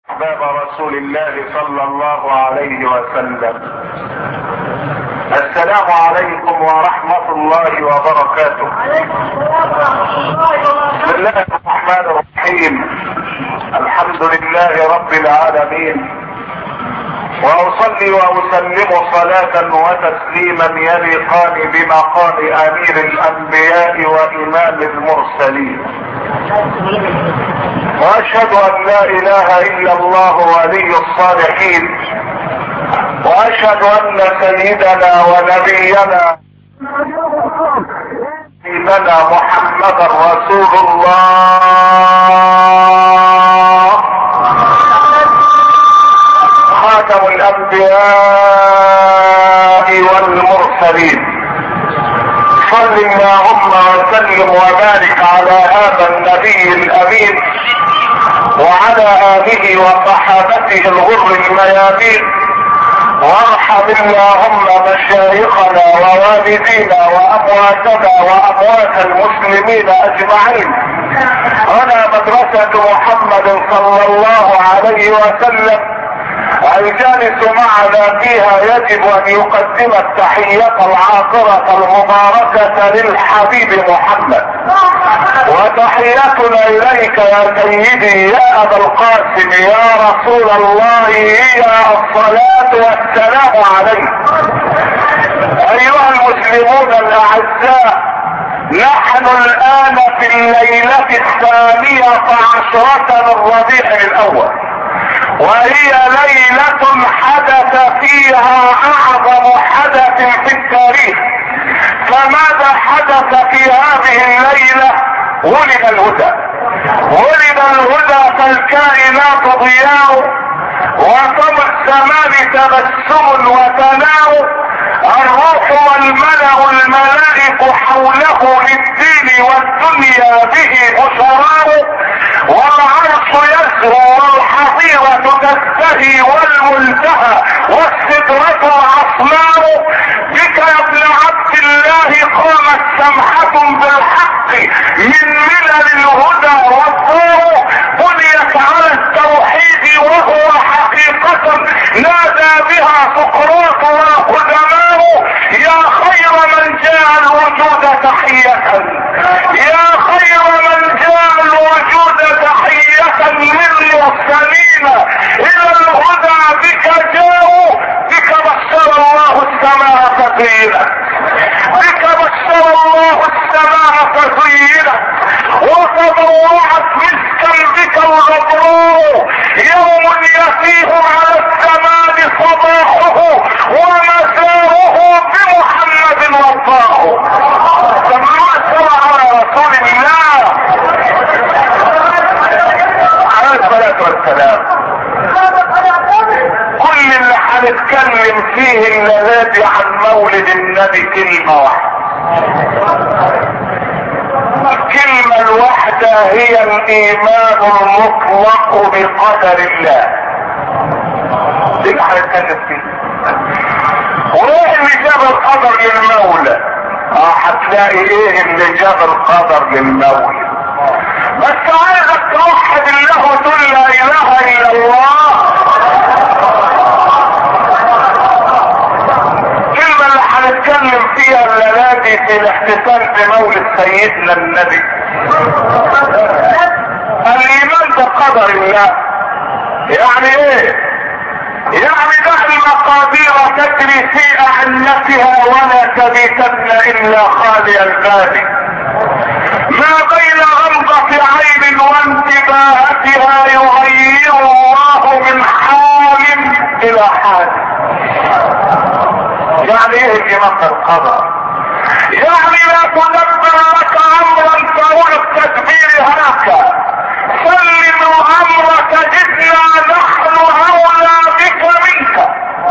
باب رسول الله صلى الله عليه وسلم السلام عليكم ورحمة الله وبركاته بسم الله الرحمن الرحيم الحمد لله رب العالمين واصلي واسلم صلاة وتسليما يليقان بمقام امير الانبياء وامام المرسلين واشهد ان لا اله الا الله ولي الصالحين واشهد ان سيدنا ونبينا سيدنا محمدا رسول الله خاتم الانبياء والمرسلين صل اللهم وسلم وبارك على هذا النبي الامين وعلى اله وصحابته الغر الميامين وارحم اللهم مشايخنا ووالدينا وامواتنا واموات المسلمين اجمعين هنا مدرسة محمد صلى الله عليه وسلم الجالس معنا فيها يجب ان يقدم التحية العاطرة المباركة للحبيب محمد وتحيتنا اليك يا سيدي يا ابا القاسم يا رسول الله هي الصلاة والسلام عليك ايها المسلمون الاعزاء نحن الان في الليلة الثانية عشرة من ربيع الاول وهي ليلة حدث فيها اعظم حدث في التاريخ فماذا حدث في هذه الليلة ولد الهدى ولد الهدى فالكائنات ضياء وطم الزمان تبسم وتناء الروح والملأ الملائك حوله للدين والدنيا به بشراء والعرش يزهو والحظيرة تزدهي والمنتهى والسدرة العصماء بك يا ابن عبد الله قامت سمحة بالحق من ملل الهدى والضوء بنيت على التوحيد وهو حقيقة نادى بها سقراط والقدماء يا خير من جاء الوجود تحية يا خير من جاء الوجود تحية للمرسلين الى الهدى بك جاءوا بك بشر الله السماء تزينا بك بشر الله السماء تزينا وتضوعت مسكا بك الغبراء يوم يتيه على الزمان صباحه ومساؤه بمحمد وفاه سمعوا السماء على رسول الله عليه الصلاة والسلام كل اللي هنتكلم فيه الليلات عن مولد النبي كلمة واحدة الكلمة الواحدة هي الايمان المطلق بقدر الله دي اللي هنتكلم فيه وايه اللي جاب القدر للمولى اه هتلاقي ايه اللي جاب القدر للمولى بس عايزك توحد الله وتقول لا اله الا الله الكلمة اللي هنتكلم فيها الليلة في الاحتفال بمولد سيدنا النبي الايمان بقدر الله يعني ايه يعني دع المقادير تجري في اعنتها ولا تبيتن الا خالي الباب ما بين غمضة عين وانتباهتها يغير الله من حال الى حال يعني ايه الايمان بالقدر يعني لا تدبر لك امرا فهو التدبير هناك سلم امرك جئنا نحن اولى بك منك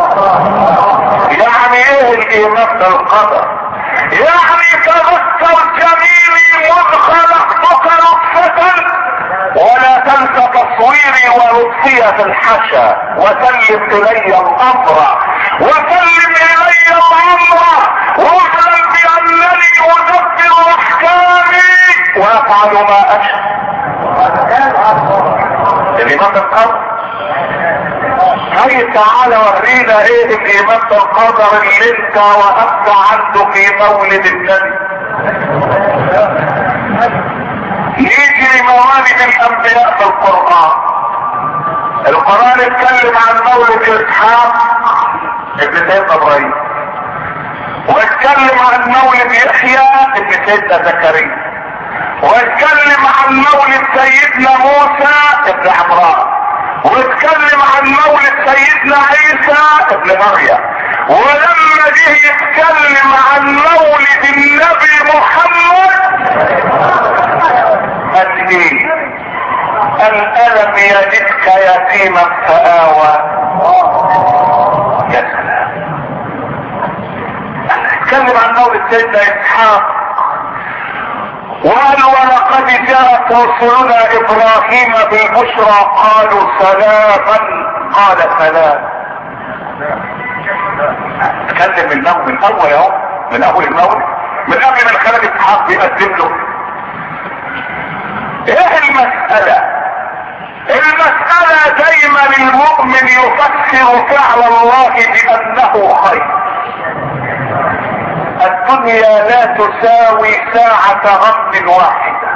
يعني ايه الايمان بالقدر يعني تذكر جميلي مذ خلقتك نطفة ولا تنس تصويري ولطفي في الحشا وسلم الي الامر وسلم الي الامر واعلم بانني ادبر احكامي وافعل ما اشاء الامام القبر هاي تعالى ورينا ايه الايمان بالقدر اللي انت وقفت عنده في مولد النبي يجي موالد الانبياء في القرآن القرآن اتكلم عن مولد اسحاق ابن سيدنا ابراهيم واتكلم عن مولد يحيى ابن سيدنا زكريا واتكلم عن مولد سيدنا موسى ابن عمران واتكلم عن مولد سيدنا عيسى ابن مريم ولما جه يتكلم عن مولد النبي محمد قال ايه قال الم يجدك يتيما فآوى يا سلام اتكلم عن مولد سيدنا اسحاق وقال ولقد جاءت رسلنا ابراهيم بالبشرى قالوا سلاما قال سلام اتكلم من الاول من اول اهو من اول المولد من قبل ما الخالق اسحاق بيقدم له ايه المسألة المسألة دايما المؤمن يفسر فعل الله بانه خير الدنيا لا تساوي ساعة غم واحدة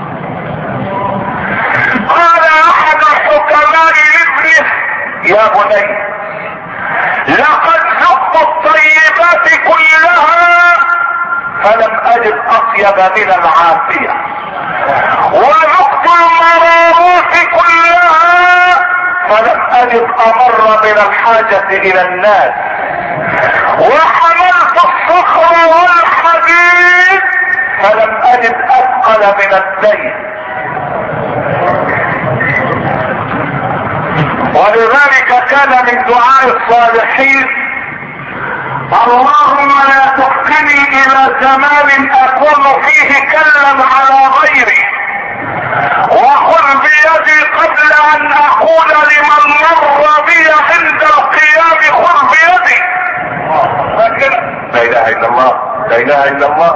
قال احد الحكماء لابنه يا بني لقد ذقت الطيبات كلها فلم اجد اطيب من العافية وذقت المرارات كلها فلم اجد امر من الحاجة الى الناس وحملت الصخر والحديد فلم اجد اثقل من الدين ولذلك كان من دعاء الصالحين اللهم لا تحقني الى زمان اكون فيه كلا على غيري وخذ بيدي قبل ان اقول لمن مر بي عند القيام خذ بيدي لا اله الا الله لا اله الا الله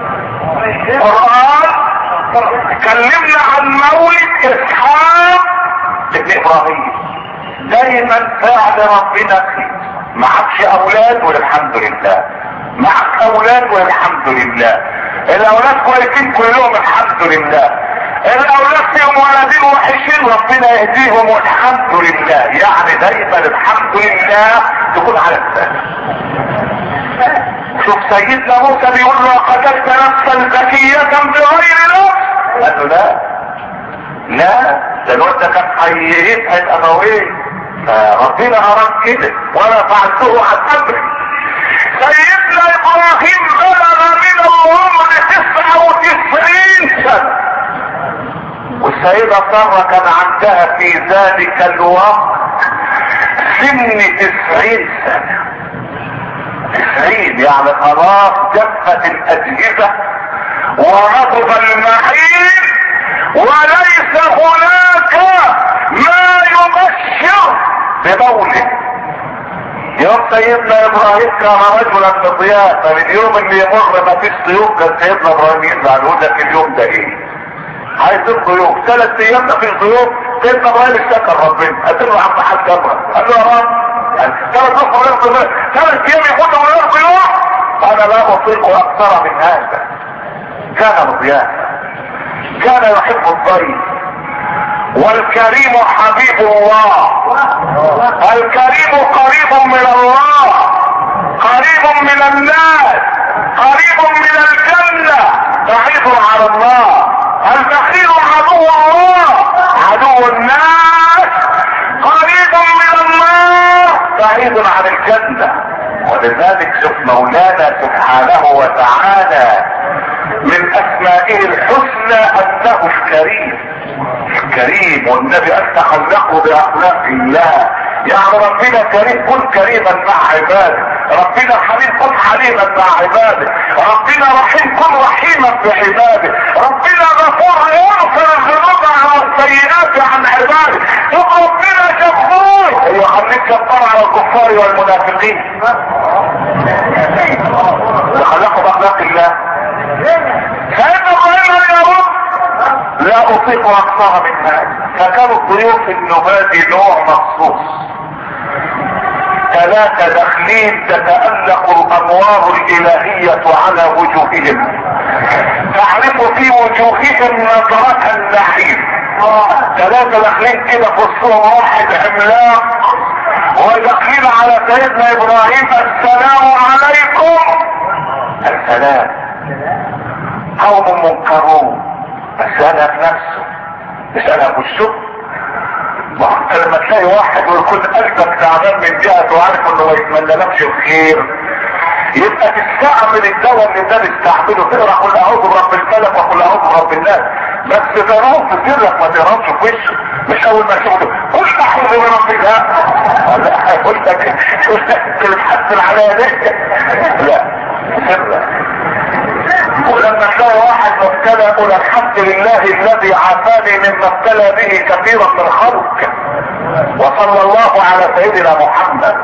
قرآن كلمنا عن مولد اسحاق ابن ابراهيم دايما فعل ربنا فيه معكش اولاد والحمد لله معك اولاد والحمد لله الاولاد كويسين كلهم الحمد لله الاولاد فيهم ولدين وحشين ربنا يهديهم والحمد لله يعني دايما الحمد لله تكون على السنة شوف سيدنا موسى بيقول له قتلت نفسا زكية بغير نفس قال له لا لا ده الواد ده كان هيسعد ابويه فربنا اراد كده وانا فعلته عن امري سيدنا ابراهيم بلغ من العمر تسعة وتسعين سنة والسيدة سارة كان عندها في ذلك الوقت سن تسعين سنة تسعين يعني خلاص جفت الاجهزة ونضب المعين وليس هناك ما يبشر بمولد يوم سيدنا ابراهيم كان رجلا بضياء فاليوم اللي يمر ما فيش ضيوف كان سيدنا ابراهيم يزعل يقول لك اليوم ده ايه عايزين ضيوف ثلاث ايام ما فيش ضيوف سيدنا ابراهيم اشتكى ربنا قال له عم حاج كبره قال له يا رب ثلاث ضيوف ثلاث ايام ياخدوا من غير ضيوف انا لا اطيق اكثر من هذا كان مضياء كان يحب الضيف والكريم حبيب الله الكريم قريب من الله قريب من الناس قريب من الجنة بعيد على الله البخيل عدو الله عدو الناس قريب من الله بعيد عن الجنة ولذلك شوف مولانا سبحانه وتعالى من اسمائه الحسنى انه الكريم كريم والنبي قال تخلقوا باخلاق الله يعني ربنا كريم كن كريما مع عباده ربنا حليم كن حليما مع عباده ربنا رحيم كن رحيما بعباده ربنا غفور يغفر الذنوب على السيئات عن عباده طب ربنا جبار ايوه خليك جبار على الكفار والمنافقين تخلقوا باخلاق الله سيدنا ابراهيم يا رب لا اطيق اكثر من هذا فكانوا الضيوف النبات نوع مخصوص ثلاثة داخلين تتألق الانوار الالهية على وجوههم تعرف في وجوههم نظرة النعيم ثلاثة داخلين كده في وسطهم واحد عملاق وداخلين على سيدنا ابراهيم السلام عليكم السلام قوم منكرون اسألها بنفسه اسألها بالشكر ما انت لما تلاقي واحد ويكون قلبك تعبان من جهته وعارف انه ما يتمنى لكش الخير يبقى تستعمل الدواء اللي ده بيستعمله تقرا قل اعوذ برب الفلق وقل اعوذ برب الناس بس تقراه في سرك ما تقراش في وشه مش اول ما تشوفه قل اعوذ برب الناس لا هقول لك انت بتحسن على يديك لا سرك ولما تلاقي واحد مبتلى قل الحمد لله الذي عافاني مما ابتلى به كثيرا من خلق وصلى الله على سيدنا محمد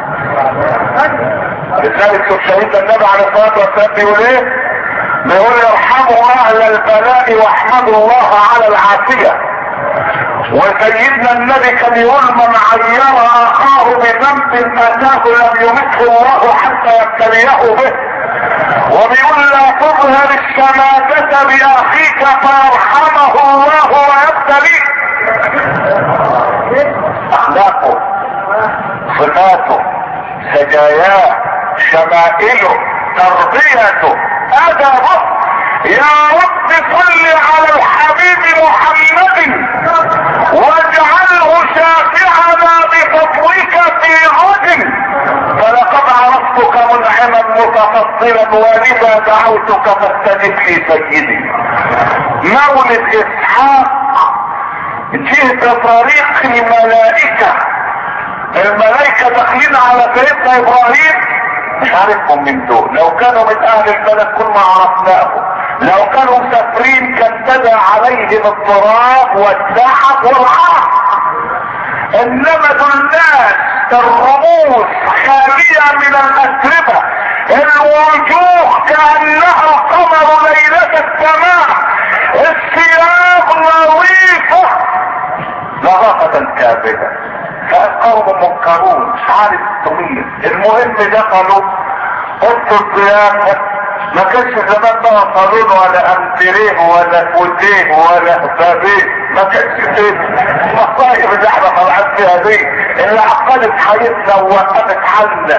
لذلك شوف شهيد النبي عليه الصلاه والسلام بيقول ايه؟ بيقول ارحموا اهل البلاء واحمدوا الله على العافيه وسيدنا النبي كان يقول من عير اخاه بذنب اتاه لم يمته الله حتى يبتليه به وبيقول لا تظهر الشماتة بأخيك فيرحمه الله ويبتليك أخلاقه صفاته سجاياه شمائله تربيته أدبه يا رب صل على الحبيب محمد واجعله شافعنا بفضلك في غد فلقد عرفتك منعما متفضلا ولذا دعوتك فاستجب لي سيدي مولد اسحاق جئت طريق الملائكة الملائكة داخلين على سيدنا ابراهيم مش عارفهم من دول لو كانوا من اهل البلد كنا عرفناهم لو كانوا مسافرين كان بدا عليهم الضراب والتعب والعرق انما دول ناس الرموز خالية من الاتربة الوجوه كأنها قمر ليلة السماء الثياب نظيفة نظافة كاملة فالقوم منكرون مش عارف تميز المهم دخلوا اوضه الضيافه ما كانش زمان بقى صالون ولا امتريه ولا فوتيه ولا بابيه ما كانش كده المصايب اللي احنا طالعين فيها دي اللي عقدت حياتنا ووقفت حالنا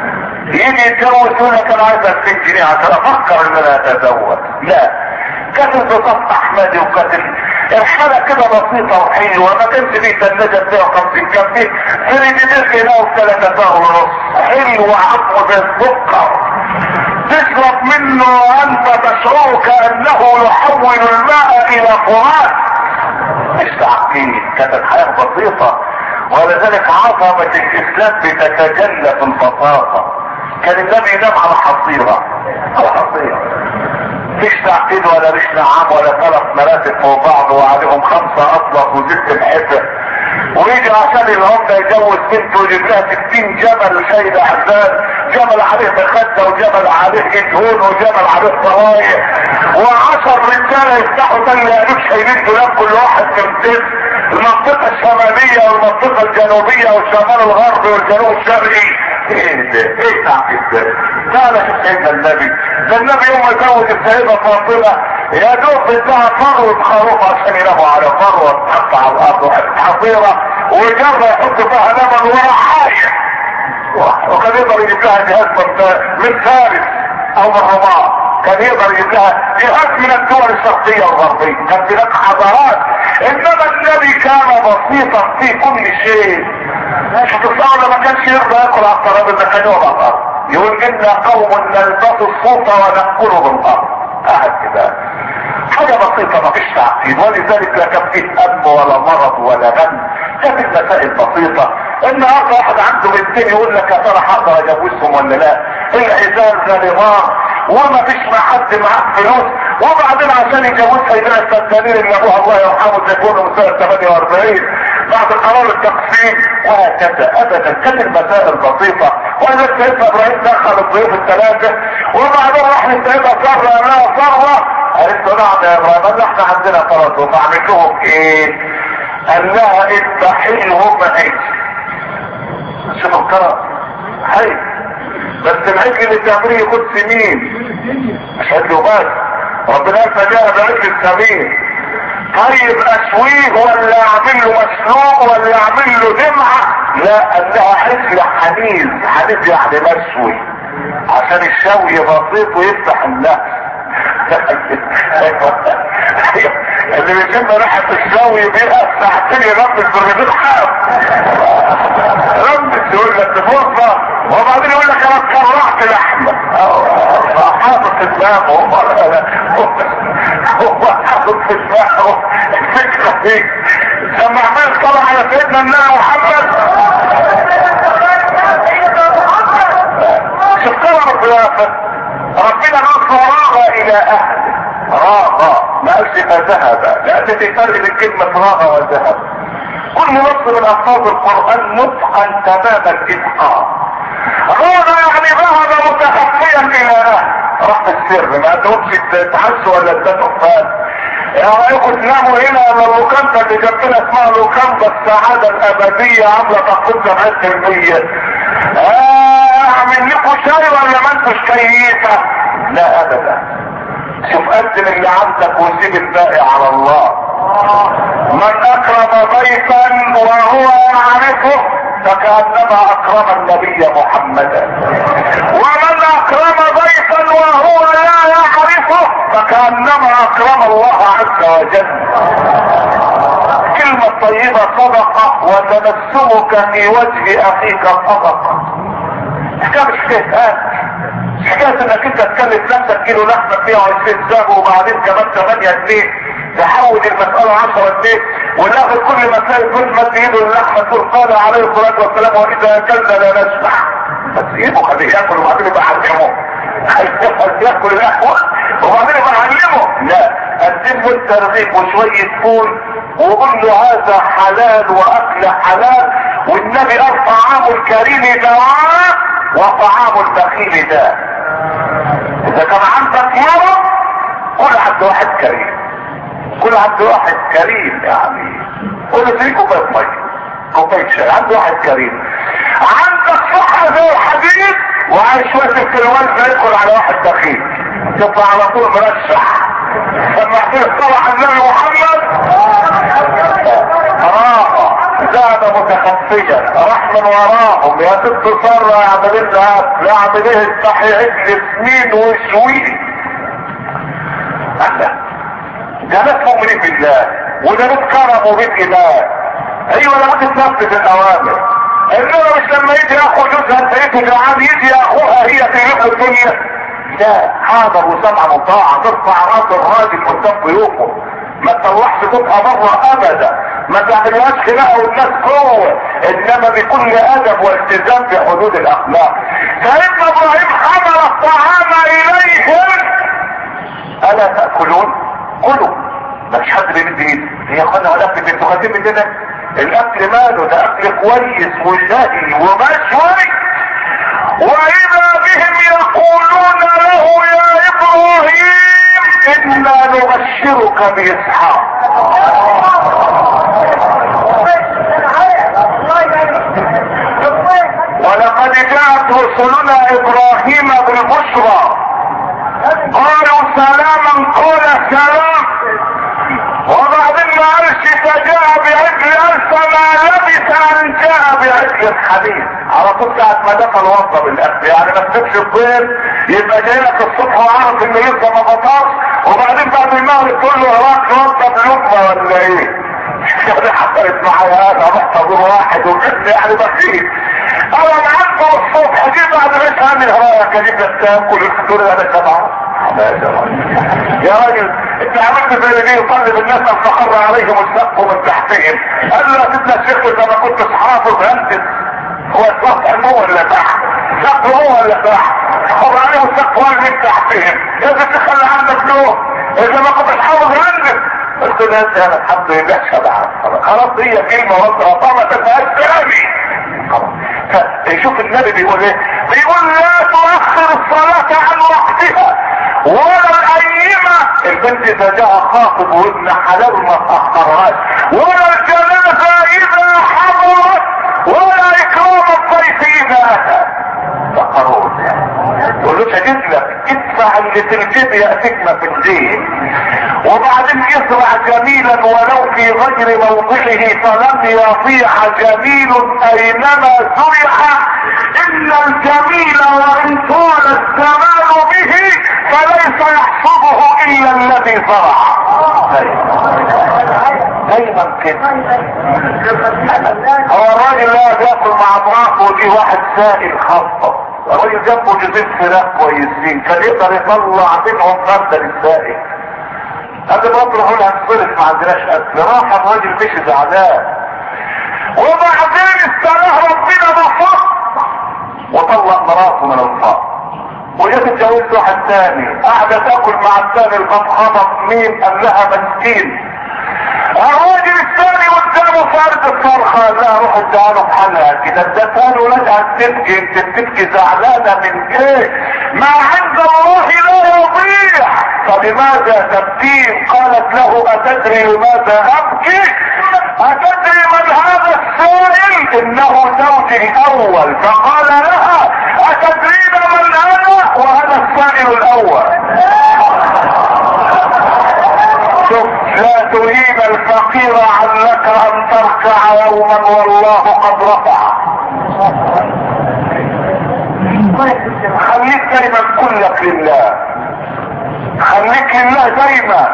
يجي يتجوز يقول لك انا عايز 2000 جنيه عشان افكر ان انا اتزوج لا كانت البطاقة احمدي وكانت الحالة كده بسيطة وحلوة ما كانش فيه ثلاجة 150 كان فيه فريدتين هنا وثلاثة دار ونص حلو وعطوة زي السكر تشرب منه وانت تشعر كانه يحول الماء الى فرات مش تعقيد كانت الحياة بسيطة ولذلك عظمة الاسلام بتتجلى في البساطة كان النبي ينام على حصيرة على حصيرة مفيش تعقيد ولا مش نعام ولا ثلاث مراتب فوق بعض وعليهم خمسة اطلق وست محفة ويجي عشان العمدة يجوز بنته ويجيب لها 60 جمل شايل احزان جمل عليه مخدة وجمل عليه دهون وجمل عليه صوايع وعشر رجالة يفتحوا تل قالوب شايلين دولاب كل واحد كمتين المنطقة الشمالية والمنطقة الجنوبية والشمال الغربي والجنوب الشرقي ايه ده ايه تعقيد ده تعالى شوف سيدنا النبي ده النبي يوم يزوج السيدة فاطمة يا دوب بدها فروة خروف عشان يناموا على فروة تحط على الارض حصيرة وجرة يحط فيها لبن ورا حاجة وكان يقدر يجيب لها جهاز من فارس او من رباط كان يقدر يجيب لها جهاز من الدول الشرقية والغربية كانت هناك حضارات انما النبي كان بسيطا في كل شيء مش هتصور ما كانش يرضى ياكل على الترابيزه كان يقعد على الارض يقول انا قوم نلبس الصوت ونأكل بالارض قاعد كده حاجة بسيطة ما فيش تعقيد ولذلك لا كان فيه هم ولا مرض ولا غم كانت المسائل بسيطة النهارده واحد عنده بنتين يقول لك يا ترى هقدر اجوزهم ولا لا العزال ده نظام وما فيش مع حد معاه فلوس وبعدين عشان يجوزها يلاقي الفنانين اللي ابوها الله يرحمه تكون من سنه 48 بعد قرار التقسيم وهكذا ابدا كانت المسائل بسيطه وانا سيدنا ابراهيم دخل الضيوف الثلاثه وبعدين راح للسيده ساره قال لها ساره قالت له نعم يا ابراهيم قال احنا عندنا ثلاث وبعمل لهم ايه؟ قال لها اذبحي لهم عيش شوفوا الكرم هاي بس العجل اللي تعمليه يكون سمين مش عجل بس ربنا فجاء بعجل سمين طيب اشويه ولا اعمل له مسلوق ولا اعمل له دمعه لا انها عجل حنيذ حنيذ يعني مشوي عشان الشوي بسيط ويفتح النفس اللي بيشم ريحة الشوي بيها ساعتين يرمز برغدين حاب رمز يقول لك تفوضى وبعدين يقول لك انا اتكرعت لحمة حاطط في دماغه هو حاطط في دماغه الفكرة دي لما عمال طلع على سيدنا النبي محمد شوف كرم الضيافة ربنا قال فراغ الى اهله راغ ما قالش فذهب لان في فرق بين كلمة راغ وذهب كل لفظ من الفاظ القرآن متقن تمام الاتقان راغ يعني ذهب متخفيا الى اهله راح السر ما تقولش تحسوا ولا تتفاد يا رايكم تناموا هنا على اللوكانتا اللي جنبنا اسمها لوكانتا السعادة الابدية عاملة تقصد 100% آه اعمل لكم شاي ولا ما انتوش كيفة لا ابدا شوف قدم اللي عندك وسيب الباقي على الله من اكرم ضيفا وهو يعرفه فكأنما اكرم النبي محمدا ومن اكرم ضيفا وهو لا يعرفه فكأنما اكرم الله عز وجل كلمة طيبة صدقة وتبسمك في وجه اخيك صدقة حكاية مش حكاية مش حكاية انك انت تكلف نفسك كيلو لحمة 120 ساغ وبعدين كمان 8 جنيه تحول المسألة 10 جنيه والاخر كل ما تلاقي كل ما ايده اللحمة تقول قال عليه الصلاة والسلام واذا اكلنا لا نشبع بس ايده خليه ياكل وبعدين يبقى علمه ياكل الاحوال وبعدين يبقى علمه لا قدم له الترغيب وشوية فول وقول له هذا حلال واكل حلال والنبي قال طعام الكريم دواء وطعام البخيل داء اذا كان عندك مرض كل عند واحد كريم كل عند واحد كريم يعني كل فيه كوبايه ميه كوبايه شاي عند واحد كريم عندك صحة زي الحديد وعايز شوية الكلوان يدخل على واحد بخيل تطلع على طول مرشح لما طلع النبي محمد راحة زاد متخفيا راح من وراهم يا ست سارة يعمل لها يعمل ايه استحي عجل سنين وشويه ده ناس مؤمنين بالله وده ناس كرموا بالاله ايوه لابد تنفذ الاوامر انما مش لما يجي اخو جوزها انت جعان يجي اخوها هي في الدنيا لا حاضر وسمع مطاعة ترفع راس الراجل قدام ضيوفه ما تطلعش تبقى بره ابدا ما تعملهاش خناقه والناس جوه انما بكل ادب والتزام بحدود الاخلاق سيدنا ابراهيم حمل الطعام اليهم الا تاكلون كلوا ما فيش حد بيمد ايده هي اخوانا الاكل انتوا خدين مننا الاكل ماله ده اكل كويس وشهي ومشوي واذا بهم يقولون له يا ابراهيم انا نبشرك باسحاق ولقد جاءت رسلنا ابراهيم بالبشرى قالوا سلاما قال سلام وبعدين ما قالش فجاء بعجل الف ما لبث ان جاء بعجل حديث على طول ساعة ما دخل وضى بالاكل يعني ما تسيبش الضيف يبقى جاي لك الصبح وعارف انه لسه ما فطرش وبعدين بعد المغرب تقول له وراك توضى بلقمه ولا ايه؟ دي حصلت معايا انا رحت ازور واحد وكنت يعني بسيط انا معاكم الصبح جيت بعد ما تعمل رايك اجيب لك تاكل الفطور انا سبعه يا راجل انت عملت زي دي يطلب الناس الفخر عليهم السقف من تحتهم قال له يا سيدنا الشيخ اذا ما كنت حافظ هندس هو السقف مو ولا تحت سقف مو ولا تحت خر عليهم السقف من تحتهم يا ست خلي عندك نور اذا ما كنت حافظ هندس قلت له انت انا الحمد لله شبعان خلاص هي كلمه وصلت طبعا تبقى كلامي شوف النبي بيقول ايه بيقول لا تؤخر الصلاة عن وقتها ولا الأيمة البنت إذا جاء خاطب وابن حلال ما تأخرهاش ولا الجنازة إذا حضرت ولا إكرام الضيف إذا أتى قلوش اجيب لك ادفع اللي في الجيب يأتيك ما في الجيب وبعدين ازرع جميلا ولو في غير موضعه فلن يضيع جميل اينما زرع ان الجميل وان طال الزمان به فليس يحصده الا الذي زرع دايما كده هو الراجل لا بياكل مع اطرافه ودي واحد سائل خاصه الراجل جنبه جزيت فراخ كويسين كان يقدر يطلع منهم فرده للسائل قبل ما اطلع اقول هنصرف ما عندناش اكل راح الراجل مشي زعلان وبعدين استراه ربنا بفق وطلق مراته من الفقر وجت اتجوزت واحد تاني قاعدة تاكل مع التاني الفضخمة مين قال لها مسكين الراجل الثاني قدامه فرد الصرخة لا روح اديها له بحالها كده ادتها له لقى تبكي انت بتبكي زعلانة من ايه؟ ما عند الله لا يضيع فلماذا تبكين؟ قالت له اتدري لماذا ابكي؟ اتدري من هذا السائل؟ انه زوجي الاول فقال لها اتدرين من انا؟ وهذا السائل الاول شوف لا تهين الفقير علك ان تركع يوما والله قد رفع خليك دايما كلك لله خليك لله دايما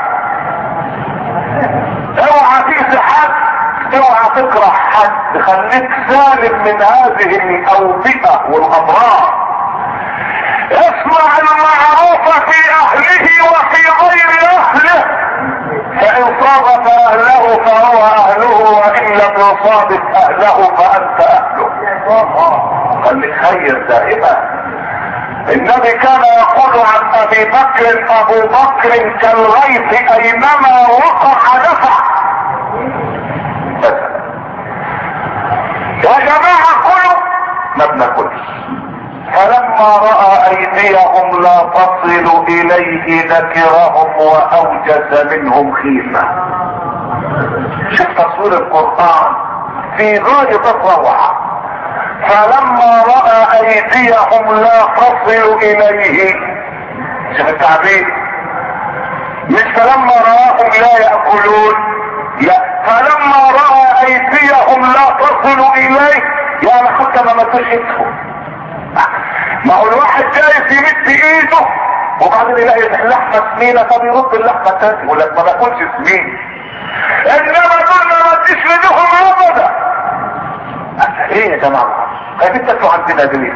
اوعى تأذي حد اوعى تكره حد خليك سالم من هذه الاوبئة والاضرار اسمع المعروف في اهله وفي غير اهله فان صادف اهله فهو اهله وان لم يصادف اهله فانت اهله خليك خير دائما النبي كان يقول عن ابي بكر ابو بكر كالغيث اينما وقع نفع يا جماعة كلوا ما بناكلش فلما رأى ايديهم لا تصل اليه نكرهم واوجس منهم خيفة شوف تصوير القرآن في غاية الروعة فلما رأى ايديهم لا تصل اليه شوف التعبير مش فلما رآهم لا يأكلون لا فلما رأى ايديهم لا تصل اليه يعني حتى ما مسوش ايدهم ما هو الواحد جاي يمد ايده وبعدين يلاقي اللحمه سمينه طب يرد اللحمه تاني يقول لك ما باكلش سمين انما دول ما رديش لديهم ابدا ايه يا جماعه خايفين تاكلوا عندنا ليه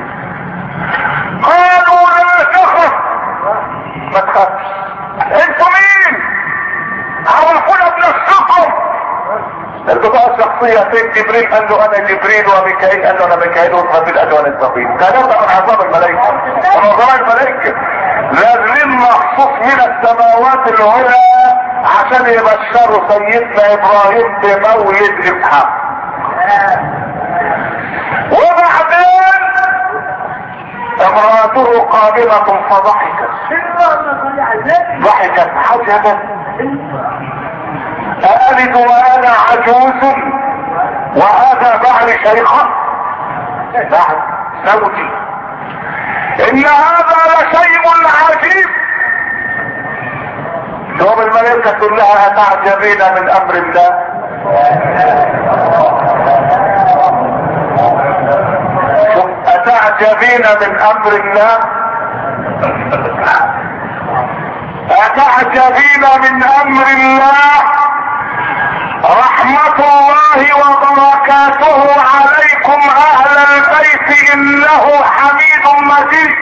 قالوا لا تخف ما تخافش انتوا مين عرفونا بنفسكم انتوا بقى شخصية فين جبريل قال له انا جبريل وميكائيل قال له انا ميكائيل واسرافيل قال له انا اسرافيل ثلاثة من عذاب الملائكة ونظراء الملائكة نازلين مخصوص من السماوات العلى عشان يبشروا سيدنا ابراهيم بمولد اسحاق وبعدين امراته قادمة فضحكت ضحكت حجبا أألد وأنا عجوز وهذا بعد شيخا بعد زوجي إن هذا لشيء عجيب يوم الملائكة تقول لها أتعجبين من أمر الله أتعجبين من أمر الله أتعجبين من أمر الله رحمة الله وبركاته عليكم اهل البيت انه حميد مجيد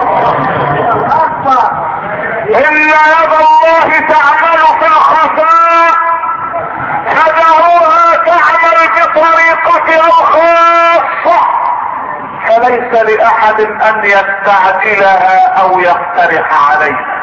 ان يد الله تعمل في الخفاء فدعوها تعمل بطريقة او خاصة فليس لاحد ان يستعجلها او يقترح عليها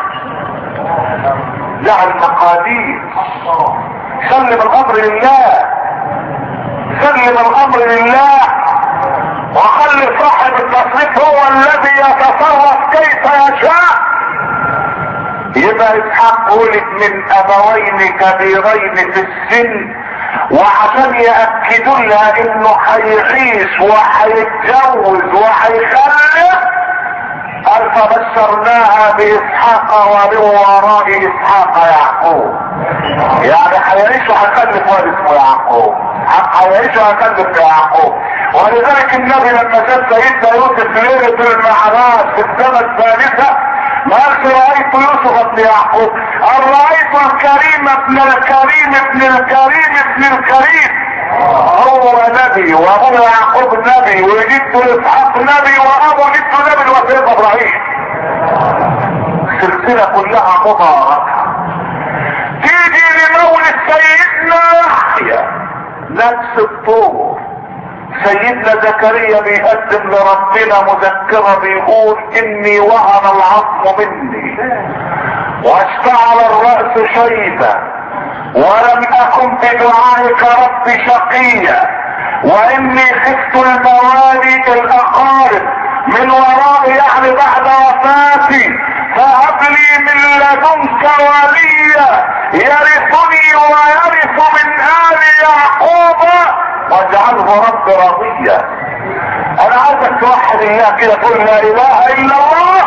دع المقادير سلم الامر لله سلم الامر لله وخلي صاحب التصريف هو الذي يتصرف كيف يشاء يبقى اسحاق ولد من ابوين كبيرين في السن وعشان يأكدوا لها انه هيعيش وهيتجوز وهيخلف قال فبشرناها باسحاق ومن وراء اسحاق يعقوب يعني هيعيش وهيخلف واد اسمه يعقوب هيعيش وهيخلف يعقوب ولذلك النبي لما شاف سيدنا يوسف ليله المعراج في السنه الثالثه ما قالش رايت يوسف ابن يعقوب قال رايت الكريم ابن الكريم ابن الكريم ابن الكريم هو نبي وابو يعقوب نبي وجدت اسحاق نبي وابو جدت نبي وسيد ابراهيم السلسله كلها مضاربه تيجي لمولد سيدنا يحيى نفس الطور سيدنا زكريا بيقدم لربنا مذكرة بيقول اني وهن العظم مني واشتعل الرأس شيبا ولم اكن بدعائك رب شقيا واني خفت الموالي الاقارب من ورائي يعني بعد وفاتي فهب لي من لدنك وليا يرثني ويرث من ال يعقوب واجعله رب رضيا انا عايزك توحد الله كده تقول لا اله الا الله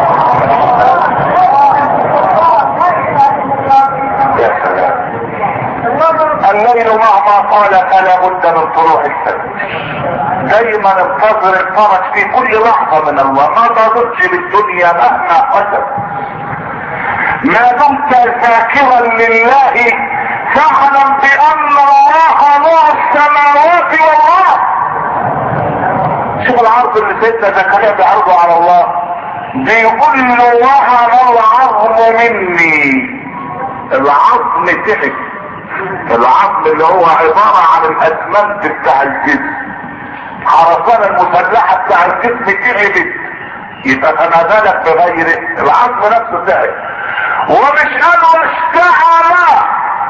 يا سلام الليل مهما طال فلا بد من طلوع الفجر دايما انتظر الفرج في كل لحظة من الله ما تظنش بالدنيا مهما قدم ما دمت ذاكرا لله فاعلم بان الله نور السماوات والارض شوف العرض اللي سيدنا زكريا بيعرضه على الله بيقول له وهن العظم مني العظم تحت العظم اللي هو عبارة عن الاسمنت بتاع الجسم خرسانة المسلحة بتاع الجسم تعبت يبقى فما بالك بغيره العظم نفسه تعب ومش قالوا اشتعل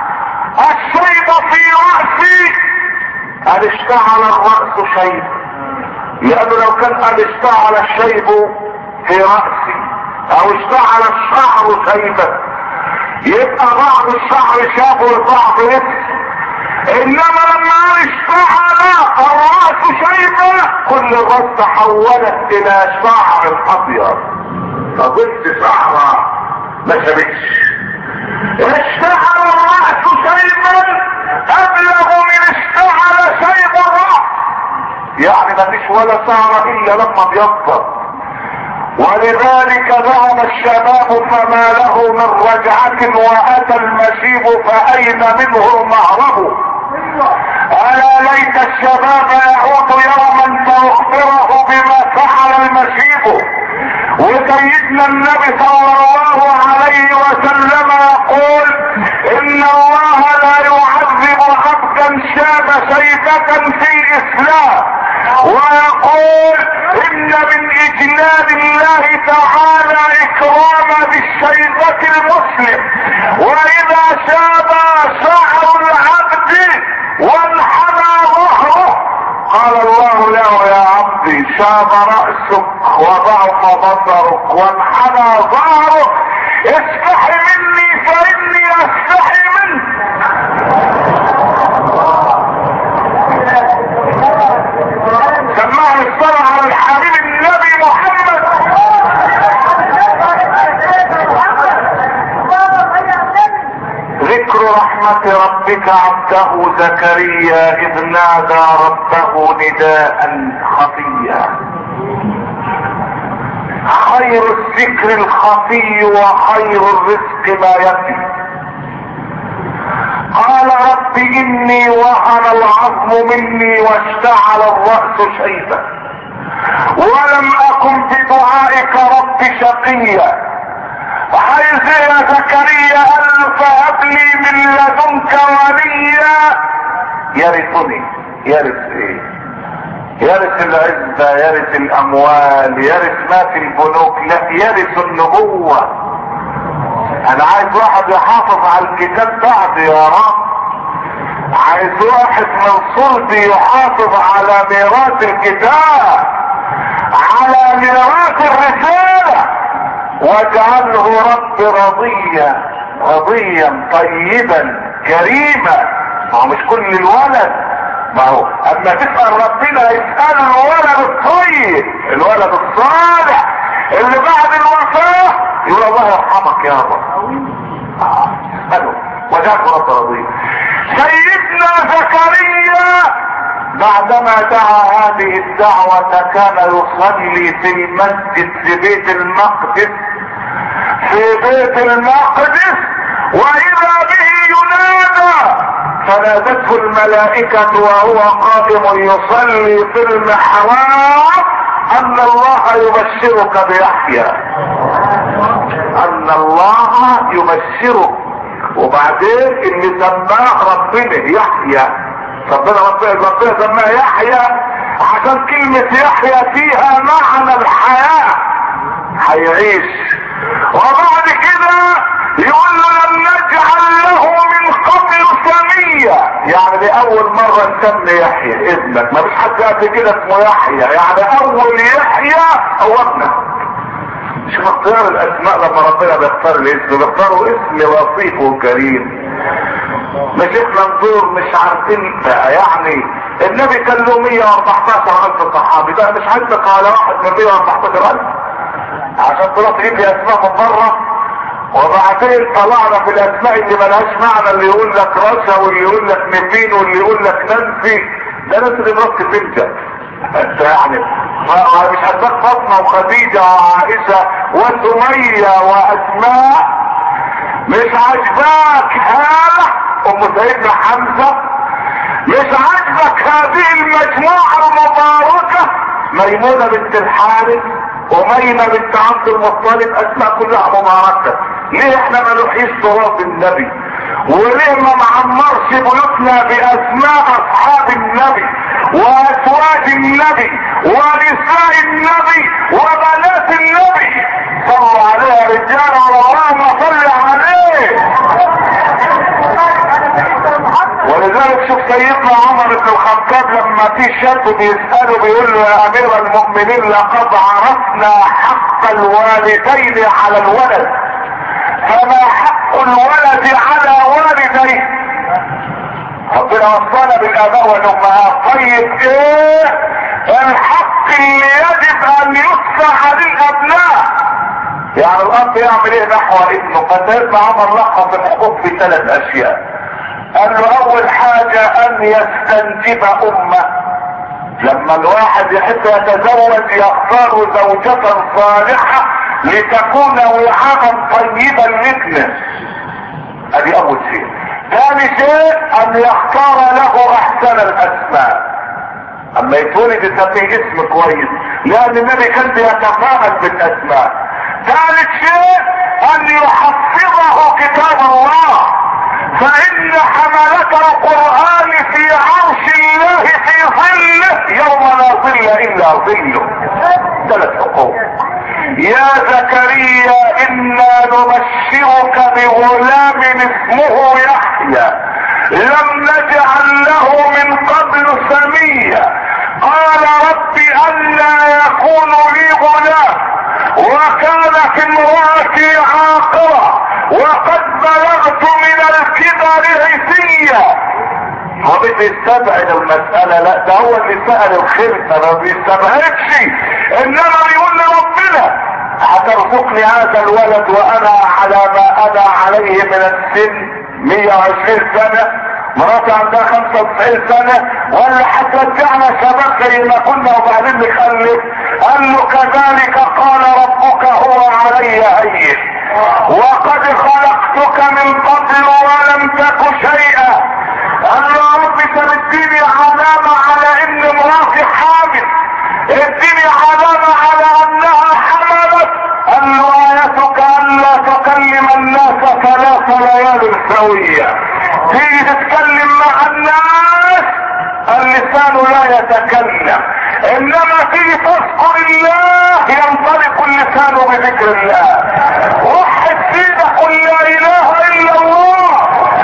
الشيب في رأسي قال اشتعل الرأس شيب لانه لو كان قال اشتعل الشيب في رأسي او اشتعل الشعر شيبا يبقى بعض الشعر شاب والبعض لسه انما لما قال اشتعل الرأس شيبا كل الراس تحولت الى شعر ابيض فضلت شعرة ما شابتش اشتعل الرأس شيبا ابلغ من اشتعل شيب الرأس يعني ما فيش ولا شعر الا لما بيضبط ولذلك ذهب الشباب فما له من رجعة واتى المشيب فاين منه المهرب الا ليت الشباب يعود يوما فيخبره بما فعل المشيب وسيدنا النبي صلى الله عليه وسلم يقول ان الله لا يعذب عبدا شاب شيبة في اسلام ويقول ان من اجلال الله تعالى اكرام بالشيبة المسلم واذا شاب شعر العبد وانحنى ظهره قال الله له يا عبدي شاب رأسك وضعف بصرك وانحنى ظهرك استحي مني فاني استحي منك سمعني الصلاة على الحبيب النبي محمد ذكر رحمة ربك عبده زكريا إذ نادى ربه نداء خفيا خير الذكر الخفي وخير الرزق ما يفي قال رب اني وهن العظم مني واشتعل الرأس شيبا ولم اكن بدعائك رب شقيا عايز يا زكريا قال فهب لي من لدنك وليا يرثني يرث ايه يرث العزة يرث الاموال يرث ما في البنوك لا يرث النبوة انا عايز واحد يحافظ على الكتاب بعد يا رب عايز واحد من صلبي يحافظ على ميراث الكتاب على ميراث الرسالة واجعله رب رضيا رضيا طيبا كريما ما هو مش كل الولد ما هو اما تسأل ربنا يسأل الولد الطيب الولد الصالح اللي بعد الوفاة يقول الله يرحمك يا رب قالوا وجاك رب رضي سيدنا زكريا بعدما دعا هذه الدعوة كان يصلي في المسجد في بيت المقدس في بيت المقدس واذا به ينادى فنادته الملائكة وهو قائم يصلي في المحراب ان الله يبشرك بيحيى ان الله يبشرك وبعدين اللي سماه ربنا يحيى ربنا ربنا ربنا سماه يحيى عشان كلمة يحيى فيها معنى الحياة هيعيش وبعد كده يقول له لم نجعل له من قبل سمية يعني دي اول مرة نسمي يحيى ابنك ما فيش حد قبل كده اسمه يحيى يعني اول يحيى هو ابنك شوف اختيار الاسماء لما ربنا بيختار الاسم بيختاروا اسم لطيف كريم مش احنا ندور مش عارفين يعني النبي كان له 114 الف صحابي ده مش عندك على واحد من 114 الف عشان تروح تجيب لي اسماء من بره وبعدين طلعنا في الاسماء اللي ملهاش معنى اللي يقول لك رشا واللي يقول لك نبين واللي يقول لك ننفي ده ناس اللي مرات تنجا انت يعني مش هتبقى فاطمه وخديجه وعائشه وسميه واسماء مش عاجباك هاله ام سيدنا حمزه مش عاجبك هذه المجموعه المباركه ميمونه بنت الحارث وميمه بنت عبد المطلب اسماء كلها مباركه ليه احنا ما نحييش تراث النبي وليه ما نعمرش بيوتنا باسماء اصحاب النبي وازواج النبي ونساء النبي وبنات النبي صلوا عليها رجال اللهم صل عليه ولذلك شوف سيدنا عمر بن الخطاب لما في شاب بيسأله بيقول له يا امير المؤمنين لقد عرفنا حق الوالدين على الولد فما حق الولد على والديه ربنا وصانا بالاباء والامهات طيب ايه الحق اللي يجب ان يدفع للابناء يعني الاب يعمل ايه نحو ابنه فسيدنا عمر لخص الحقوق في ثلاث اشياء قال له اول حاجة ان يستنجب امه لما الواحد يحب يتزوج يختار زوجة صالحة لتكون وعاء طيبا لابنه ادي اول شيء ثاني شيء ان يختار له احسن الاسماء اما يتولد يسميه اسم كويس لان النبي كان بيتفاعل بالاسماء ثالث شيء ان يحفظه كتاب الله فان حملة القرآن في عرش الله في ظله يوم لا ظل الا ظله ثلاث حقوق يا زكريا انا نبشرك بغلام اسمه يحيى لم نجعل له من قبل سميا قال رب الا يكون لي غلام وكانت امرأتي عاقرة وقد بلغت من الكبر عتيا هو بيستبعد المسألة لا ده هو اللي سأل الخلفة ما بيستبعدش انما بيقول لربنا هترزقني هذا الولد وانا على ما انا عليه من السن 120 سنة مراتي عندها 95 سنة ولا هترجعنا شباب زي ما كنا وبعدين نخلف قال له كذلك قال ربك هو علي هين وقد خلقتك من قبل ولم تك شيئا قال له يا رب تديني علامة على ان مراتي حامل اديني علامة على انها حملت قال له ايتك الا تكلم الناس ثلاث ليال سوية تيجي تتكلم مع الناس اللسان لا يتكلم انما تيجي تذكر الله ينطلق اللسان بذكر الله وحد سيدك قل لا اله الا الله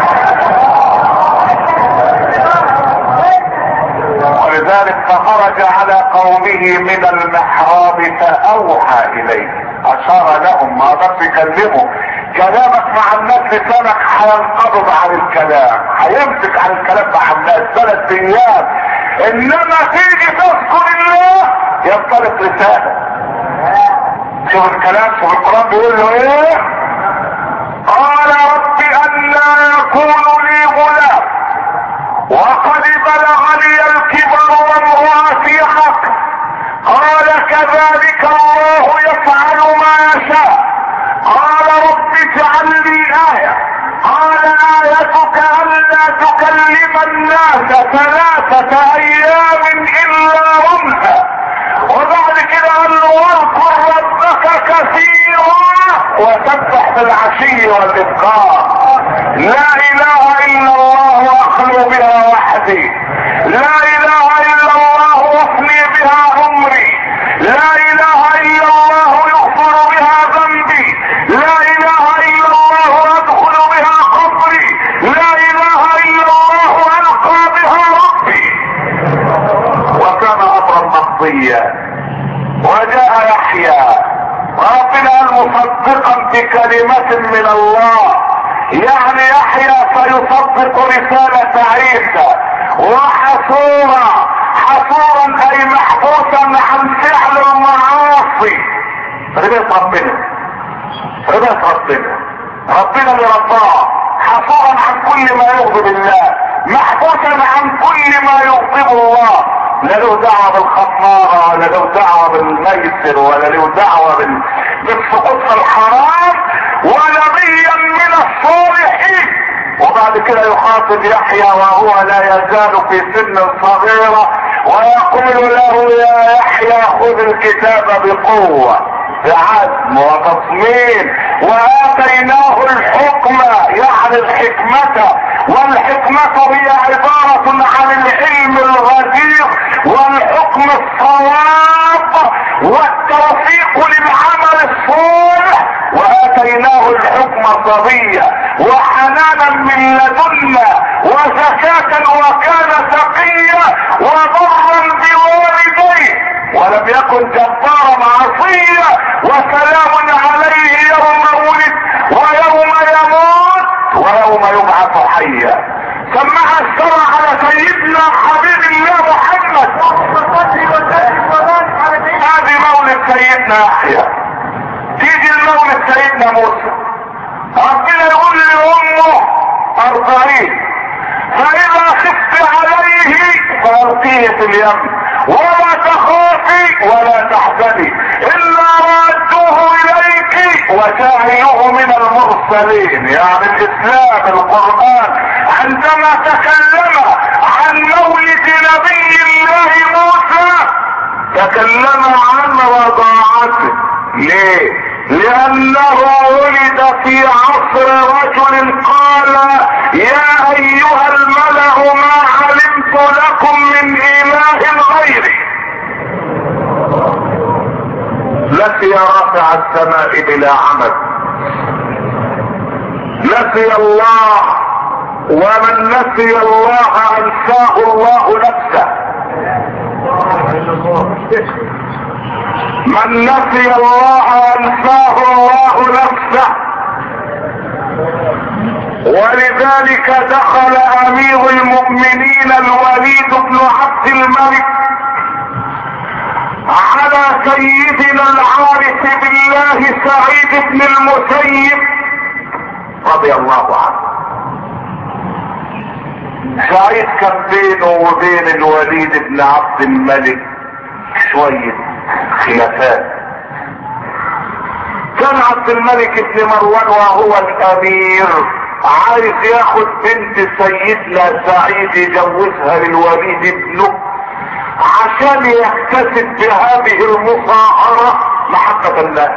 ولذلك فخرج على قومه من المحراب فاوحى اليه اشار لهم ما قدرش يكلمه كلامك مع الناس لسانك هينقبض عن الكلام هيمسك عن الكلام مع الناس ثلاث ايام انما تيجي تذكر الله ينطلق لسانك شوف الكلام شوف القرآن بيقول له ايه قال رب أنا يكون لي غلام وقد بلغني الكبر وامرأتي حق قال كذلك الله يفعل ما يشاء قال رب اجعل لي آية قال آيتك ألا تكلم الناس ثلاثة أيام إلا رمزا وبعد كده قال له واذكر ربك كثيرا وسبح بالعشي والإبكار لا إله إلا الله أخلو بها وحدي لا إله إلا الله أفني بها عمري لا إله إلا الله يغفر بها ذنبي لا إله إلا الله أدخل بها قبري لا إله إلا الله ألقى بها ربي وكان أمرا مقضيا وجاء يحيى ربنا مصدقا بكلمة من الله يعني يحيى سيصدق رسالة عيسى وحصورا حصورا اي محبوسا عن فعل المعاصي رضيت ربنا رضيت ربنا ربنا اللي رضاه حصورا عن كل ما يغضب الله محبوسا عن كل ما يغضب الله لا له دعوة بالخمارة ولا له دعوة بالميسر ولا له دعوة بال... بالسقوط في الحرام ونبيا من الصالحين وبعد كده يخاطب يحيى وهو لا يزال في سن صغيرة ويقول له يا يحيى خذ الكتاب بقوة بعزم وتصميم واتيناه الحكم يعني الحكمة والحكمة هي عبارة عن العلم الغزير والحكم الصواب والتوفيق للعمل الصالح واتيناه الحكم صبيا وحنانا من لدنا وزكاة وكان تقيا وبرا بوالديه ولم يكن جبارا عصيا وسلام عليه يوم ولد ويوم يموت ويوم يبعث حيا سمع الشرع على سيدنا حبيب الله محمد هذه مولد سيدنا يحيى تيجي المولد سيدنا موسى ربنا يقول لامه ارضعيه فاذا خفت عليه فالقيه في اليم ولا تخافي ولا تحزني الا رادوه اليك وجاعلوه من المرسلين يعني الاسلام القران عندما تكلم عن مولد نبي الله موسى تكلم عن رضاعته ليه لانه ولد في عصر رجل قال يا ايها الملأ ما علمت لكم من اله غيري نسي رافع السماء بلا عمد نسي الله ومن نسي الله انساه الله نفسه من نسي الله انساه الله نفسه ولذلك دخل امير المؤمنين الوليد بن عبد الملك على سيدنا العارف بالله سعيد بن المسيب رضي الله عنه سعيد كان بينه وبين الوليد بن عبد الملك شوية خلافات كان عبد الملك بن مروان وهو الامير عايز ياخد بنت سيدنا سعيد يجوزها للوليد ابنه عشان يكتسب بهذه المصاهرة محبة الله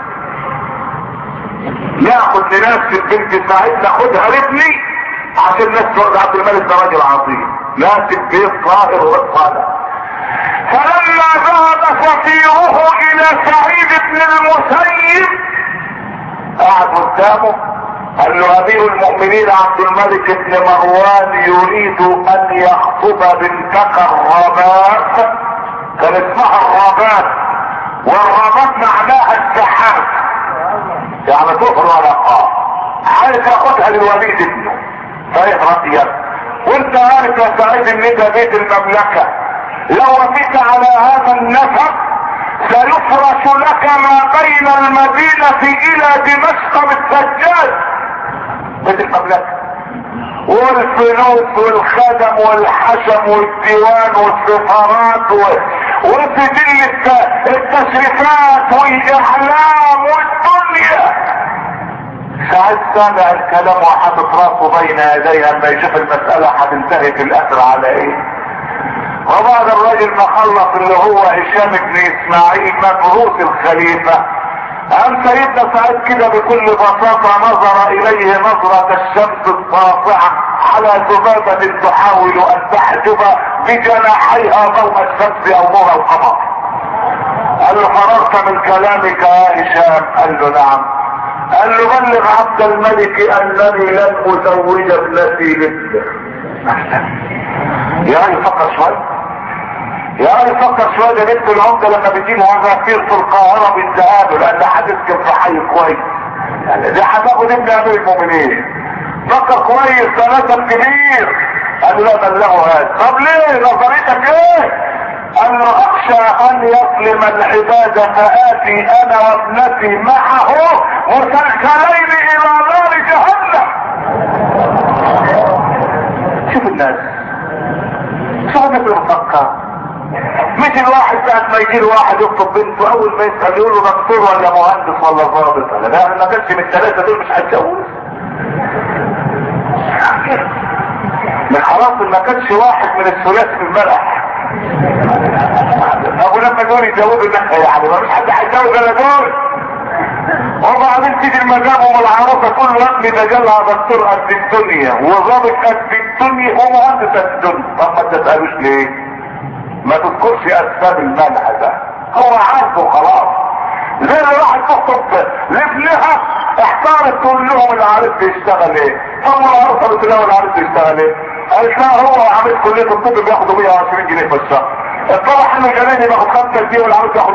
ناخد لنفس بنت سعيد ناخدها لابني عشان الناس تقول عبد الملك ده راجل عظيم ناس البيت طاهر وصالح فلما ذهب سفيره الى سعيد بن المسيب قعد قدامه قال له امير المؤمنين عبد الملك بن مروان يريد ان يخطب بنتك الربات كان اسمها الربات والربات معناها السحاب يعني طهر ولقاء عايز ياخدها للوليد ابنه فايه رأيك وانت عارف يا سعيد ان ده بيت المملكة لو وفيت على هذا النسب سيفرش لك ما بين المدينة الى دمشق بالسجاد بدي قبلك والفلوس والخدم والحشم والديوان والسفارات وسجل التشريفات والاعلام والدنيا ساعات سامع الكلام وحاطط راسه بين يديه اما يشوف المسألة هتنتهي في الاخر على ايه وبعد الراجل ما خلص اللي هو هشام بن اسماعيل مبعوث الخليفة قام سيدنا سعيد كده بكل بساطة نظر اليه نظرة الشمس الساطعة على ذبابة تحاول ان تحجب بجناحيها ضوء الشمس او نور القمر قال له فرغت من كلامك يا هشام قال له نعم قال له بلغ عبد الملك انني لن ازوج ابنتي مثلك يا راجل فكر شويه يا راجل فكر شويه ده بنت العمده لما بتجيب وظافير في القاهره بالذهاب لان هتسكن في حي كويس يعني دي هتاخد ابن امير المؤمنين فكر كويس ده نسب كبير قال له لا بلغه هذا طب ليه نظريتك ايه قال له اخشى ان يظلم العباد فاتي انا وابنتي معه مسلسلين الى نار جهنم شوف الناس شو الناس بتفكر مش الواحد ساعة ما يجي واحد يخطب بنته اول ما يسأل يقول له دكتور ولا مهندس ولا ضابط ولا لا ما كانش من الثلاثة دول مش هتجوز من خلاص ما كانش واحد من الثلاثي في الملح ابو لما دول يتجوزوا الناس يعني ما فيش حد هيتجوز الا دول وبعدين تيجي المدام والعروسه كل وقت تجلى دكتور قد الدنيا وظابط قد الدنيا ومهندس قد الدنيا طب ما تسالوش ليه؟ ما تذكرش اسباب المنع ده هو عارفه خلاص زي اللي راحت تخطب لابنها احتارت تقول لهم العريس بيشتغل ايه؟ طب العروسه بتقول لها العريس بيشتغل ايه؟ قالت لها هو عامل كليه الطب بياخدوا 120 جنيه في الشهر اتضح ان الجناني بياخد 5 جنيه والعروس بياخد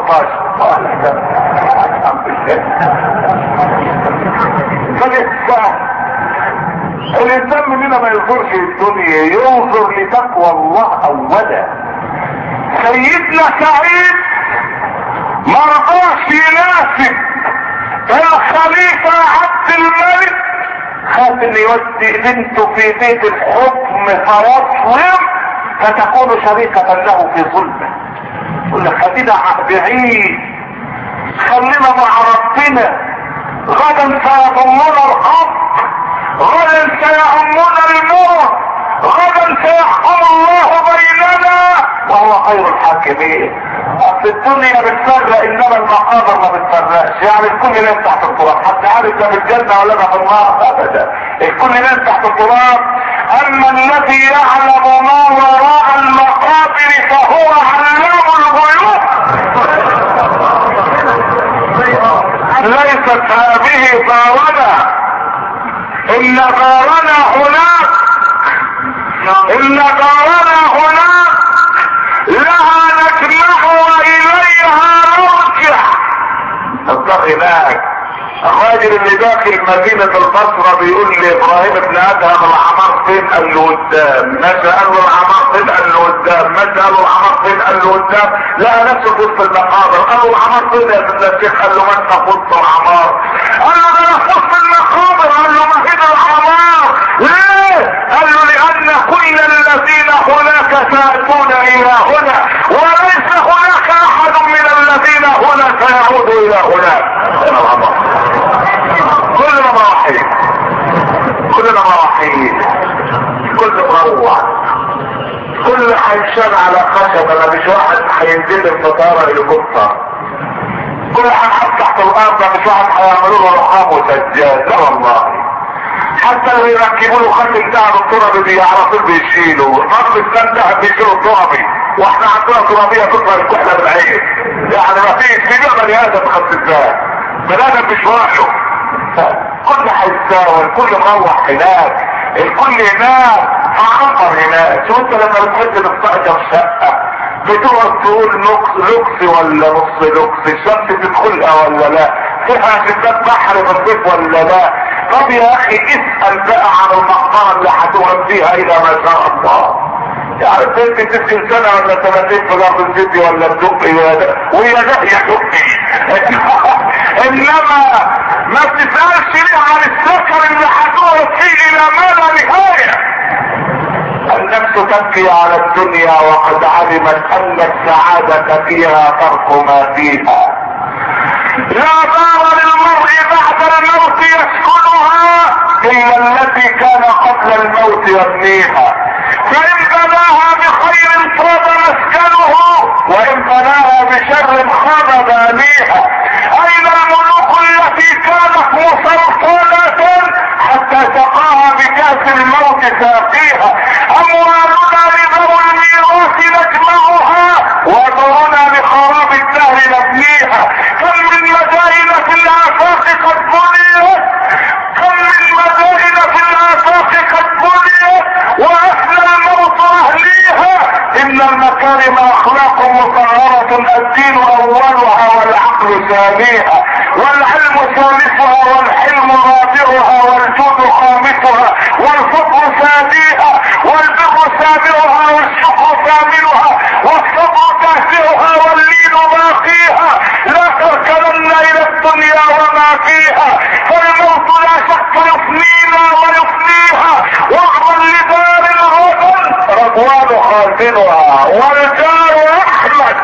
115 فلسه الانسان مننا ما ينظرش الدنيا ينظر لتقوى الله اولا سيدنا سعيد ما رضاش يناسب الخليفة عبد الملك خاف ان يودي بنته في بيت الحكم فيظلم فتكون شريكة له في ظلمه يقول لك خلينا بعيد خلينا مع ربنا غدا سيضمنا الحق غدا سيهمنا الموت غدا سيحكم الله بيننا وهو خير الحاكمين اصل الدنيا بتفرق انما المقابر ما بتفرقش يعني الكل ناس تحت التراب حتى عارف ده في الجنه ولا ده في النار ابدا الكل ناس تحت التراب اما الذي يعلم ما وراء المقابر فهو علام الغيوب ليست هذه دارنا ان دارنا هناك ان دارنا هناك لها نجمع واليها نرجع الضغ هناك الراجل اللي داخل مدينة البصرة بيقول لابراهيم ابن ادهم العمار فين قال له قدام ماشي قال له العمار فين قال له قدام ماشي قال له العمار فين قال له قدام لقى نفسه في وسط المقابر قال له العمار فين يا ابن الشيخ قال له ما انت في وسط العمار قال له ده انا في وسط المقابر قال له ما هي العمار ليه قال له لان كل الذين هناك سيأتون الى هنا وليس هناك احد من الذين هنا سيعود الى هناك كلنا مراحيل كلنا مراحيل كل مروع كل هيشان على خشب انا مش واحد هينزل الفطارة هليكوبتر كل هيحط تحت الارض مش واحد هيعملوا له رقام وسجاد لا والله حتى اللي يركبوا له خط الدهب الترابي دي على طول بيشيلوا خط الدهب بيشيلوا الترابي واحنا عندنا ترابيه تطلع الكحله بالعين يعني ما فيش في بني ادم خط الدهب بني ادم مش واحده كل هيتساوي الكل مروح هناك الكل هناك هعنبر هناك شو انت لما بتحب تستأجر شقة بتقعد تقول نقص لوكس ولا نص لوكس الشمس تدخلها ولا لا فيها شباك بحر في الصيف ولا لا طب يا اخي اسأل بقى عن المقبرة اللي هتقعد فيها الى ما شاء الله يعني بنت 60 سنة ولا سنتين في ضرب الجدي ولا بدقي وهي داهية دقي انما ما بتسألش ليه عن السكر اللي هتقعد فيه الى ما لا نهاية النفس تبكي على الدنيا وقد علمت ان السعادة فيها ترك ما فيها لا دار للمرء بعد الموت يسكنها الا التي كان قبل الموت يبنيها فان بناها بخير طاب مسكنه وان بناها بشر خاب بانيها اين الملوك التي كانت مسلطنة حتى سقاها بكاس الموت ساقيها اموالنا لذوي الميراث نجمعها ودورنا لخراب الدهر نبنيها كم من مدائن في الافاق قد بنيت كم من مدائن في الافاق قد بنيت وافنى الموت اهليها ان المكارم اخلاق مطهرة الدين اولها والعقل ثانيها والعلم ثالثها والحلم رابعها والجود خامسها والفقر ساديها والبر سابعها والشكر ثامنها والصبر تهزئها واللين باقيها لا تركنن الى الدنيا وما فيها فالموت لا شك يفنينا ويفنيها واغضا لدار الغضن رضوان خازنها والجار احمد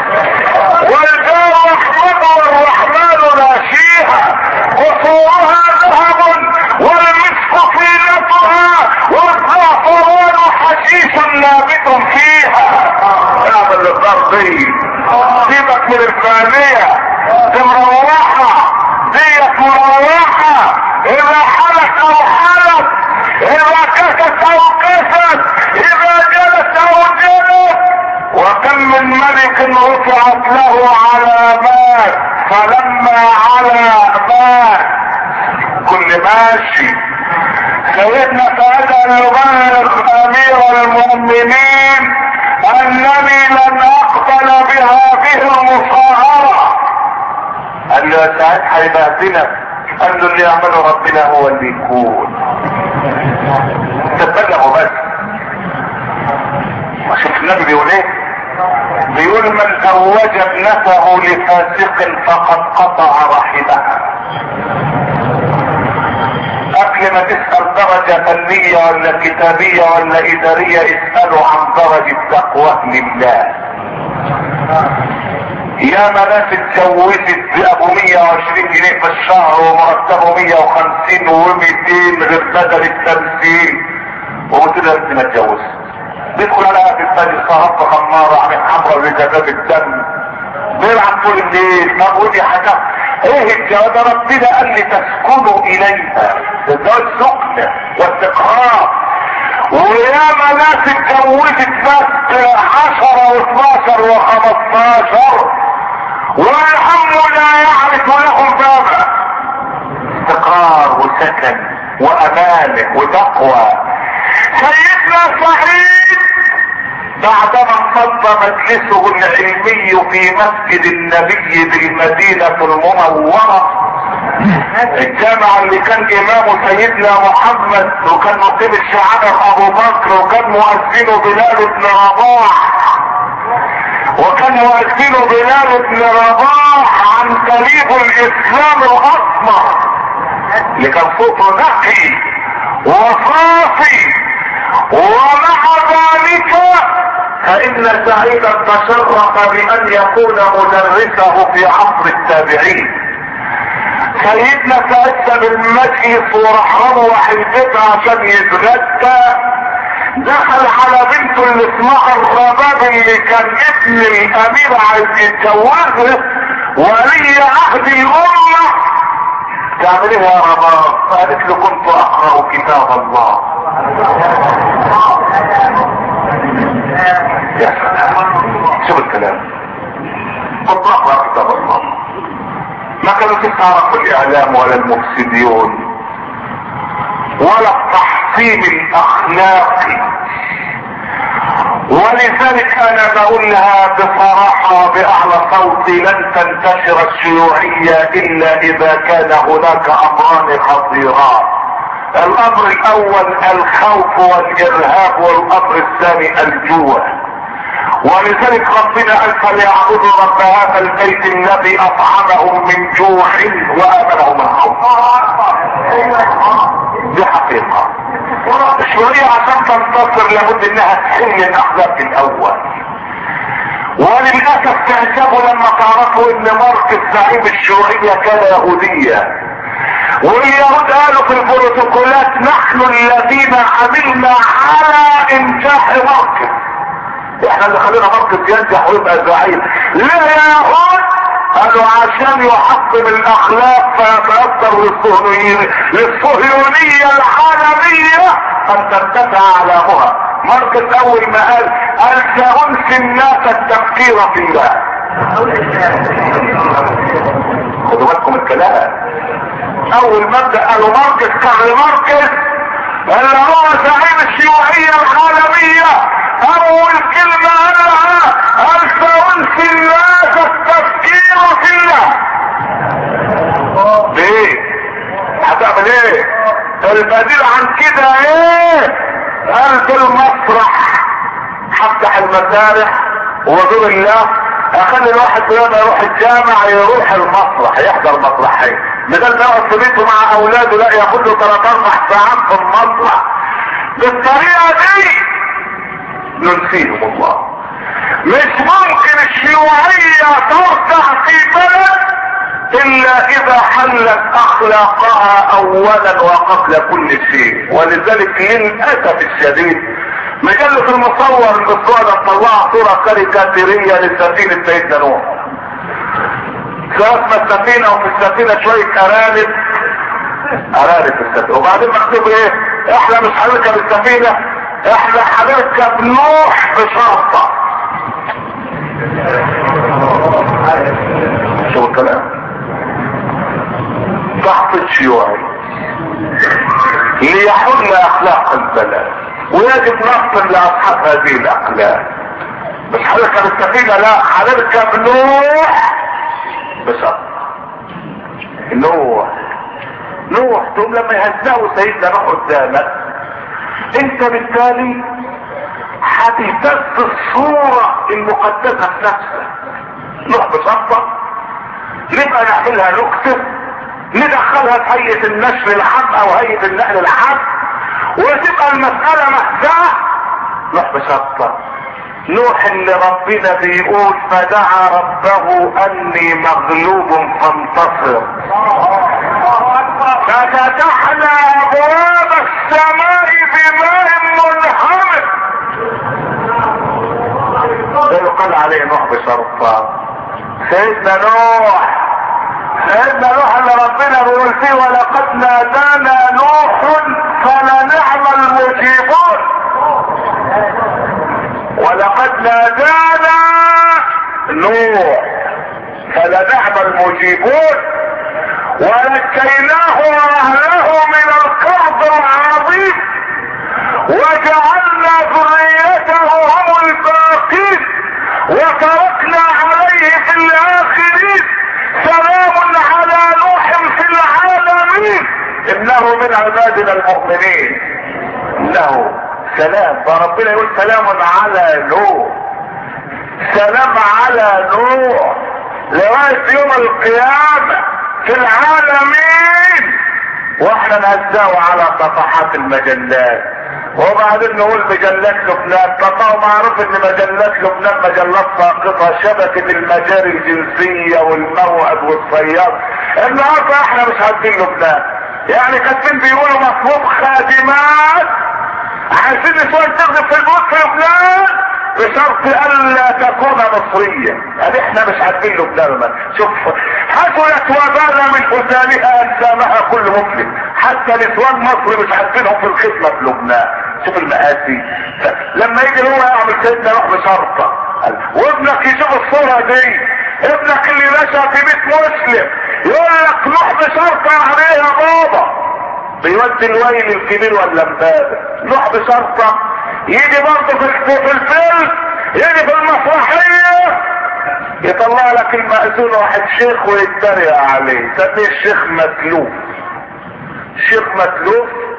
والجار احمد والرحمن ناشيها قصورها ذهب والمسك طينتها والزعفران حشيش نابت فيها اعمل الضربي سيبك من الفانية دي مروحة ديت مروحة اذا حلت او حلت اذا كست او كست اذا جلت او جلت وكم من ملك رفعت له علامات فلما على مات كل ماشي سيدنا سعد ان يبلغ امير المؤمنين انني لن اقبل بهذه المصاهرة قال له يا سعد هيبهدلك قال له اللي يعمله ربنا هو اللي يكون تبلغوا بس وشوف النبي بيقول ايه بيقول من زوج ابنته لفاسق فقد قطع رحمها قبل ما تسأل درجة فنية ولا كتابية ولا ادارية اسألوا عن درجة تقوى لله يا ناس اتجوزت بابو 120 جنيه في الشهر ومرتبه 150 و200 غير بدل التمثيل وقلت لها انت ما اتجوزت بيدخل على في الفجر صهب خمارة عن حمرا لجذاب الدم بيلعب طول الليل مقول يا حاجة ايه الجواب ربنا قال لي تسكنوا اليها الزواج سكنة واستقرار وياما ناس اتجوزت بس عشرة واثناشر وخمستاشر والهم لا يعرف لهم بابا استقرار وسكن وامانه وتقوى سيدنا سعيد بعدما انقضى مجلسه العلمي في مسجد النبي بالمدينة المنورة الجامع اللي كان امامه سيدنا محمد وكان مقيم الشعب ابو بكر وكان مؤذنه بلال بن رباح وكان مؤذنه بلال بن رباح عن تليب الاسلام الاسمر اللي كان صوته نقي وصافي ومع ذلك فان سعيدا تشرف بان يكون مدرسه في عصر التابعين سيدنا سعيد بالمجلس وراح روح البيت عشان يتغدى دخل على بنته اللي اسمها الرباب اللي كان ابن الامير عايز يتجوزها ولي عهد الامه تعمل ايه يا رباب قالت له كنت اقرا كتاب الله يا سلام شوف الكلام كنت اقرا كتاب الله ما كانوا تعرف الاعلام ولا المفسدون ولا التحصيل الاخلاقي ولذلك انا بقولها بصراحة وباعلى صوتي لن تنتشر الشيوعية الا اذا كان هناك امران خطيران الامر الاول الخوف والارهاب والامر الثاني الجوع ولذلك ربنا قال فليعبدوا رب هذا البيت الذي اطعمهم من جوع وامنهم من خوف دي حقيقة الشيوعية عشان تنتصر لابد انها تحل الاخلاق الاول وللاسف تعجبوا لما تعرفوا ان مارك الزعيم الشيوعية كان يهوديا واليهود قالوا في البروتوكولات نحن الذين عملنا على انجاح ماركس احنا اللي خلينا ماركس ينجح ويبقى زعيم ليه يا يهود قالوا عشان يحطم الاخلاق فيتأثر للصهيونية للصهيونية العالمية ان ترتفع اعلامها ماركس اول ما قال قال سأنسي الناس التفكير في الله خدوا بالكم الكلام اول مبدأ قالوا ماركس كارل ماركس اللي هو زعيم الشيوعية العالمية اول كلمة قالها قال سأنسي الناس التفكير في الله ليه هتعمل ايه البديل عن كده ايه قال في المسرح هفتح المسارح ودور الله اخلي الواحد لما يروح الجامع يروح المسرح يحضر مسرحين بدل ما يقعد في بيته مع اولاده لا ياخد له ثلاث اربع ساعات في المسرح بالطريقه دي ننسيهم الله مش ممكن الشيوعية ترجع في بلد الا اذا حلت اخلاقها اولا وقبل كل شيء ولذلك للاسف الشديد مجلة المصور الاسبوع طلع صورة كاريكاتيرية لسفينة سيدنا نوح اسمها السفينة وفي السفينة شوية ارانب ارانب في السفينة وبعدين مكتوب ايه احنا مش هنركب السفينة احنا هنركب نوح بشرطة شو الكلام ضغط الشيوعي ليحل اخلاق البلد ويجب نصل لاصحاب هذه الاخلاق مش هنركب السفينه لا هنركب نوح بشرط نوح نوح تقوم لما يهزقوا سيدنا نوح قدامك انت بالتالي هتهتز الصورة المقدسة في نفسك نوح بشرطة نبقى نعملها نكتة ندخلها في هيئة النشر العام او هيئة النقل العام وتبقى المسألة مهزأة نوح بشرطة نوح اللي ربنا بيقول فدعا ربه اني مغلوب فانتصر ففتحنا ابواب السماء بماء منهمر ده يقال عليه نوح بشرطة سيدنا نوح سيدنا نوح اللي ربنا بيقول فيه ولقد نادانا نوح فلنعم المجيبون ولقد نادانا نوح فلنعم المجيبون ونجيناه واهله من الكرب العظيم وجعلنا ذريته هم الباقين وتركنا عليه في الاخرين سلام على نوح في العالمين انه من عبادنا المؤمنين انه سلام فربنا يقول سلام على نوح سلام على نوح لغايه يوم القيامه في العالمين واحنا نهزاه على صفحات المجلات وبعدين نقول مجلات لبنان طبعا معروف ان مجلات لبنان مجلات ساقطة شبكة المجاري الجنسية والموعد والصياد النهارده احنا مش عارفين لبنان يعني كاتبين بيقولوا مطلوب خادمات عايزين نسوان تخدم في البيوت في لبنان بشرط الا تكون مصرية يعني احنا مش عارفين لبنان شوف حصلت وبال من حسامها اجسامها كل مسلم حتى نسوان مصر مش عارفينهم في الخدمة في لبنان شوف المآسي لما يجي هو يعمل سيدنا روح بشرطة وابنك يشوف الصورة دي ابنك اللي نشأ في بيت مسلم يقول لك روح بشرطة عليه يا بابا بيودي الويل الكبير ولا امبابة نوح بشرطة يجي برضه في في الفيلم يجي في المسرحية يطلع لك المأذون واحد شيخ ويتريق عليه سميه الشيخ متلوف شيخ متلوف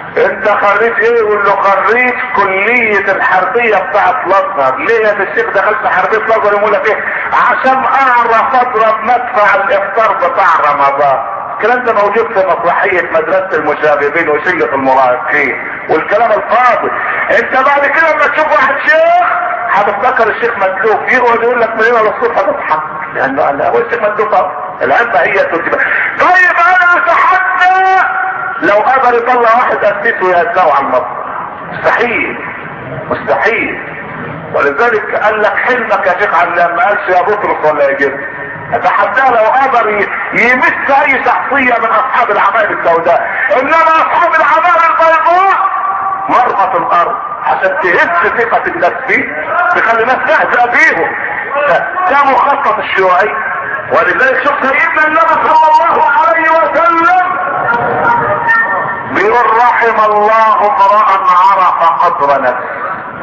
انت خريج ايه يقول له خريج كلية الحربية بتاعت الازهر ليه يا الشيخ دخلت حربية الازهر يقول لك ايه عشان اعرف اضرب مدفع الافطار بتاع رمضان الكلام ده موجود في مسرحية مدرسة المشاغبين وشلة المراهقين والكلام الفاضي انت بعد كده لما تشوف واحد شيخ هتفتكر الشيخ مدلوب يقعد يقول لك من هنا للصبح هتضحك لانه انا هو الشيخ مدلوب العلبة هي تجيب طيب انا اتحدى لو قدر يطلع واحد اسيس ويهزقه على المصر مستحيل مستحيل ولذلك قال لك حلمك يا شيخ علام ما قالش يا بطرس ولا يا جبل اتحداه لو قدر يمس اي شخصية من اصحاب العمائر السوداء انما اصحاب العمائر البيضاء مرمى الارض عشان تهز ثقة الناس فيه تخلي الناس تهزأ بيهم ده مخطط الشيوعي ولذلك شوف سيدنا النبي صلى الله عليه وسلم بيقول رحم الله امرأ عرف قدر نفسه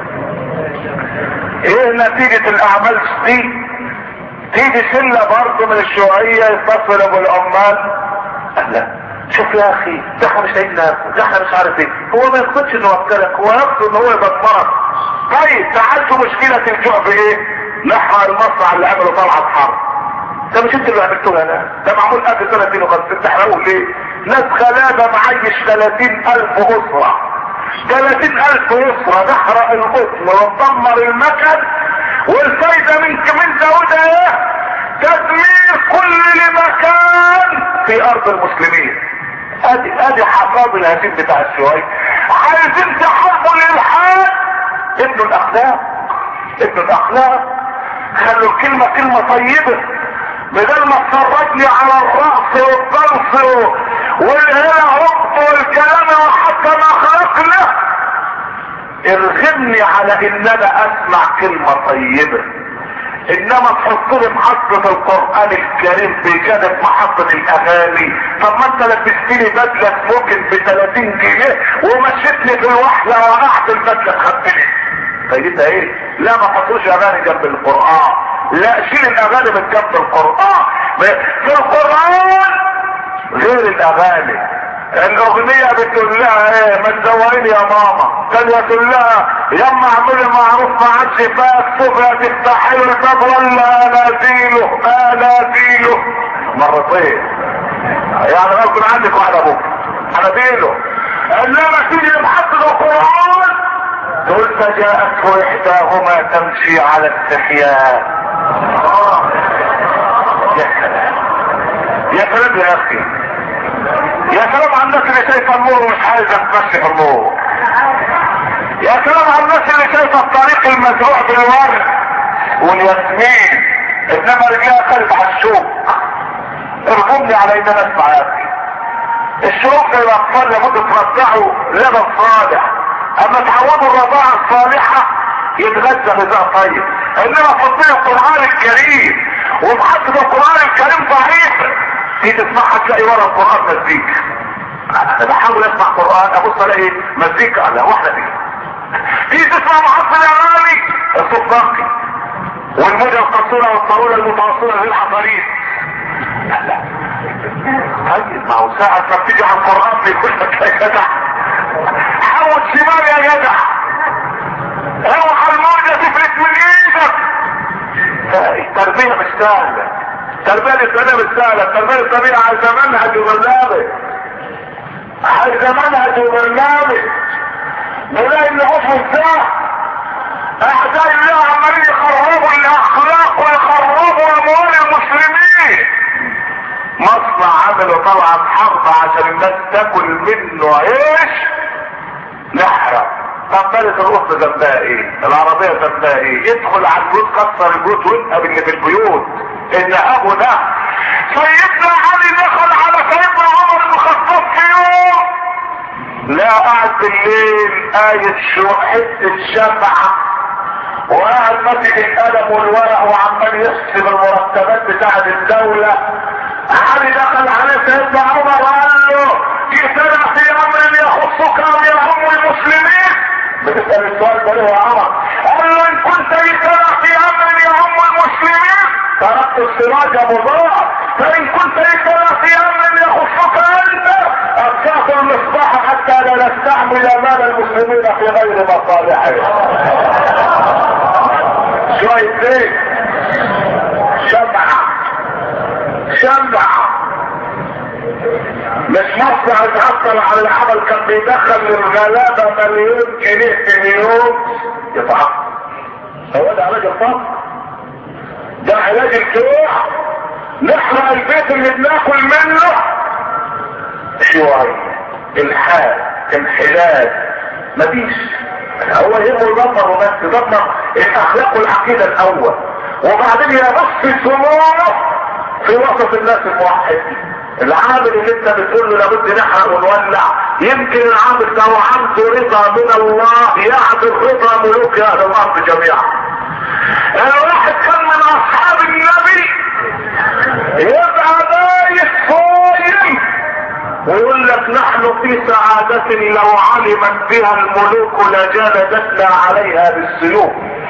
ايه نتيجة الاعمال دي تيجي شلة برضه من الشيوعية يتصلوا بالعمال لا شوف يا اخي ده احنا مش عايزين ناكل ده احنا مش عارف ايه هو ما يقصدش انه وكلك هو يقصد ان هو يدمرك طيب تعالوا مشكلة الجوع بايه نحرق المصنع اللي عمله طلعت حرب ده مش انت اللي عملتوها لا ده معمول قبل 350 تحرقوا ليه ناس غلابة معيش 30 الف اسرة 30 الف اسرة نحرق القطن وندمر المكن والفايدة من من ده وده ايه تدمير كل مكان في ارض المسلمين ادي ادي حصاد الهزيم بتاع الشيوعي عايزين تحاربوا الالحاد ابن الاخلاق ابن الاخلاق خلوا الكلمة كلمة طيبة بدل ما تفرجني على الرأس والضرس والهنا عقد والكلام وحتى ما خلقنا ارغمني على ان انا اسمع كلمة طيبة انما تحط لي محطة القرآن الكريم بجانب محطة الاغاني طب ما انت لبستني بدلة سموكن ب 30 جنيه ومشيتني في الوحلة وقعت البدلة خدتني فايدتها ايه لا ما تحطوش اغاني جنب القرآن لا شيل الاغاني من جنب القرآن في القرآن غير الاغاني الاغنية بتقول لها ايه ما تزوريني يا ماما تانية تقول لها يما اعملي معروف ما عادش فيها السفرة تفتحي له الباب ولا اناديله اناديله مرتين يعني غصب عنك واحدة بكرة اناديله انما تيجي محطة القرآن تقول فجاءته احداهما تمشي على استحياء يا سلام يا سلام يا اخي يا سلام على الناس اللي شايفه النور ومش عايزه تمشي في النور يا سلام على الناس اللي شايفه الطريق المزروع بالورد والياسمين انما رجلها خلف على الشوك ارغمني على ان انا اسمع يا اخي الشروق للاطفال لابد ترضعوا لبن صالح اما تعودوا الرضاعة الصالحة يتغذى غذاء طيب انما تحطيه القرآن الكريم ومحطة القرآن الكريم ضعيفة تيجي تسمعها تلاقي ورا القرآن مزيكا انا بحاول اسمع قرآن ابص الاقي مزيكا على واحدة دي تيجي تسمع محطة الاغاني الصوت نقي والموجة القصيرة والطاولة المتوسطة للحضارين لا طيب ما هو ساعة ما بتيجي على القرآن بيقول لك يا جدع حاول شمال يا جدع اوعى الموجة تفلت من ايدك التربية مش سهلة التربية الإسلامية مش سهلة التربية الإسلامية عايزة منهج وبرنامج عايزة منهج وبرنامج نلاقي ان عفو الزاح اعداء الله عمالين يخربوا الاخلاق ويخربوا اموال المسلمين مصنع عملوا طلعت حرب عشان الناس تاكل منه عيش نحرق طب بالك القط ذنبها ايه العربية ذنبها ايه يدخل على البيوت كسر البيوت ويبقى اللي في البيوت ان ابو ده سيدنا علي دخل على سيدنا عمر بن الخطاب في يوم لا قاعد بالليل آية شو حتة شمعة وقاعد ماسك القلم والورق وعمال يحسب المرتبات بتاعت الدولة علي دخل على سيدنا عمر وقال له جئتنا في امر يخصك ام يهم المسلمين بتسأل السؤال ده ليه يا عمر قال له ان كنت جئتنا في امر يهم المسلمين تركت السراج مضاء فان كنت لك في امر يخصك انت اطفأت المصباح حتى لا نستعمل مال المسلمين في غير مصالحهم شوية زيت شمعة شمعة مش مصنع اتعطل على العمل كان بيدخل للغلابة مليون جنيه في اليوم يتعطل هو ده علاج الفقر ده علاج الجوع نحرق البيت اللي بناكل منه شوية الحال انحلال مفيش هو يهمه يدمر وبس يدمر الاخلاق والعقيدة الاول وبعدين يبص سمومه في وسط الناس الموحدين العامل اللي انت بتقول له لابد نحرق ونولع يمكن العامل ده عنده رضا من الله يعدل رضا ملوك اهل الارض جميعا الواحد كان من اصحاب النبي يبقى بايت صايم ويقول لك نحن في سعادة لو علمت بها الملوك لجلدتنا عليها بالسيوف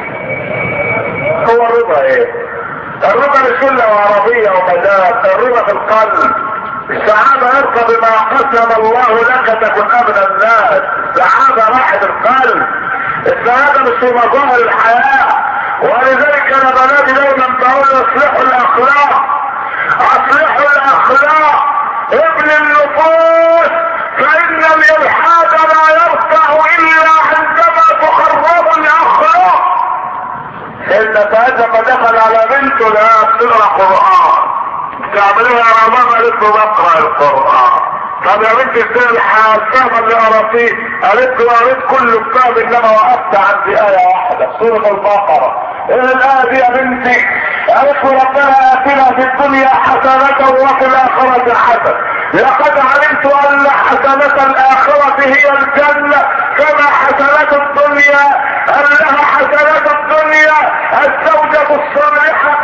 هو الرضا ايه الرضا مش كله عربية ومداد الرضا في القلب السعادة ارضى بما قسم الله لك تكن امن الناس السعادة راحة القلب السعادة مش في مظاهر الحياة ولذلك انا بنادي دايما بقول اصلحوا الاخلاق اصلحوا الاخلاق ابن النفوس فان الالحاد لا يرفع الا عندما تخرب الاخلاق ان ساعتها ما دخل على بنته لا بتقرا قران تعملوها يا ماما قالت له بقرا القران طب يا بنت ازاي الحاسه اللي قراتيه قالت له قريت كل كتاب انما وقفت عند ايه واحده سوره البقره ايه الايه دي يا بنتي قالت له ربنا اتنا في الدنيا حسنه وفي الاخره حسنه لقد علمت ان حسنة الاخرة هي الجنة كما حسنة الدنيا انها حسنة الدنيا الزوجة الصالحة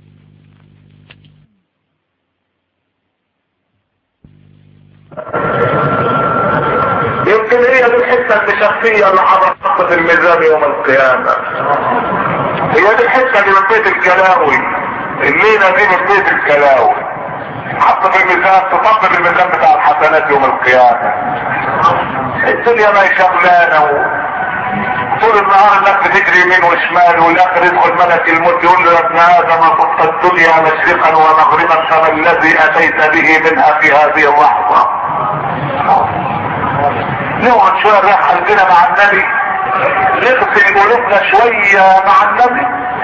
يمكن هي دي الحته المشخصيه اللي حضرتها في الميزان يوم القيامه هي دي الحته اللي من بيت الكلاوي الليله دي من بيت الكلاوي حط في الميزان تطبق الميزان بتاع الحسنات يوم القيامه الدنيا ما هي شغلانه و... طول النهار الناس بتجري يمين وشمال والاخر يدخل ملك الموت يقول له يا ابن ادم صدت الدنيا مشرقا ومغربا فما الذي اتيت به منها في هذه اللحظه نقعد شويه نريح قلبنا مع النبي نغسل قلوبنا شويه مع النبي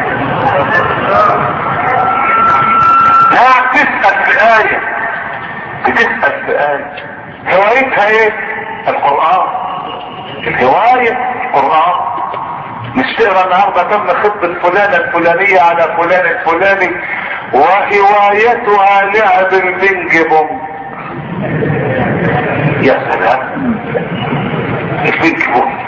لا تسأل في آية بتسأل في آية هوايتها ايه القرآن الهواية القرآن مش تقرا النهارده تم خطة فلانة الفلانية على فلان الفلاني وهوايتها لعب البنج بونج يا سلام البنج بونج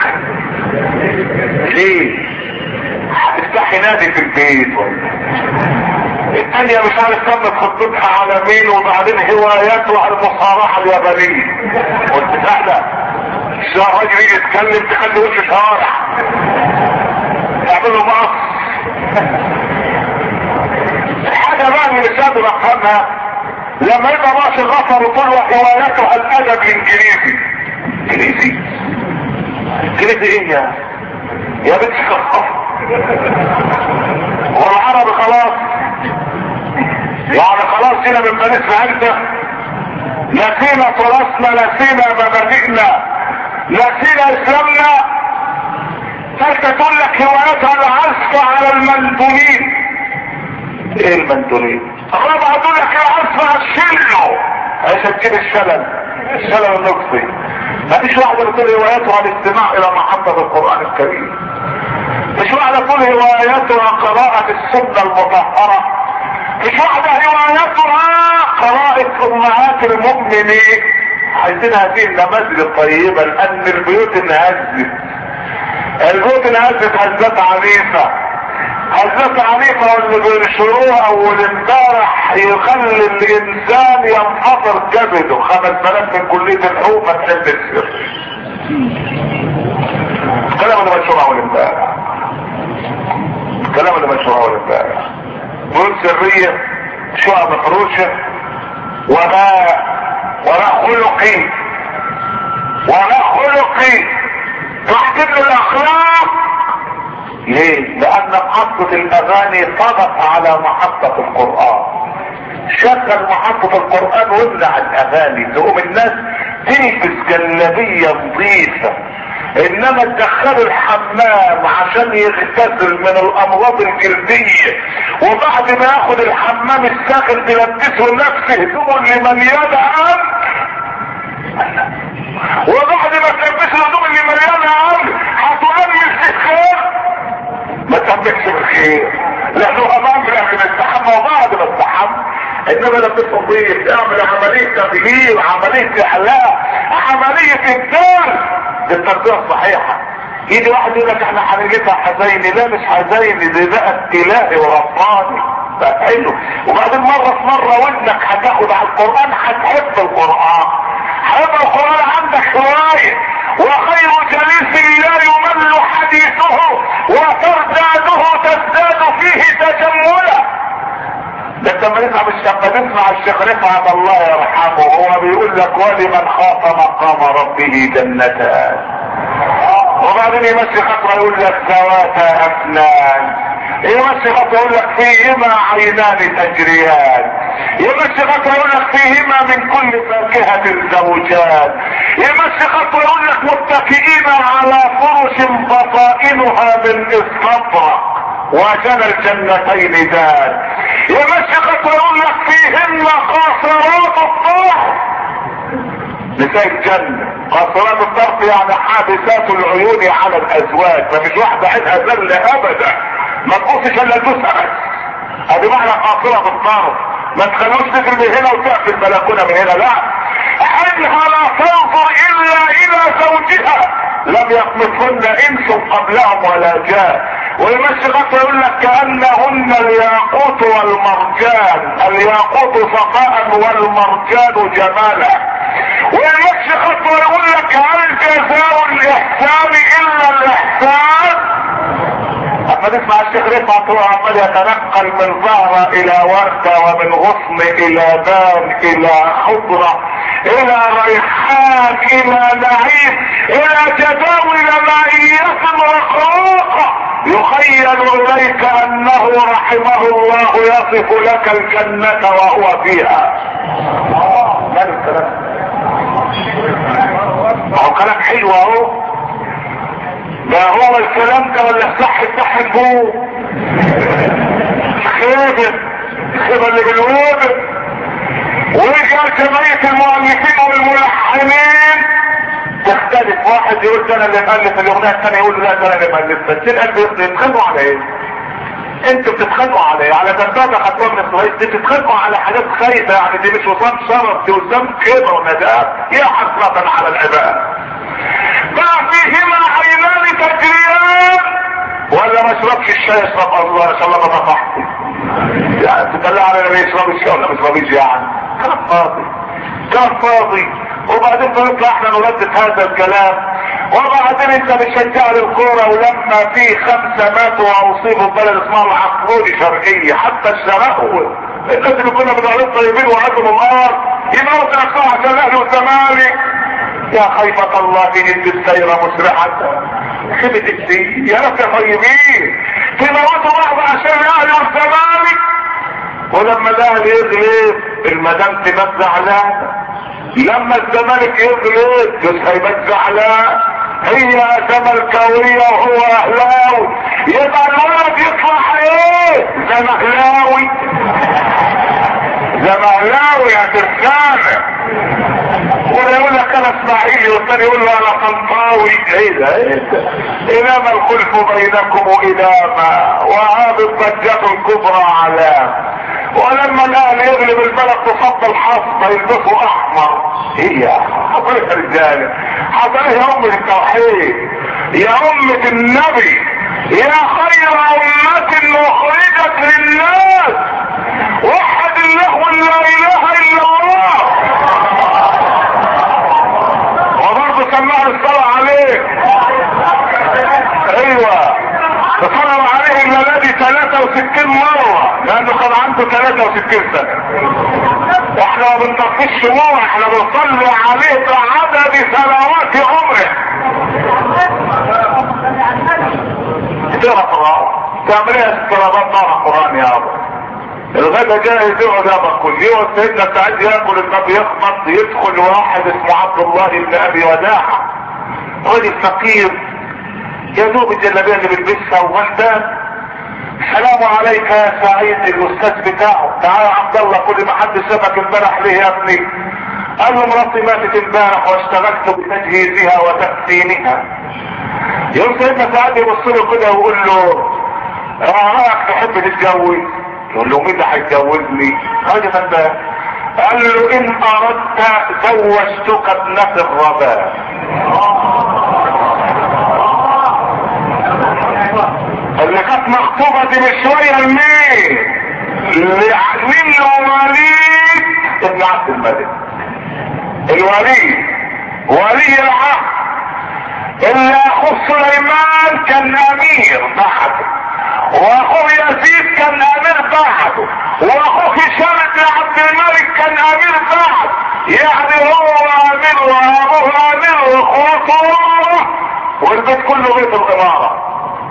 ليه؟ هتفتحي نادي في البيت ولا الثانية مش عارف تمت خطتها على مين وبعدين هواياته على المصارعة اليابانية قلت سهلة الراجل يجي يتكلم تخلي وشه شوارع تعملوا مقص الحاجة بقى اللي مش قادر افهمها لما يبقى ماشي غفر وطول هواياته الادب الانجليزي انجليزي انجليزي ايه يا يا بنت والعربي خلاص يعني خلاص هنا من بني انت نسينا تراثنا نسينا مبادئنا نسينا اسلامنا ثالثة تقول لك هوايتها العزف على المندولين ايه المندولين الرابعة تقول لك العزف على الشلو عشان كده الشلل الشلل النقصي مفيش واحدة بتقول هوايتها الاستماع الى محبة القرآن الكريم مش واحدة تقول هوايتها قراءة السنة المطهرة مش واحدة هوايتها قراءة امهات المؤمنين عايزين هذه النماذج الطيبة لان البيوت انهزت البيوت انهزت هزات عنيفة هزات عنيفة واللي بينشروها اول امبارح يخلي الانسان ينفطر كبده خمس بنات من كلية الحقوق ما تحب السر الكلام اللي منشور اول امبارح الكلام اللي منشور اول امبارح بيوت سرية شقق مفروشة ولا ولا خلقي ولا خلقي تحديد الاخلاق ليه لان محطة الاغاني طغت على محطة القرآن شغل محطة القرآن وامنع الاغاني تقوم الناس تلبس جلابية نظيفة انما تدخلوا الحمام عشان يغتسل من الامراض الجلدية وبعد ما ياخد الحمام الساخن تلبسه نفس هدومه اللي مليانة امن وبعد ما تلبسه الهدوم اللي مليانة امن هتؤمن الخير ما تمكش بالخير لانه امام لكن استحمى وبعد ما استحمى انما لما تنظيف اعمل عملية تغيير عملية احلاء عملية ابدال للتربية الصحيحة يجي واحد يقول لك احنا هنجيبها حزيني لا مش حزيني دي بقى ابتلائي ورباني بقى حلو وبعدين مرة في مرة ودنك هتاخد على القرآن هتحب القرآن حب القرآن عندك هواية وخير جليس لا يمل حديثه وترداده تزداد فيه تجملا ده انت لما نسمع الشيخ نسمع الشيخ رفعت الله يرحمه هو بيقول لك ولمن خاف مقام ربه جنتان وبعدين يمشي خطوه يقول لك ذواتا افنان يمشي خطوه يقول لك فيهما عينان تجريان يمشي خطوه يقول لك فيهما من كل فاكهه زوجان يمشي خطوه يقول لك متكئين على فرش بطائنها من استبرق وجنى الجنتين دان يمشي خطوه يقول لك فيهن قاصرات الطرف نساء الجنة قاصرات الطرف يعني حابسات العيون على الازواج فمش واحدة عينها زلة ابدا ما تبصش الا الجزء بس ادي معنى قاصرة الطرف ما تخلوش تجري من هنا وتقفل البلكونة من هنا لا عينها لا تنظر الا الى زوجها لم يطمثهن انس قبلهم ولا جاء ويمشي خطوة يقول لك كأنهن الياقوت والمرجان الياقوت صفاء والمرجان جمالا ويمشي خطوة يقول لك هل جزاء الإحسان إلا الإحسان اما نسمع الشيخ رفعت هو عمال يتنقل من زهرة الى وردة ومن غصن الى بان الى خضرة الى ريحان الى نعيم الى جداول مائية رقراقة يخيل اليك انه رحمه الله يصف لك الجنة وهو فيها ماذا الكلام ما هو كلام حلو اهو ده هو الكلام ده ولا صح صح الجو خيبة الخيبة اللي بالوجه ورجال جمعية المؤلفين والملحنين تختلف واحد يقول ده انا اللي مؤلف الاغنية الثانية يقول لا ده انا اللي مؤلف بس القلب يتخانقوا على ايه؟ انتوا بتتخانقوا على ايه؟ على دبابة خدوها من السويس دي بتتخانقوا على حاجات خايبة يعني دي مش وسام شرف دي وسام كبر ونجاة يا حسرة على العباد بقى فيهما عينان تجريان ولا ما اشربش الشاي اشرب الله ان شاء الله ما طفحت يعني تدلع على اللي يشرب الشاي ولا ما يشربش يعني كلام فاضي كلام فاضي وبعدين بنطلع احنا نردد هذا الكلام وبعدين انت بتشجع الكوره ولما في خمسه ماتوا واصيبوا بلد اسمها العقروني شرقيه حتى الشراء الناس اللي كنا بنعرف طيبين وعزموا الارض يموت نفسهم عشان الاهلي والزمالك يا خيبة الله ند السير مسرعة خيبة السي يا ناس يا طيبين تموتوا بعض عشان الاهلي والزمالك ولما الاهلي يغلب المدام تبقى زعلانة لما الزمالك يغلب مش هيبقى زعلان هي زملكاوية وهو اهلاوي يبقى الولد يطلع ايه زمهلاوي زمهلاوي يا تركانه ولا يقول لك انا اسماعيلي والثاني يقول له انا قنطاوي ايه ده ايه ده انما الخلف بينكم الامة وهذه الضجة الكبرى علام ولما الاهل يغلب البلد تصب الحصبة يلبسوا احمر هي حصل يا رجالة حصل يا امة التوحيد يا امة النبي يا خير امة اخرجت للناس وحد الله لا اله الا الله وبرضه سمعنا الصلاة عليك ايوه تصلوا عليه ان الذي 63 مرة لانه كان عنده 63 سنة احنا ما بنطفيش شموع احنا بنصلي عليه بعدد سنوات عمره تقرا قرآن تعمل ايه استرابات نار قرآن يا ابو الغدا جاهز يقعد يابا كل يوم سيدنا سعيد ياكل النبي يخبط يدخل واحد اسمه عبد الله بن ابي وداعه راجل فقير يا دوب الجلابيه اللي بيلبسها وغلبان السلام عليك يا سعيد الاستاذ بتاعه تعال يا عبد الله كل ما حد شافك امبارح ليه يا ابني قال له مراتي ماتت امبارح واشتغلت بتجهيزها وتكفينها يوم سيدنا سعيد يبص له كده ويقول له رايك تحب تتجوز يقول له مين اللي هيتجوزني راجل ده قال له ان اردت زوجتك ابنة الربا اللي كانت مخطوبة دي بشوية لمين لمين لوليد ابن عبد الملك الوليد ولي العهد اللي اخوه سليمان كان امير بعده واخوه يزيد كان امير بعده واخوه هشام بن عبد الملك كان امير بعد يعني هو امير وابوه امير واخواته والبيت كله بيت الاماره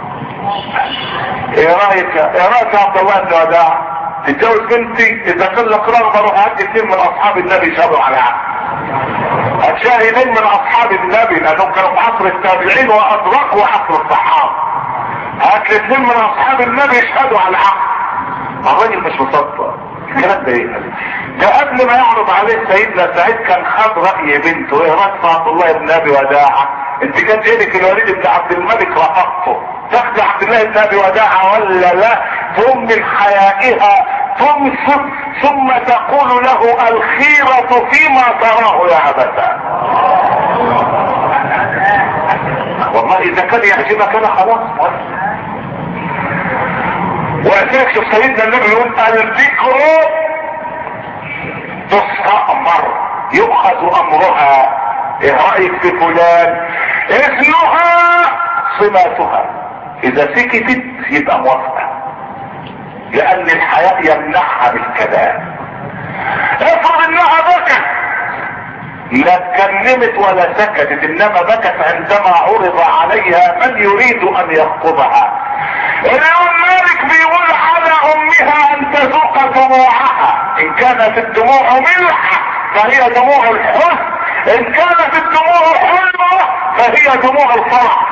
ايه رايك ايه رايك يا عبد الله بن وداع تتجوز بنتي اذا كان لك رغبه روح هات اثنين من اصحاب النبي يشهدوا على عقد الشاهدين من اصحاب النبي لانهم كانوا في عصر التابعين وادركوا عصر الصحابه هات الاثنين من اصحاب النبي يشهدوا على العقد الراجل مش مصدق الكلام ده ايه ده قبل ما يعرض عليه سيدنا سعيد كان خد راي بنته ايه رايك في عبد الله بن ابي وداعه انت كان ايدك الوليد بن عبد الملك رفضته تاخد عبد الله بن ابي وداعه ولا لا ثم من حيائها ثم ثم تقول له الخيرة فيما تراه يا عبدا والله اذا كان يعجبك انا خلاص وأتاك شوف سيدنا النبي يقول الذكر تستأمر يؤخذ امرها ايه رأيك في فلان اذنها صماتها اذا سكتت يبقى موافقة لان الحياء يمنعها بالكلام افرض انها بكت لا اتكلمت ولا سكتت انما بكت عندما عرض عليها من يريد ان يخطبها اليوم مالك بيقول على امها ان تذوق دموعها ان كانت الدموع ملحة فهي دموع الحزن ان كانت الدموع حلوة فهي دموع الفرح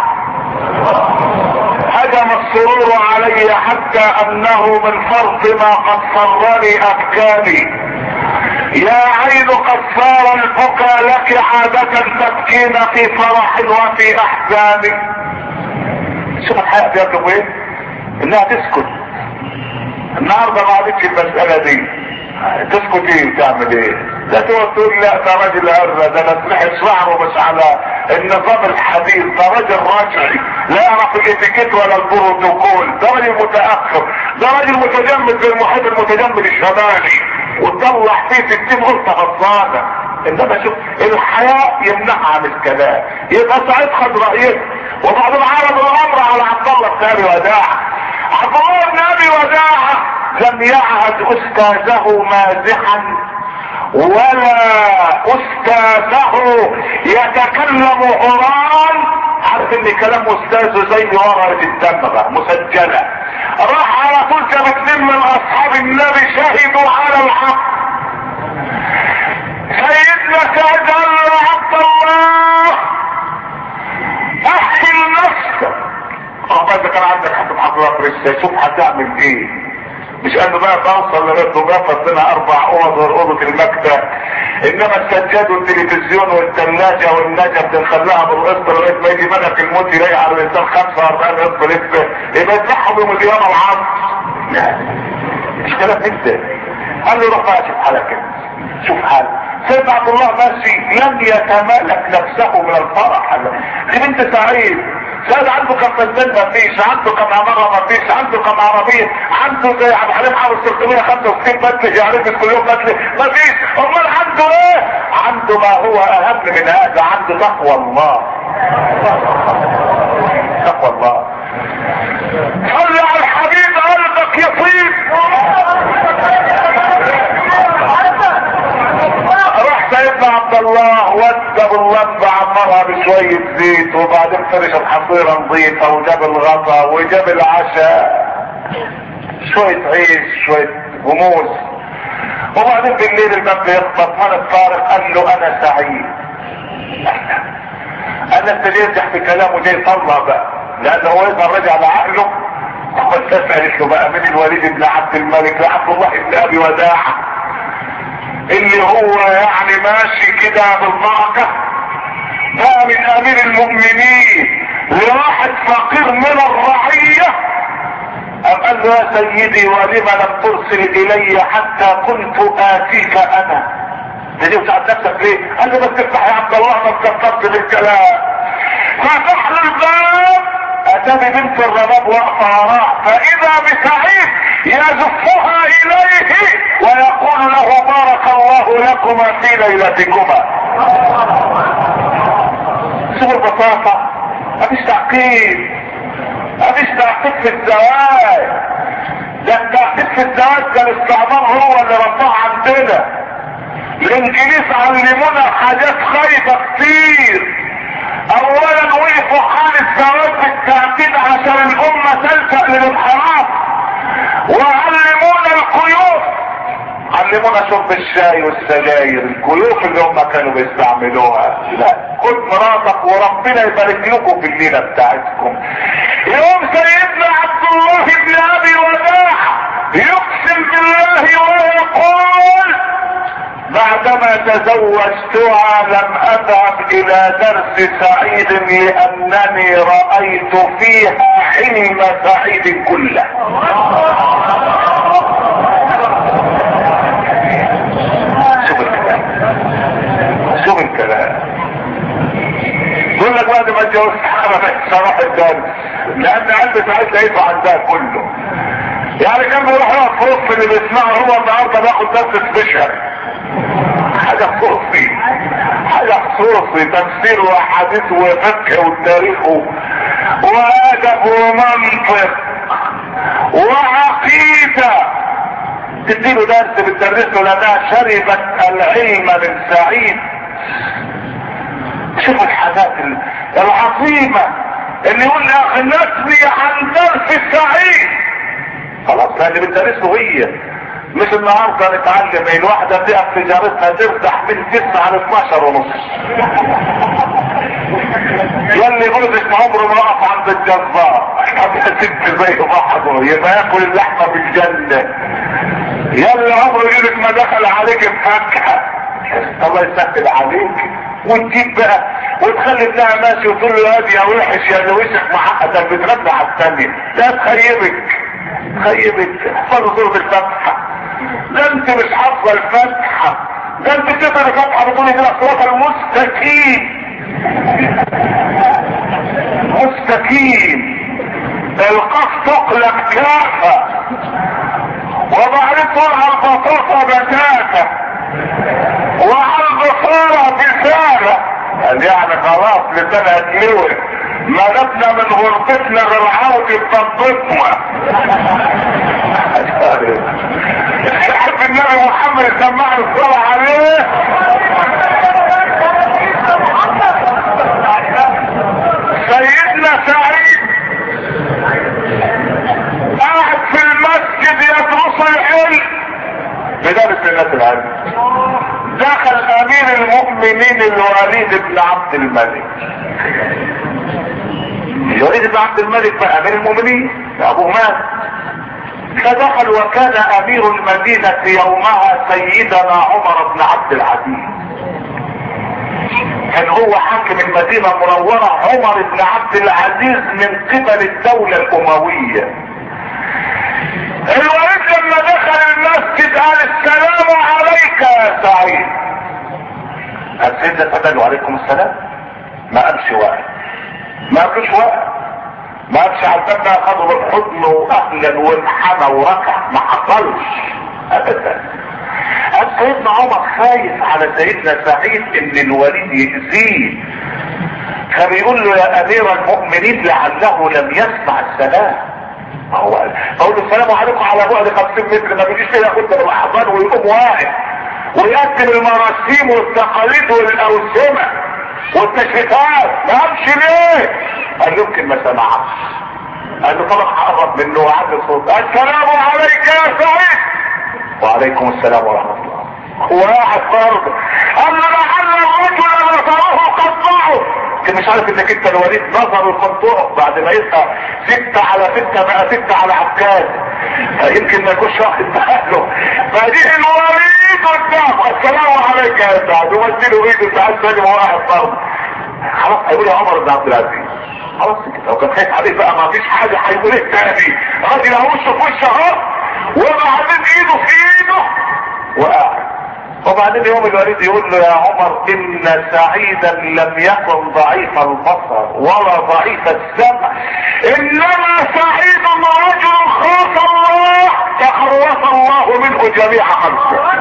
هجم السرور علي حتى انه من فرط ما قد سرني ابكاني يا عين قد صار البكى لك عادة تبكين في فرح وفي احزان شوف الحياة بيطلب ايه انها تسكت النهارده ما عادتش المسألة دي تسكت ايه وتعمل ايه لا تقعد تقول لا ده راجل هذا ده انا سمعت شعره مش على النظام الحديث ده راجل رجعي لا يعرف الاتيكيت ولا البروتوكول ده راجل متاخر ده راجل متجمد في المحيط المتجمد الشمالي وتطلع فيه ستين غلطه غلطانه انما شوف الحياء يمنعها عن الكلام يبقى سعيد خد رايه وبعدين عرض الامر على عبد الله بن ابي وداع عبد الله بن ابي وداع لم يعهد استاذه مازحا ولا استاذه يتكلم قران عارف ان كلام استاذه زي ورقه الدمغه مسجله راح على طول كان اتنين من اصحاب النبي شهدوا على الحق سيدنا سعد قال له عبد الله احكي لنفسك اه اذا كان عندك حد محضرات لسه شوف هتعمل ايه مش قال له بقى توصل لغايه مجفف لنا اربع اوض غير اوضه المكتب انما السجاد والتلفزيون والثلاجه والنجف بنخليها بالقسط لغايه ما يجي ملك الموت يلاقي على الانسان 45 قسط لسه يبقى يذبحهم يوم القيامه العصر مش كلام انت قال له روح بقى شوف حالك كده شوف حالك سيدنا عبد الله ماشي لم يتمالك نفسه من الفرح دي بنت سعيد سيد عنده كم فنان ما فيش عنده كم عمارة ما فيش عنده كم عربية عنده زي عبد الحليم حافظ 365 بدل يعرف كل يوم بدل ما فيش امال عنده ايه عنده ما هو اهم من هذا عنده تقوى الله تقوى الله صلى على الحبيب قال قلبك يطيب راح سيدنا عبد الله ودى باللمبة عمرها بشوية زيت وبعدين فرش الحصيرة نظيفة وجاب الغطا وجاب العشاء شوية عيش شوية غموس وبعدين بالليل الباب بيخبط من الطارق قال له انا سعيد انا اللي يرجع في كلامه جاي يطلع بقى لانه هو يظهر رجع لعقله قلت قالت له بقى من الوليد بن عبد الملك لعبد الله بن ابي وداعه اللي هو يعني ماشي كده بالبركه ده من امير المؤمنين لواحد فقير من الرعيه أم قال له يا سيدي ولم لم ترسل إلي حتى كنت آتيك أنا تجي وتعب نفسك ليه؟ قال له بس تفتح يا عبد الله ما تكفرت بالكلام فتح له الباب أتاني بنت الرباب واقفة وراه فإذا بسعيد يزفها إليه ويقول له بارك الله لكما في ليلتكما شوف البساطة مفيش تعقيد مفيش تعقيد في الزواج ده التعقيد في الزواج ده الاستعمار هو اللي رفعه عندنا الانجليز علمونا حاجات خايبة كتير اولا وقفوا حال الزواج بالتعقيد عشان الامة تلجأ للانحراف وعلمونا القيوف علمونا شرب الشاي والسجاير الكيوف اللي هم كانوا بيستعملوها لا خد مراتك وربنا يبارك لكم في الليله بتاعتكم يوم سيدنا عبد الله بن ابي وداع يقسم بالله ويقول بعدما تزوجتها لم اذهب الى درس سعيد لانني رايت فيها حلم سعيد كله شوف الكلام شوف الكلام يقول لك بعد ما اتجوزت حرمت صلاح الدرس لان قلب سعيد لقيته عندها كله يعني كان بيروح يقعد في وسط اللي بيسمعه هو النهارده بياخد درس سبيشال حاجه خصوصي حاجه خصوصي تفسير واحاديث وفقه والتاريخ وادب ومنطق وعقيده تديله درس بتدرس له لانها شربت العلم من سعيد شوف الحاجات العظيمة اللي يقول يا اخي نسمي عن درس سعيد خلاص ده اللي بتدرسه هي مش النهارده نتعلم الواحدة تقف في جارتها تفتح من 9 ل 12 ونص يلي جوزك عمره ما وقف عند الجزار حتى ست زي بعضه يبقى ياكل اللحمة في الجنة يلي عمره يجيلك ما دخل عليك بفاكهة الله يسهل عليك وتجيب بقى وتخلي ابنها ماشي وتقول له يا يا وحش يا اللي وشك معقد بتغنى على الثانية لا تخيبك تخيبك احفظوا سورة الفاتحة ده انت مش حافظة الفاتحة ده انت تقرا الفاتحة بتقول كده صراط المستقيم مستقيم القاف تقلب كافة وبعدين تقول على البساطة بتاتا وعلى البصارة بسارة قال يعني خلاص لسانها اتلوي ملكنا من غرفتنا للعود بتنطقنا يحب النبي محمد يسمعنا الصلاة عليه سيدنا سعيد قاعد في المسجد يدرس العلم بدرس الناس العلم دخل امير المؤمنين الوليد بن عبد الملك الوليد بن عبد الملك بقى امير المؤمنين ابوه مات فدخل وكان امير المدينة يومها سيدنا عمر بن عبد العزيز كان هو حاكم المدينة المنورة عمر بن عبد العزيز من قبل الدولة الاموية الوليد لما دخل المسجد قال السلام عليك يا سعيد السيدة فتن وعليكم السلام ما قالش واحد ما قالش واحد ما قالش على الباب اخذوا بالحضن واهلا وانحنى وركع ما حصلش ابدا قال سيدنا عمر خايف على سيدنا سعيد ان الوليد يأذيه فبيقول له يا امير المؤمنين لعله لم يسمع السلام هو اقول له السلام عليكم على بعد 50 متر ما بيجيش كده ياخد بالاحضان ويقوم واقف ويقدم المراسيم والتقاليد والاوسمه والتشريفات ما امشي ليه؟ قال له يمكن ما سمعش قال له طبعا هقرب منه وعلي صوت السلام عليك يا سعيد وعليكم السلام ورحمه الله واحد فرد قال له لعل الرجل نظره قطعه كان مش عارف انك انت الوليد نظر القنطوع بعد ما يبقى ستة على ستة بقى ستة على عكاز يمكن ما يكونش واخد باله فدي الوليد قدام السلام عليك يا سعد ومديله ايده سعد سالم واحد فرد خلاص هيقول يا عمر بن عبد العزيز خلاص كده لو كان خايف عليه بقى ما فيش حاجه هيقول ايه تاني راجل اهو وشه في وشه اهو وبعدين ايده في ايده وقاعد وبعدين يوم الوليد يقول له يا عمر ان سعيدا لم يكن ضعيف البصر ولا ضعيف السمع انما سعيد رجل خاف الله فخلص الله منه جميع خلقه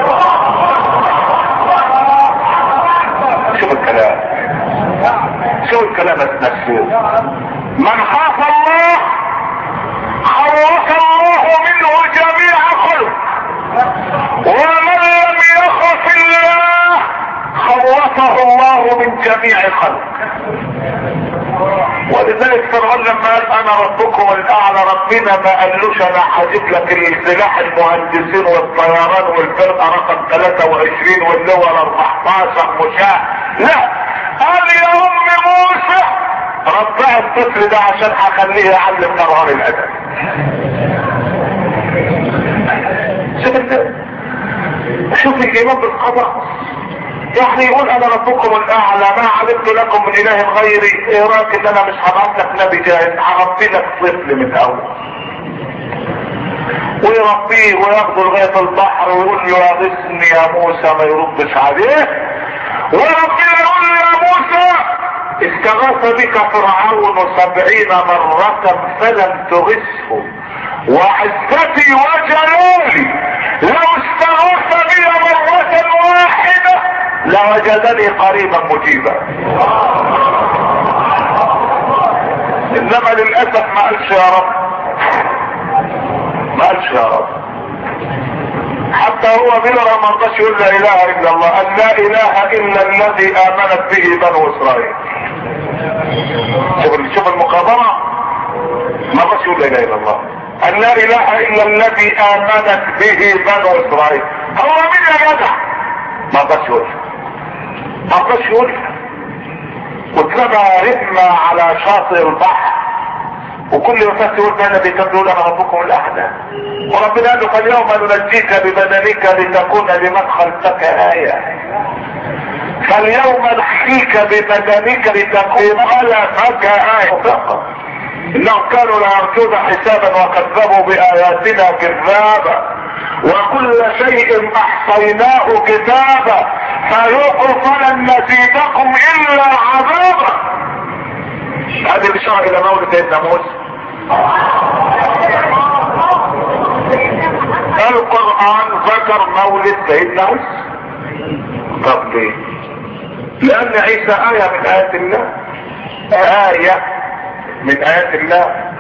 شوف الكلام شوف الكلام نفسه من خاف الله خلص الله منه جميع خلقه ومن لم يخف الله خوفه الله من جميع خلق ولذلك فرعون لما قال انا ربكم الاعلى ربنا ما قالوش انا هجيب لك السلاح المهندسين والطيران والفرقه رقم 23 واللواء ال 14 مشاة لا قال يا ام موسى ربع الطفل ده عشان هخليه يعلم فرعون الادب شوف شوف الايمان بالقضاء يعني يقول انا ربكم الاعلى ما علمت لكم من اله غيري ايه رايك ان انا مش هبعت لك نبي جاهز هربي لك طفل من الاول ويربيه وياخده لغايه البحر ويقول له يا غثني يا موسى ما يردش عليه وربنا يقول له يا موسى استغاث بك فرعون سبعين مرة فلم تغثه وعزتي وجلالي لو استغاث بي مرة واحدة لوجدني قريبا مجيبا انما للاسف ما قالش يا رب ما قالش يا رب حتى هو بلا ما رضاش يقول لا اله الا الله قال لا اله الا الذي امنت به بنو اسرائيل شوف شوف المقابله ما رضاش يقول لا اله الا الله ان لا اله الا الذي امنت به بنو اسرائيل هو مين يا جدع ما رضاش يقول ما رضاش يقول واترمى رمى على شاطئ البحر وكل وفاة يقول ده النبي كان بيقول انا ربكم الاعلى وربنا قال له فاليوم ننجيك ببدنك لتكون لمن خلفك آية فاليوم نحييك ببدنك لتكون خلفك آية انهم كانوا لا يرجون حسابا وكذبوا باياتنا كذابا وكل شيء احصيناه كتابا فذوقوا فلن نزيدكم الا عذابا هذه الاشاره الى مولد سيدنا موسى القرآن ذكر مولد سيدنا عيسى طب ليه؟ لأن عيسى آية من آيات الله آية من آيات الله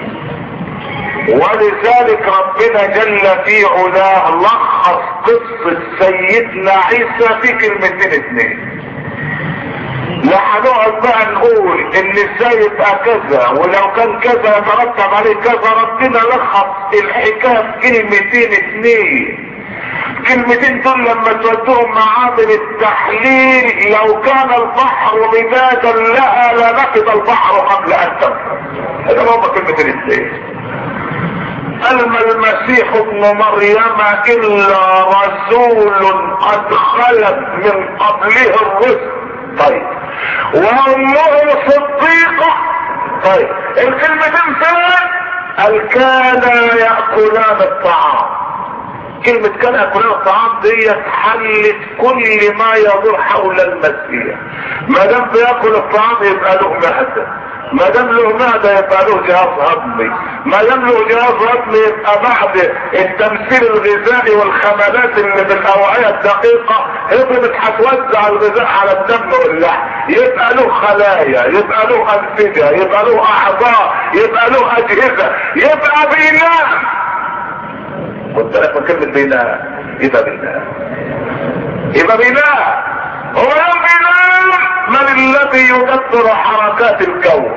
ولذلك ربنا جل في علاه لخص قصة سيدنا عيسى في كلمتين اتنين لا هنقعد بقى نقول ان ازاي يبقى كذا ولو كان كذا يترتب عليه كذا ربنا لخص الحكايه في كلمتين اتنين الكلمتين دول لما تودوهم معامل التحليل لو كان البحر مدادا لها لنفذ البحر قبل ان تنفذ هذا هما كلمتين اتنين ألم المسيح ابن مريم إلا رسول قد خلت من قبله الرسل طيب وامه صديقة طيب الكلمتين فين قال كان يأكلان الطعام كلمة كان يأكلان الطعام دي حلت كل ما يدور حول المسيح ما دام بياكل الطعام يبقى له معدة ما دام له معده يبقى له جهاز هضمي ما دام له جهاز هضمي يبقى بعد التمثيل الغذائي والخملات اللي في الاوعيه الدقيقه هضمت هتوزع الغذاء على الدم واللحم يبقى له خلايا يبقى له انسجه يبقى له اعضاء يبقى له اجهزه يبقى بينام خد بالك من كلمه بينام يبقى بينام يبقى بينام هو يوم بينام من الذي يدبر حركات الكون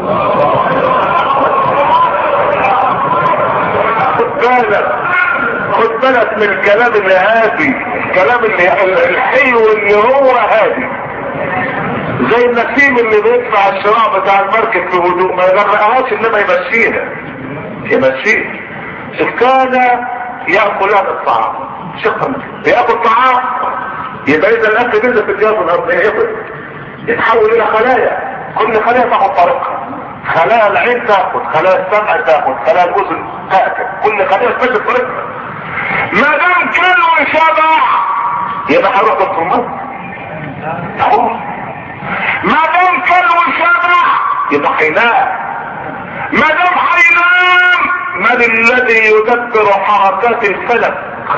خد بالك خد بالك من الكلام اللي هادي الكلام اللي الحلو اللي هو هادي زي النسيم اللي بيدفع الشراع بتاع المركب في هدوء ما يغرقهاش انما يمشيها يمشيها شوف كان ياكل هذا الطعام شكرا بياكل طعام يبقى اذا الاكل بينزل في الجهاز الهضمي يفضل يتحول الى خلايا كل خلايا تاخد طريقها خلايا العين تاخد خلايا السمع تاخد خلايا الاذن تاكل كل خلايا تمشي طريقها ما دام كل شبع يبقى هروح للطرمات ما دام كل شبع يبقى هينام ما دام هينام من الذي يدبر حركات الفلك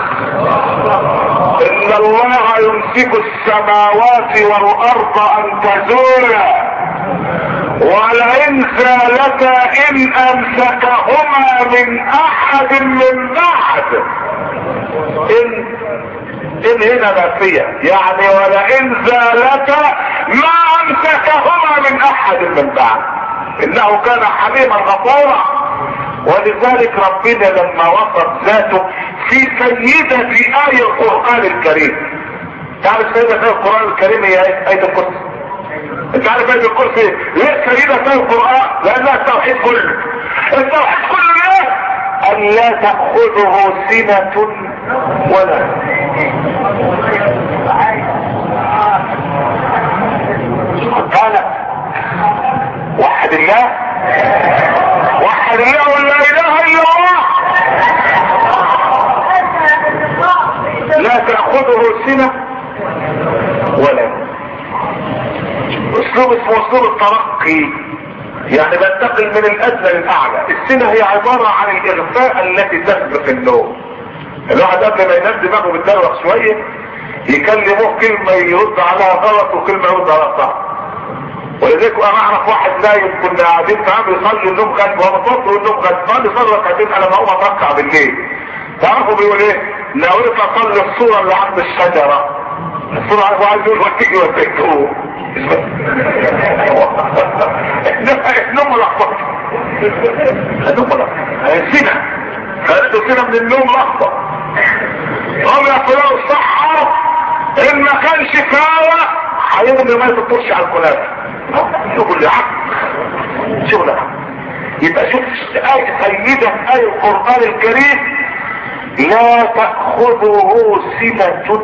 ان الله يمسك السماوات والارض ان تزولا ولئن زالتا ان امسكهما من احد من بعد ان ان هنا نافية يعني ولئن زالتا ما امسكهما من احد من بعد انه كان حليما غفورا ولذلك ربنا لما وصف ذاته في سيدة في آية القرآن الكريم تعرف سيدة في القرآن الكريم هي آية الكرسي انت عارف آية الكرسي ليه سيدة في القرآن لأنها التوحيد كله التوحيد كله ليه أن لا تأخذه سنة ولا قال وحد الله وحد الله ولا اله الا الله لا تأخذه سنة ولا اسلوب اسمه اسلوب الترقي يعني بنتقل من الادنى للاعلى السنة هي عبارة عن الاغفاء التي تسبق النوم الواحد قبل ما ينام دماغه بتدروخ شوية يكلموه كلمة يرد عليها غلط وكلمة يرد عليها صح ولذلك انا اعرف واحد نايم كنا قاعدين معاه بيصلي النوم غد وهو مفضل النوم غد صلي صلي ركعتين على ما هو اتركع بالليل تعرفوا بيقول ايه؟ ناويت اصلي الصورة اللي عند الشجرة الصورة عارف عايز يقول وتيجي وتيجي النوم لخبط النوم لخبط سنة خليته سنة من النوم لخبط هم يقولوا الصحة ان ما كانش كاوة هيرمي ما يفطرش على الكنافة شغل عقل شغل عقل يبقى شوف آية سيدة آية القرآن الكريم لا تأخذه سنة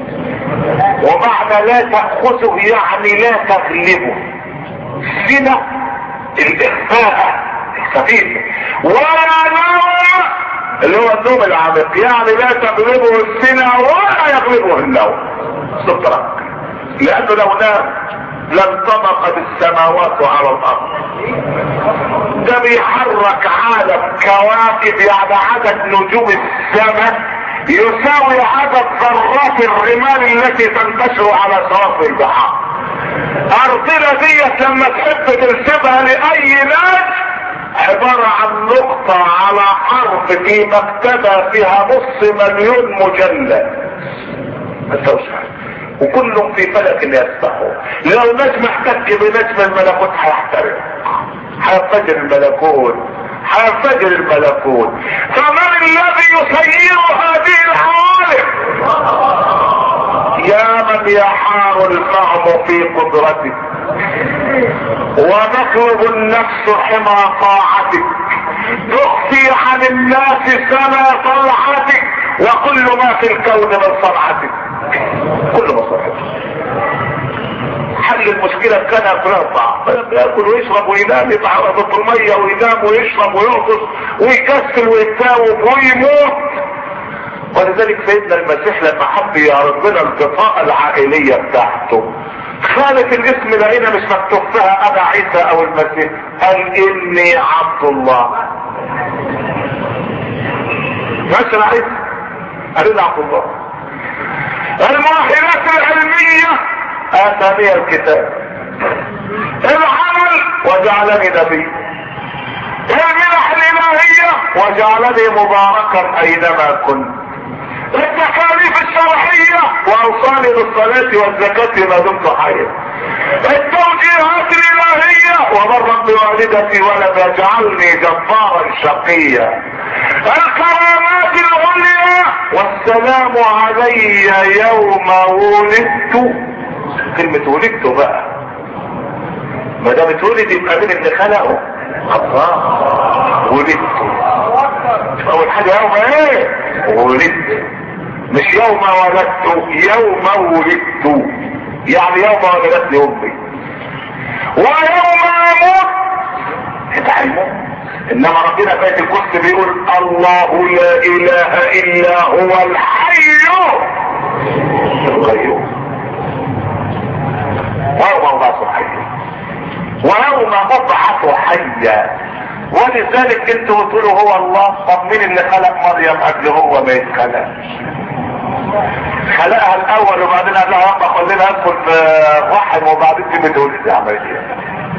ومعنى لا تأخذه يعني لا تغلبه سنة الإخفاء الخفيف ولا نوم اللي هو النوم العميق يعني لا تغلبه السنة ولا يغلبه النوم سترة لأنه لو نام لانطبقت السماوات على الأرض ده بيحرك عالم كواكب يعني عدد نجوم السماء يساوي عدد ذرات الرمال التي تنتشر على شواطئ البحار ارضنا ديت لما تحب تنسبها لاي ناس عبارة عن نقطة على حرف في مكتبة فيها نص مليون مجلد وكلهم في فلك يسبحوا لو نجم احتك بنجم الملكوت هيحترق هينفجر الملكوت هينفجر الملكوت فمن الذي يسير هذه العوالم يا من يحار الفهم في قدرتك ونطلب النفس حمى طاعتك تخفي عن الناس سما طلعتك وكل ما في الكون من صنعتك كل ما صنعتك حل المشكلة كان ياكلها طعام ياكل ويشرب وينام يتعرض في المية وينام ويشرب ويرقص ويكسل ويتاوب ويموت ولذلك سيدنا المسيح لما حب يعرض لنا البطاقة العائلية بتاعته خالة الاسم لقينا مش مكتوب فيها ابا عيسى او المسيح قال اني عبد الله ماشي انا عايز قال لي عبد الله المؤهلات العلمية اتاني الكتاب العمل وجعلني نبي المنح الالهية وجعلني مباركا اينما كنت التكاليف الشرعية واوصاني بالصلاة والزكاة ما دمت حيا التوجيهات الالهية وبرا بوالدتي ولم يجعلني جبارا شقيا الكرامات العليا والسلام علي يوم ولدت كلمة ولدت بقى ما دام اتولد يبقى مين اللي خلقه الله ولدت اول حاجة يوم ايه ولدت مش يوم ولدت يوم ولدت يعني يوم ولدتني امي ويوم اموت انت هيموت انما ربنا في ايه القدس بيقول الله لا اله الا هو الحي القيوم ويوم ابعث حيا ويوم ابعث حيا ولذلك انتوا بتقولوا هو الله طب مين اللي خلق مريم قبل هو ما يتخلقش خلقها الاول وبعدين قال لها يلا خلينا ندخل في الرحم وبعدين تيجي تقول لي عمليه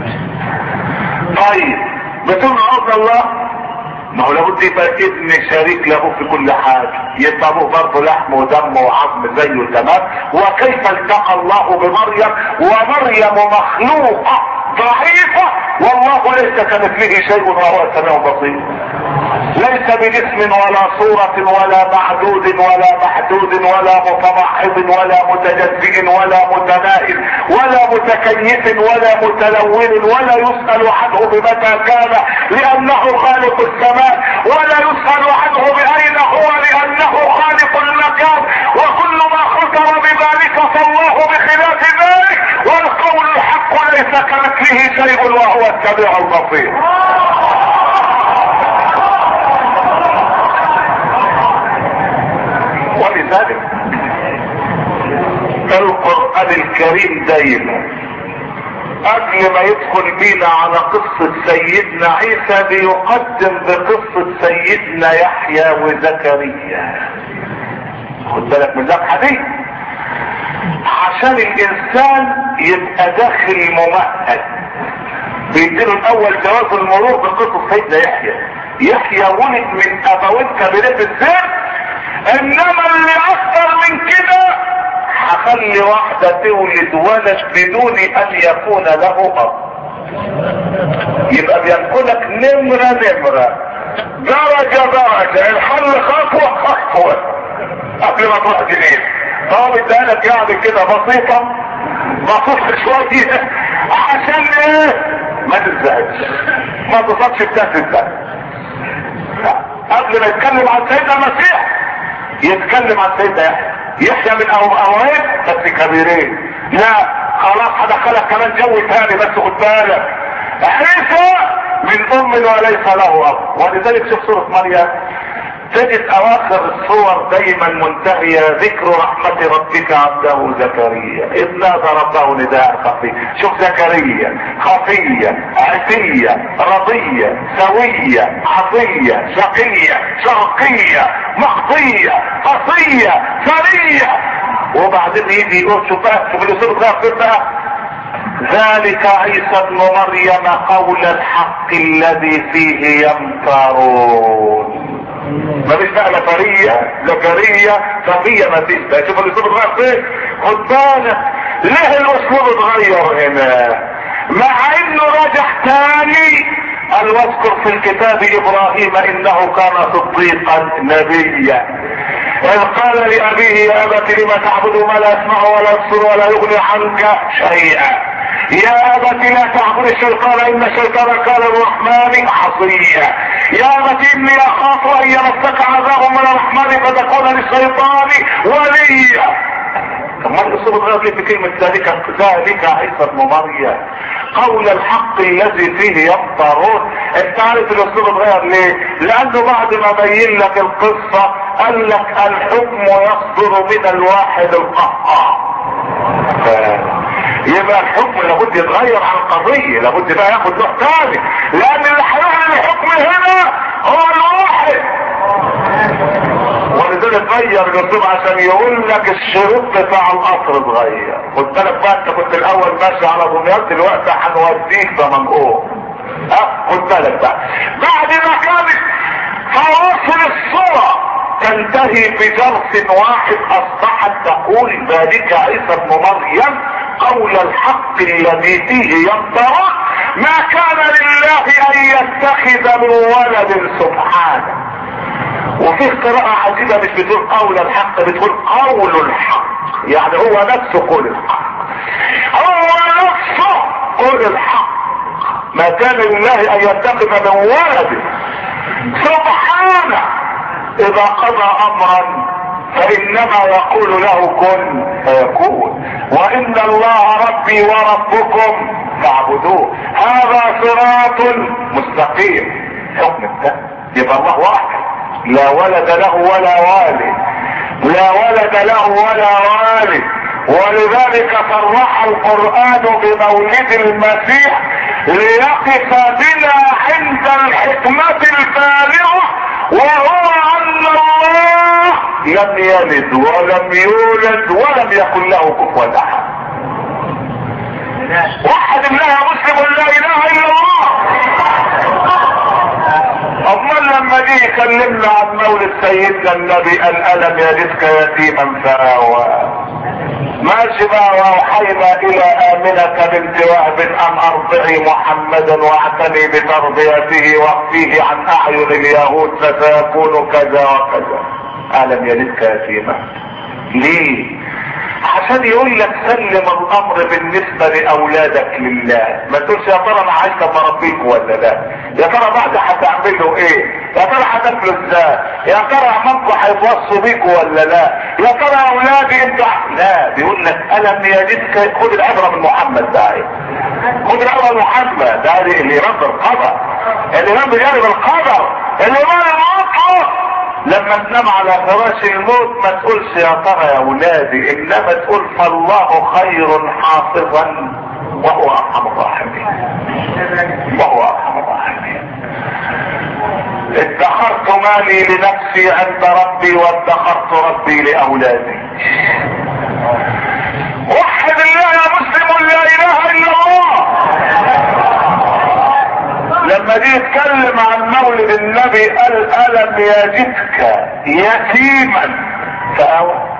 طيب بتقول عوض الله ما هو لابد يبقى ابن شريك له في كل حاجه يبقى ابوه برضه لحم ودم وعظم زيه تمام وكيف التقى الله بمريم ومريم مخلوقه ضعيفه والله ليس كمثله شيء وهو السميع البصير ليس بجسم ولا صورة ولا معدود ولا محدود ولا متمحض ولا متجزئ ولا متنائل ولا متكيف ولا متلون ولا يسأل عنه بمتى كان لأنه خالق السماء ولا يسأل عنه بأين هو لأنه خالق المكان وكل ما خطر بذلك فالله بخلاف ذلك والقول الحق ليس كمثله شيء وهو السميع البصير ولذلك القرآن الكريم دايما قبل ما يدخل بينا على قصة سيدنا عيسى بيقدم بقصة سيدنا يحيى وزكريا خد بالك من ذاك حديث عشان الانسان يبقى داخل ممهد بيديله الاول جواز المرور بقصة سيدنا يحيى يحيى ولد من ابوين كبيرين في السن انما اللي اكتر من كده هخلي واحدة تولد ولد بدون ان يكون له اب يبقى بينقلك نمرة نمرة درجة درجة الحل خطوة خطوة قبل ما تروح جنين طب ادالك يعني كده بسيطة بسيطة شوية عشان ايه ما تزهقش ما تصدش بتاعت قبل ما يتكلم عن سيدنا المسيح يتكلم عن سيدنا يحيى يحيى من أو اوائل بس كبيرين لا خلاص هدخلك كمان جو تاني بس خد بالك عيسى من ام وليس له اب ولذلك شوف سوره مريم تجد اواخر الصور دايما منتهية ذكر رحمة ربك عبده زكريا اذ نادى ربه نداء خفي شوف زكريا خفية عتية رضية سوية عطية شقية شرقية مخطية قصية ثرية وبعدين يجي يقول شوف بقى شوف الاسلوب ده بقى ذلك عيسى ابن مريم قول الحق الذي فيه يمترون ما فيش بقى زكريا زكريا صفية ما فيش بقى شوف الاسلوب اتغير فين خد بالك ليه الاسلوب اتغير هنا مع انه رجع تاني قال واذكر في الكتاب ابراهيم انه كان صديقا نبيا اذ قال لابيه يا ابت لم تعبد ما لا يسمع ولا يبصر ولا يغني عنك شيئا يا ابت لا تعبد الشيطان ان الشيطان كان الرحمن عصيا يا ابت اني اخاف ان يمسك عذاب من الرحمن فتكون للشيطان وليا طب ما الاسلوب اتغير ليه في كلمة ذلك ذلك عيسى ابن مريم قول الحق الذي فيه يمطرون انت عارف الاسلوب اتغير ليه لانه بعد ما بين لك القصة قال لك الحكم يصدر من الواحد القهار يبقى الحكم لابد يتغير عن القضية لابد بقى ياخد نوع تاني لان اللي هيعمل الحكم هنا هو الواحد ولذلك غير الاسلوب عشان يقول لك الشروط بتاع القطر اتغير خد بالك بقى انت كنت الاول ماشي على دمياط دلوقتي هنوديك ده منقوط ها خد بالك بقى بعد ما كانت فواصل الصورة تنتهي بجرس واحد اصبحت تقول ذلك عيسى ابن مريم قول الحق الذي فيه ينطرق ما كان لله ان يتخذ من ولد سبحانه وفي قراءة عجيبة مش بتقول قول الحق بتقول قول الحق يعني هو نفسه قول الحق هو نفسه قول الحق ما كان لله ان يتخذ من ولد سبحانه اذا قضى امرا فانما يقول له كن فيكون وان الله ربي وربكم فاعبدوه هذا صراط مستقيم حكم ده يبقى الله واحد لا ولد له ولا والد لا ولد له ولا والد ولذلك صرح القرآن بمولد المسيح ليقف بنا عند الحكمة البالغة وهو أن الله لم يلد ولم يولد ولم يكن له كفوا أحد واحد الله مسلم لا إله إلا الله امال لما جه يكلمنا عن مولد سيدنا النبي قال الم يجدك يتيما فاوى ماشي بقى واوحينا الى امنة بنت وهب ان ارضعي محمدا واعتني بتربيته واخفيه عن اعين اليهود فسيكون كذا وكذا الم يجدك يتيما ليه عشان يقول لك سلم الامر بالنسبه لاولادك لله ما تقولش يا ترى انا عايز اربيك ولا لا يا ترى بعد هتعملوا ايه يا ترى هتاكلوا ازاي يا ترى عمامكم هيتوصوا بيكوا ولا لا يا ترى اولادي انت لا بيقول لك الم يجدك خد العبره من محمد ده خد العبره من محمد ده اللي يرد القدر اللي يرد جانب القدر اللي ما المطلق لما تنام على فراش الموت ما تقولش يا ترى يا ولادي انما تقول فالله خير حافظا وهو ارحم الراحمين وهو ارحم الراحمين ادخرت مالي لنفسي عند ربي وادخرت ربي لاولادي وحد الله يا مسلم لا اله الا الله لما جه يتكلم عن مولد النبي قال الم يجدك يتيما فاوى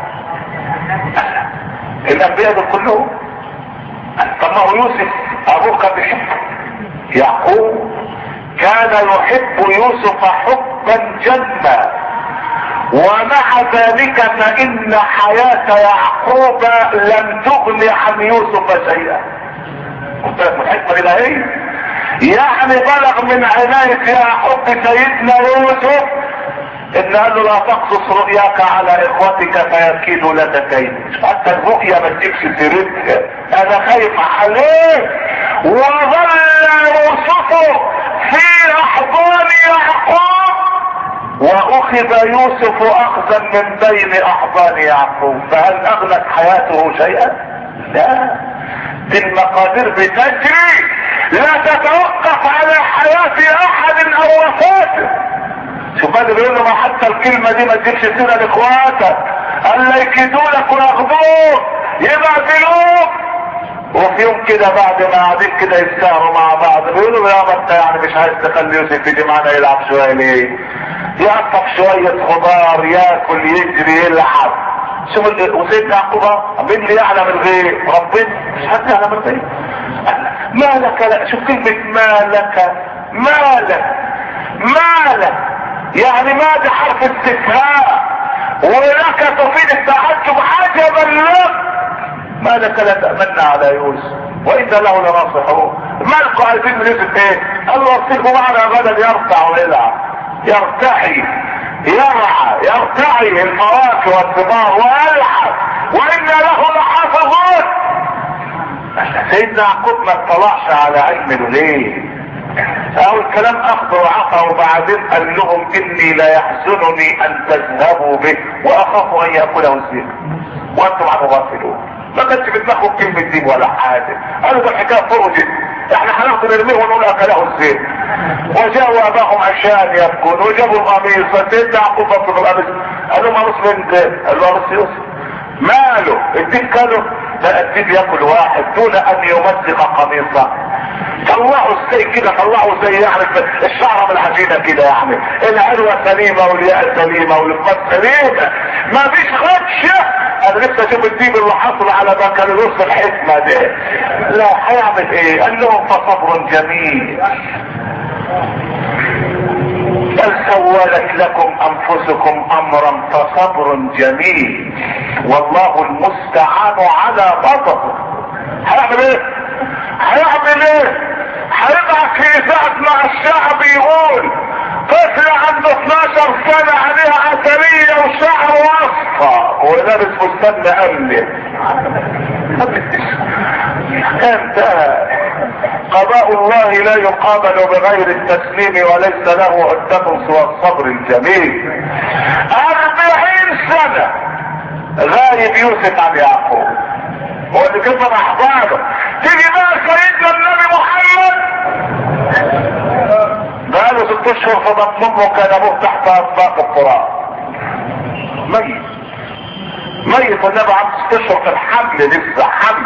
الانبياء دول كلهم طب ما هو يوسف ابوه كان بيحب يعقوب كان يحب يوسف حبا جما ومع ذلك فان حياة يعقوب لم تغن عن يوسف شيئا قلت لك من الحكمة الالهية يعني بلغ من عناية يعقوب سيدنا يوسف ان قال له لا تقصص رؤياك على اخوتك فيكيدوا لك كيد حتى الرؤيا ما تجيبش سيرتها انا خايف عليه وظل يوسف في احضان يعقوب واخذ يوسف اخذا من بين احضان يعقوب فهل اغنت حياته شيئا لا دي المقادير بتجري لا تتوقف على حياة احد او وفاته شوف بدر بيقول له ما حتى الكلمة دي ما تجيبش سيرة لاخواتك قال لا يكيدونك وياخدوك يبعدلوك وفي يوم كده بعد ما قاعدين كده يستهروا مع بعض بيقولوا يابا انت يعني مش عايز تخلي يوسف يجي معانا يلعب شويه ليه؟ يقطف شويه خضار ياكل يجري يلعب شوف وسيدنا يعقوب مين اللي يعلم الغيب؟ ربنا مش حد يعلم الغيب ما لك لا شوف كلمة ما لك ما لك ما لك يعني ما دي حرف استفهام ولك تفيد التعجب عجبا لك ما لك لا تأمن على يوسف وإن له لناصحون مالكوا عايزين من يوسف ايه؟ قال له وصفه معنا غدا يرتع ويلعب يرتحي يرعى يرتعي الفواكه والثمار ويلعب وإن له لحافظون سيدنا يعقوب ما اطلعش على علم الغيب او الكلام اخذ وعطى وبعدين قال لهم اني لا يحزنني ان تذهبوا به واخاف ان ياكله الذئب وانتم عنه غافلون ما كانش في دماغهم كلمه دين ولا حاجه قالوا ده الحكايه فرجت احنا هناخد نرميه ونقول اكله الذئب وجاءوا اباهم عشاء يبكون وجابوا القميص فسيدنا يعقوب بطل القميص قال لهم قميص من ده قال له قميص يوسف ماله الديب كانوا ده الديب ياكل واحد دون ان يمزق قميصه طلعوا ازاي كده طلعوا زي يعني الشعره من العجينه كده يعني العلوه سليمه والياء سليمه والفات سليمه ما فيش خدشه انا لسه اشوف الديب اللي حصل على بكالوريوس الحكمه ده لا هيعمل ايه قال لهم فصبر جميل بل سولت لكم انفسكم امرا فصبر جميل والله المستعان على بطل هيعمل ايه هيعمل ايه هيبقى في ساعة مع الشعب يقول طفل عنده 12 سنة عليها عسلية وشعر واصفى ولابس فستان مقلب انتهى قضاء الله لا يقابل بغير التسليم وليس له عدة سوى الصبر الجميل أربعين سنة غايب يوسف عن يعقوب هو اللي كتب احباره تيجي بقى سيدنا النبي محمد بقاله ست اشهر في بطن امه كان ابوه تحت اطباق التراب ميت ميت النبي عنده ست اشهر في الحمل لسه حمل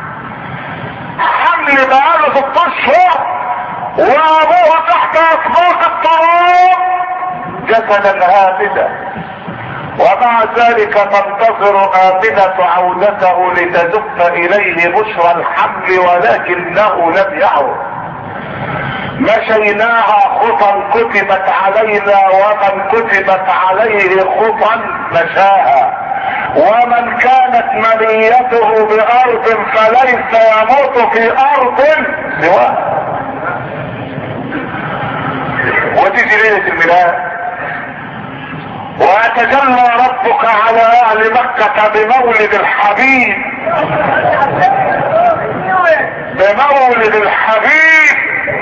حمل بقاله ست اشهر وابوه تحت اطباق التراب جسدا هامدا ومع ذلك تنتظر آمنة عودته لتزف إليه بشرى الحمل ولكنه لم يعد مشيناها خطا كتبت علينا ومن كتبت عليه خطا مشاها ومن كانت منيته بأرض فليس يموت في أرض سواها وتيجي ليلة الميلاد ويتجلى ربك على اهل مكة بمولد الحبيب بمولد الحبيب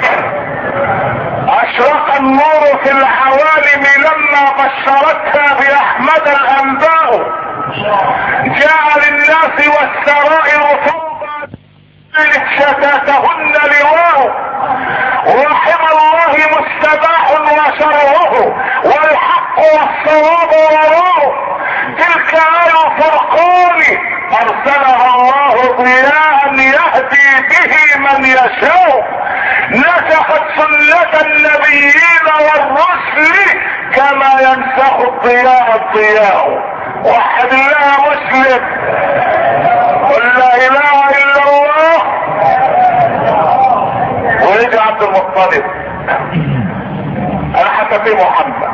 اشرق النور في العوالم لما بشرتها باحمد الانباء جاء للناس والسرائر فوضى شتاتهن لواء ورحم الله مستباح وشره والحق والصواب وراءه تلك آية الفرقان ارسلها الله ضياء يهدي به من يشاء نسخت سنة النبيين والرسل كما ينسخ الضياء الضياء وحد الله مسلم قل لا اله الا الله ويجي عبد المطلب انا حسبي محمد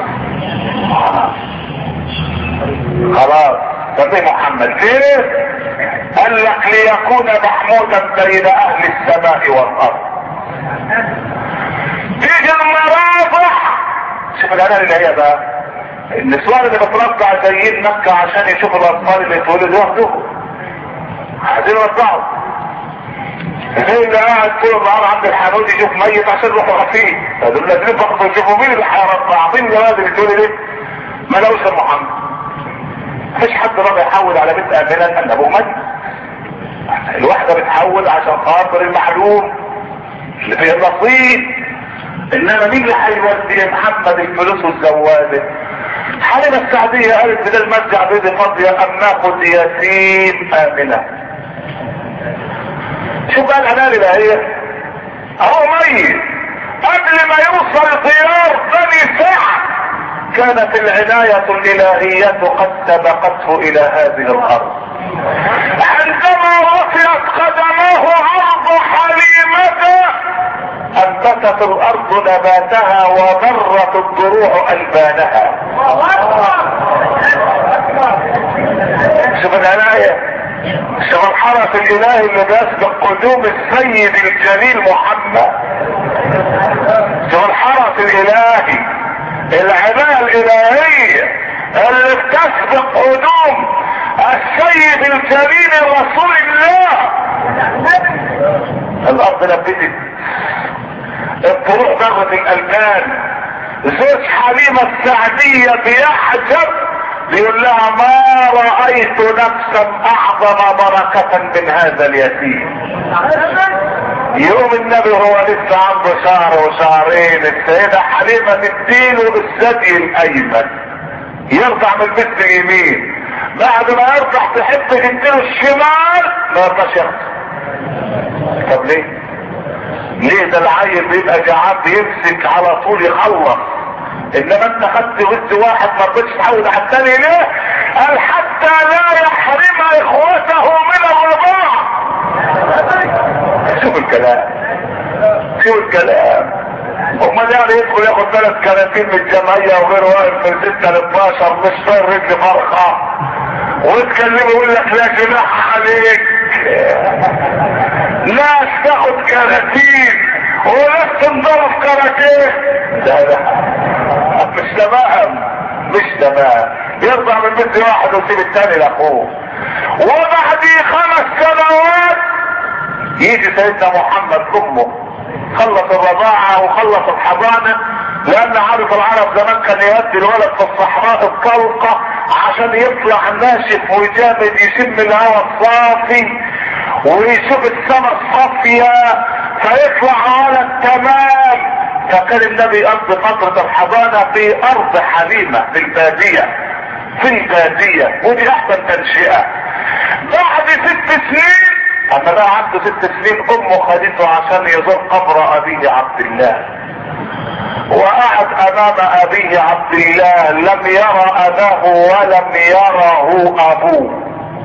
خلاص سميه محمد ليه قال لك ليكون محمودا بين اهل السماء والارض تيجي المراضح شوف العنان اللي هي بقى النسوان اللي بترضع جايين مكة عشان يشوفوا الاطفال اللي اتولدوا لوحدهم عايزين يرضعوا زي اللي قاعد طول النهار عند الحانوت يشوف ميت عشان يروحوا فيه فدول لازم برضه يشوفوا مين اللي هيرضع عارفين الجواز اللي تقول ايه ما لقوش محمد مفيش حد راضي يحول على بنت امنه ان ابوه ميت الواحده بتحول عشان خاطر المعلوم اللي فيه النصيب انما مين اللي هيودي محمد الفلوس والزواج حالنا السعدية قالت بدل ما ارجع بيدي فاضية ام ناخد ياسين امنة شوف بقى العنان الهية اهو ميت قبل ما يوصل ديار بني سعد كانت العناية الالهية قد سبقته الى هذه الارض عندما رفعت قدماه عرض حليمته انبتت الارض نباتها ومرت الضروع البانها شوف العناية شوف الحرس الالهي اللي بيسبق قدوم السيد الجليل محمد شوف الحرس الالهي العناية الالهية اللي بتسبق قدوم السيد الجليل رسول الله الارض نبتت تروح ضربة الالبان زوج حليمة السعدية بيحجب بيقول لها ما رأيت نفسا اعظم بركة من هذا اليتيم يوم النبي هو لسه عنده شهر وشهرين السيدة حليمة تديله الثدي الايمن يرضع من البنت اليمين بعد ما يرضع تحب تديله الشمال ما يرضاش يرضع طب ليه؟ ليه ده العيل بيبقى جعان بيمسك على طول يخلص انما انت خدت ود واحد ما رضيتش تعود على الثاني ليه؟ قال حتى لا يحرم اخوته من الرضاعه شوف الكلام شوف الكلام امال يعني يدخل ياخد ثلاث كراتين من الجمعيه وغير واقف من 6 ل 12 مش طاير رجل فرخه وتكلمه يقول لك لا جناح عليك ناس تاخد كراتين وناس تنضرب كراتين لا لا مش تمام مش تمام يرضع من بنت واحد ويسيب الثاني لاخوه وبعد خمس سنوات يجي سيدنا محمد امه خلص الرضاعة وخلص الحضانة لان عارف العرب زمان كان يودي الولد في الصحراء الطلقة عشان يطلع ناشف وجامد يشم الهواء الصافي ويشوف السماء الصافية فيطلع ولد تمام فكان النبي يقضي فترة الحضانة في ارض حليمة في البادية في البادية ودي احسن تنشئة بعد ست سنين اما بقى عنده ست سنين امه خدته عشان يزور قبر ابيه عبد الله وقعد امام ابيه عبد الله لم يرى اباه ولم يره ابوه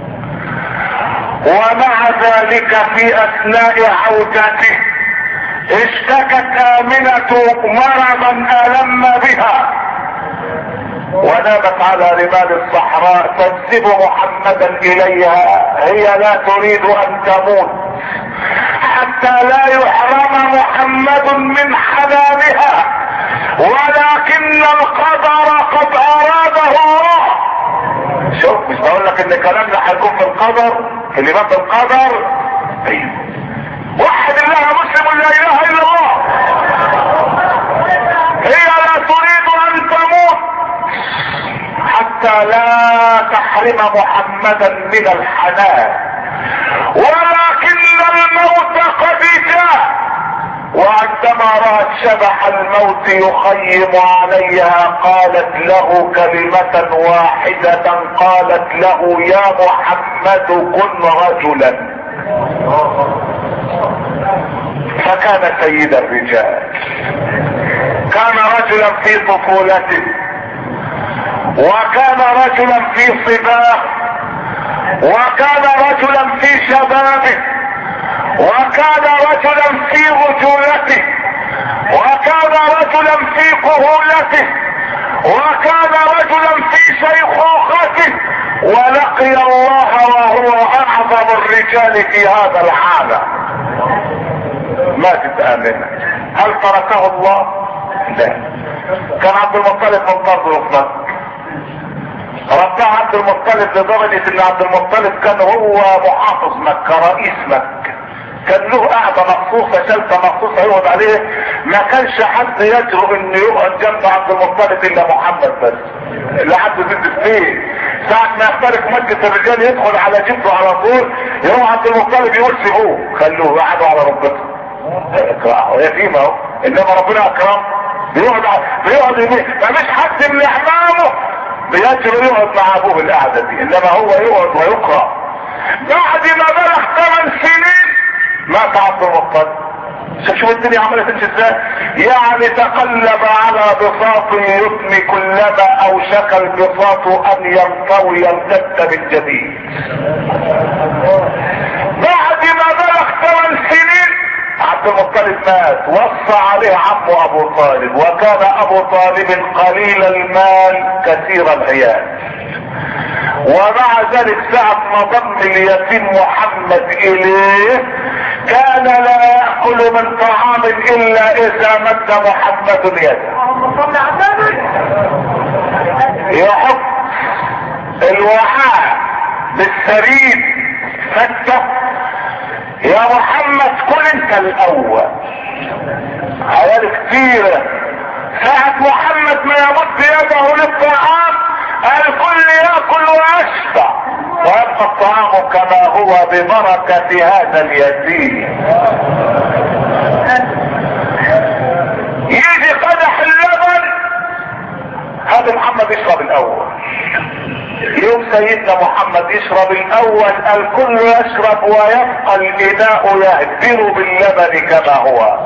ومع ذلك في اثناء عودته اشتكت امنة مرضا الم بها ونامت على رمال الصحراء تجذب محمدا اليها هي لا تريد ان تموت حتى لا يحرم محمد من حنانها ولكن القدر قد اراده الله شوف مش بقول لك ان كلامنا هيكون في القدر كلمات القدر ايوه وحد الله مسلم لا اله الا الله هي لا تريد ان تموت حتى لا تحرم محمدا من الحنان ولكن الموت قد جاء وعندما رأت شبح الموت يخيم عليها قالت له كلمة واحدة قالت له يا محمد كن رجلا فكان سيد الرجال كان رجلا في طفولته وكان رجلا في صباه وكان رجلا في شبابه وكان رجلا في رجولته وكان رجلا في قهولته وكان رجلا في شيخوخته ولقي الله وهو اعظم الرجال في هذا العالم ماتت امنه هل تركه الله لا كان عبد المطلب منتظره في مكه رباه عبد المطلب لدرجة ان عبد المطلب كان هو محافظ مكة رئيس مكة كان له قاعدة مخصوصة شلتة مخصوصة يقعد عليه ما كانش حد يجرؤ انه يقعد جنب عبد المطلب الا محمد بس لحد ست سنين ساعة ما يخترق مكة الرجال يدخل على جبهه على طول يقوم عبد المطلب يقول سيبوه خلوه قعدوا على ركبته يتيم اهو انما ربنا اكرم بيقعد بيقعد يمين مفيش حد من احمامه بيجري يقعد مع ابوه القعده دي انما هو يقعد ويقرا بعد ما بلغ ثمان سنين مات عبد المطلب شوف الدنيا عماله تمشي ازاي يعني تقلب على بساط اليتم كلما اوشك البساط ان ينطوي يمتد من جديد بعد ما بلغ ثمان سنين عبد المطلب مات وصى عليه عمه ابو طالب وكان ابو طالب قليل المال كثير العيال ومع ذلك ساعة ما ضم اليتيم محمد اليه كان لا يأكل من طعام الا اذا مد محمد يده يحط الوعاء بالسريد فتة يا محمد كل انت الاول عيال كتيرة ساعة محمد ما يمد يده للطعام الكل ياكل ويشبع ويبقى الطعام كما هو ببركة هذا اليتيم يجي قدح اللبن هذا محمد يشرب الاول يوم سيدنا محمد يشرب الاول الكل يشرب ويبقى الاناء يهدر باللبن كما هو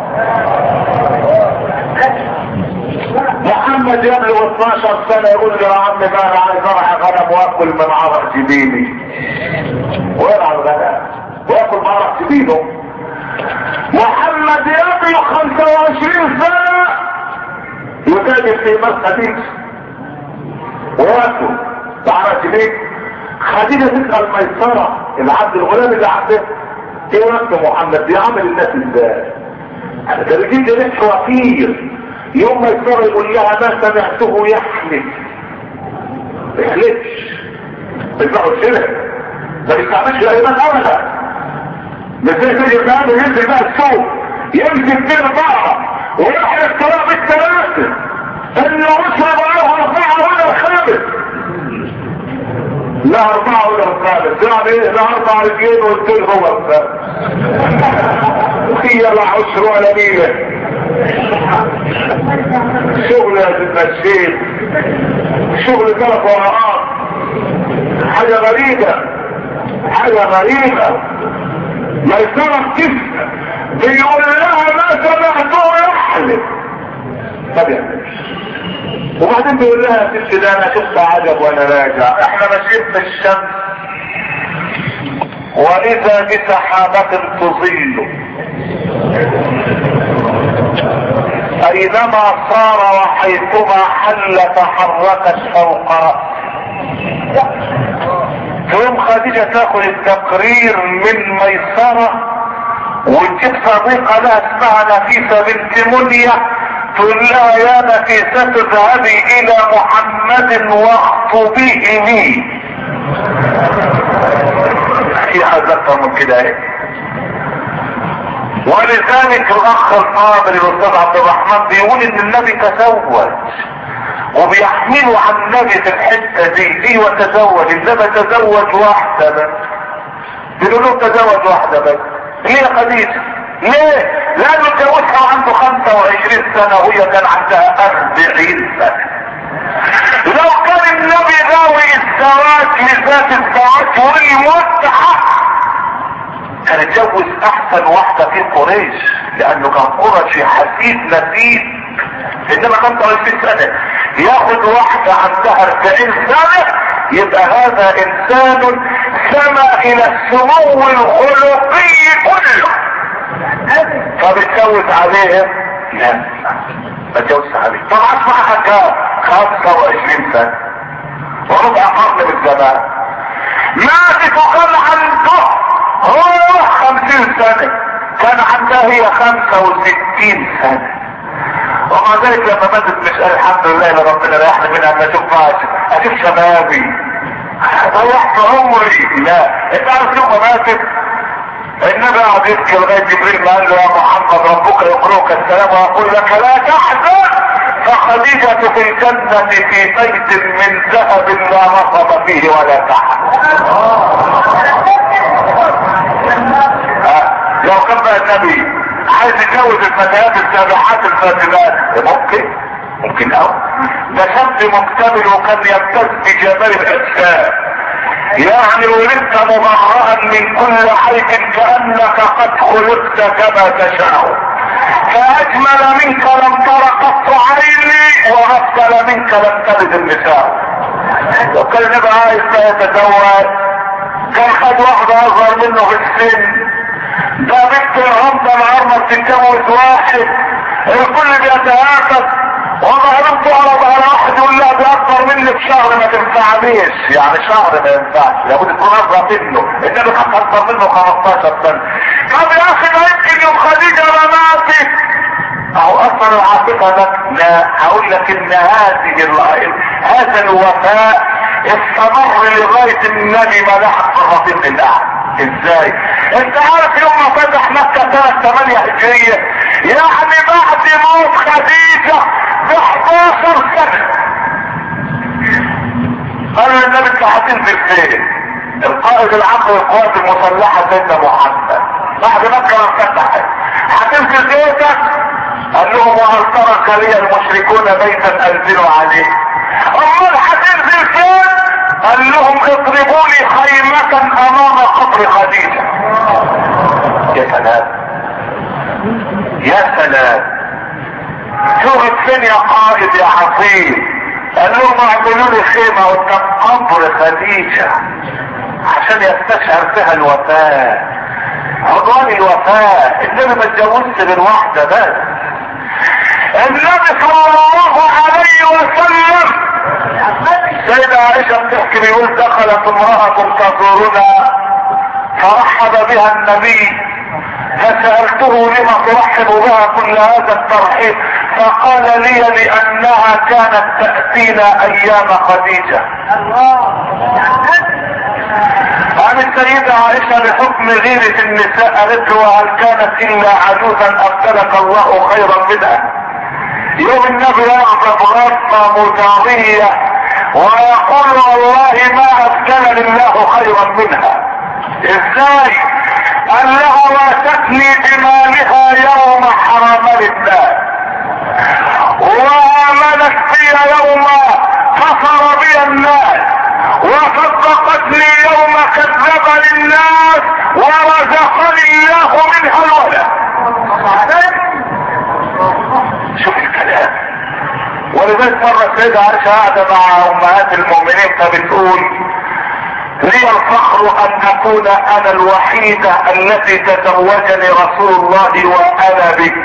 محمد يبلغ 12 سنة يقول له يا عم بقى انا عايز ارعى غنم واكل من عرق جبيني ويرعى الغنم وياكل من عرق جبينه محمد يبلغ 25 سنة يتاجر في مسجد وياكل بعرق جبين خديجة تسأل ميسرة العبد الغلام اللي عنده ايه وقت محمد بيعمل الناس ازاي؟ انا ده بيجيب لي ريح وفير يوم ما يصير يقول لها ما سمعته يحلف ما يحلفش ما يسمعوا الشرك ما بيستعملش الايمان ابدا مش زي سيدي ابراهيم ينزل بقى السوق يمسك بين بعض ويحلف طلاق بالثلاثه انه يشرب عليها اربعه ولا الخامس لا اربعه ولا الخامس يعني ايه لا اربع رجلين والدين هو الخامس هي لا عشر ولا مية شغل يا المسجد شغل ثلاث ورقات حاجة غريبة حاجة غريبة ما يصرف كيف بيقول لها ما سمعته يحلف ما بيعملش وبعدين بيقول لها يا ست ده انا شفت عجب وانا راجع احنا ماشيين في الشمس واذا بسحابة تظل اينما صار وحيثما حل تحركت فوق رأسه تقوم خديجة تاخد التقرير من ميسرة وتجيب صديقة لها اسمها نفيسة بنت منية تقول لها يا نفيسة اذهبي الى محمد واخطبيه لي في حاجة اكتر من كده ايه ولذلك الاخ الفاضل الاستاذ عبد الرحمن بيقول ان النبي تزوج وبيحملوا عن النبي في الحته دي ليه وتزوج انما تزوج واحده بس بيقولوا له تزوج واحده بس ليه يا خديجه ليه لانه اتجوزها وعنده 25 سنه وهي كان عندها 40 سنه لو كان النبي غاوي الزواج لذات الزواج والمتعه كان اتجوز احسن واحدة في قريش لانه كان قرشي حسيس نسيب انما 25 سنة ياخد واحدة عندها 40 سنة يبقى هذا انسان سمى الى السمو الخلقي كله فبتجوز عليه لا ما تجوز عليه طبعا معها كام 25 سنة وربع قرن من زمان ماتت وكان عنده هو خمسين سنة كان عندها هي خمسة وستين سنة ومع ذلك لما ماتت مش قال الحمد لله اللي ربنا ريحنا منها ما اشوفهاش اشوف شبابي ضيعت عمري لا انت عارف يوم ما ماتت النبي قعد يبكي لغايه جبريل ما قال له يا محمد ربك يقرؤك السلام ويقول لك لا تحزن فخديجة في الجنة في بيت من ذهب لا نصب فيه ولا تحت لو كان بقى النبي عايز يتجوز الفتيات السابحات الفاتنات ممكن ممكن او ده شاب مكتمل وكان يمتاز بجمال الاجسام يعني ولدت مبرأ من كل عيب كأنك قد خلقت كما تشاء فأجمل منك لم تر قط عيني وأفضل منك لم تلد النساء لو كان النبي عايز يتزوج كان خد واحدة أصغر منه في السن ده بنت الغمضة العرمة بتتجوز واحد الكل بيتهافت وظهرته على ظهر واحد يقول لها ده اكبر مني بشهر ما تنفعنيش يعني شهر ما ينفعش لابد تكون اصغر منه النبي كان اكبر منه 15 سنه طب يا اخي ما يمكن يوم خديجه ما ماتت او اصلا العاطفه ده لا هقول لك ان هذه ال- هذا الوفاء استمر لغايه النبي ما لحق الرفيق الاعلى ازاي انت عارف يوم ما فتح مكة سنة 8 هجرية يعني بعد موت خديجة ب 11 سنة قالوا النبي انت هتنزل فين القائد العام للقوات المسلحة سيدنا محمد بعد مكة ما فتحت هتنزل بيتك قال لهم وهل ترك لي المشركون بيتا انزل عليه امال هتنزل فين قال لهم اضربوا لي خيمة امام قبر خديجة يا سلام يا سلام شوفت فين يا قائد يا عظيم قال لهم اعملوا لي خيمة قدام قبر خديجة عشان يستشعر فيها الوفاة عنوان الوفاة النبي ما اتجوزش غير واحدة بس النبي صلى الله عليه وسلم سيدة عائشة بتحكي بيقول دخلت امرأة تزورنا فرحب بها النبي فسألته لما ترحب بها كل هذا الترحيب فقال لي لأنها كانت تأتينا أيام خديجة عن السيدة عائشة بحكم غيرة النساء قالت له هل كانت إلا عجوزا أبدلك الله خيرا منها يوم النبي يغضب غضبة مجارية ويقول والله ما أبدلني الله خيرا منها ازاي قال لها واتتني بمالها يوم حرمني الناس وآمنت في يوم كفر بي الناس وصدقتني يوم كذبني الناس ورزقني الله منها الولد شوف الكلام ولذلك مرة السيدة عائشة قاعدة مع أمهات المؤمنين فبتقول لي الفخر أن أكون أنا الوحيدة التي تزوجني رسول الله وأنا بك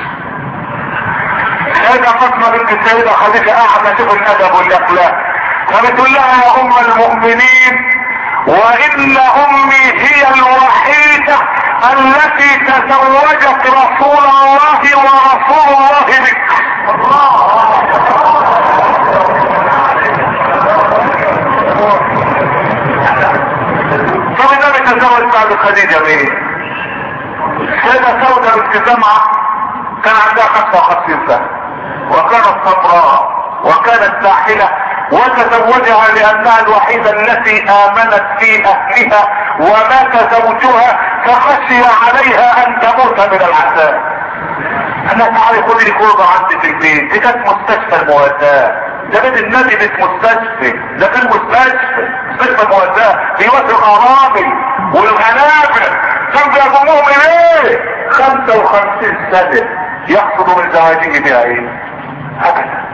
سيدة فاطمة بنت السيدة خديجة قاعدة تشوف الأدب والأخلاق فبتقول لها يا أم المؤمنين وإن أمي هي الوحيدة التي تزوجت رسول الله ورسول الله بك طب النبي تزوج بعد خديجة مين؟ سيدة سودة بنت زمعة كان عندها 55 سنة وكانت صبراء وكانت ساحلة وتزوجها لانها الوحيدة التي امنت في اهلها ومات زوجها فخشي عليها ان تموت من العذاب انا تعالي خدي الكوبة عندي في البيت دي كانت مستشفى المواساة ده بيت النبي مش مستشفى ده كان مستشفى مستشفى المواساة بيواسي الارامل والغنابر كان بيضموهم ايه 55 سنة يحصدوا من زواجه بها ايه هكذا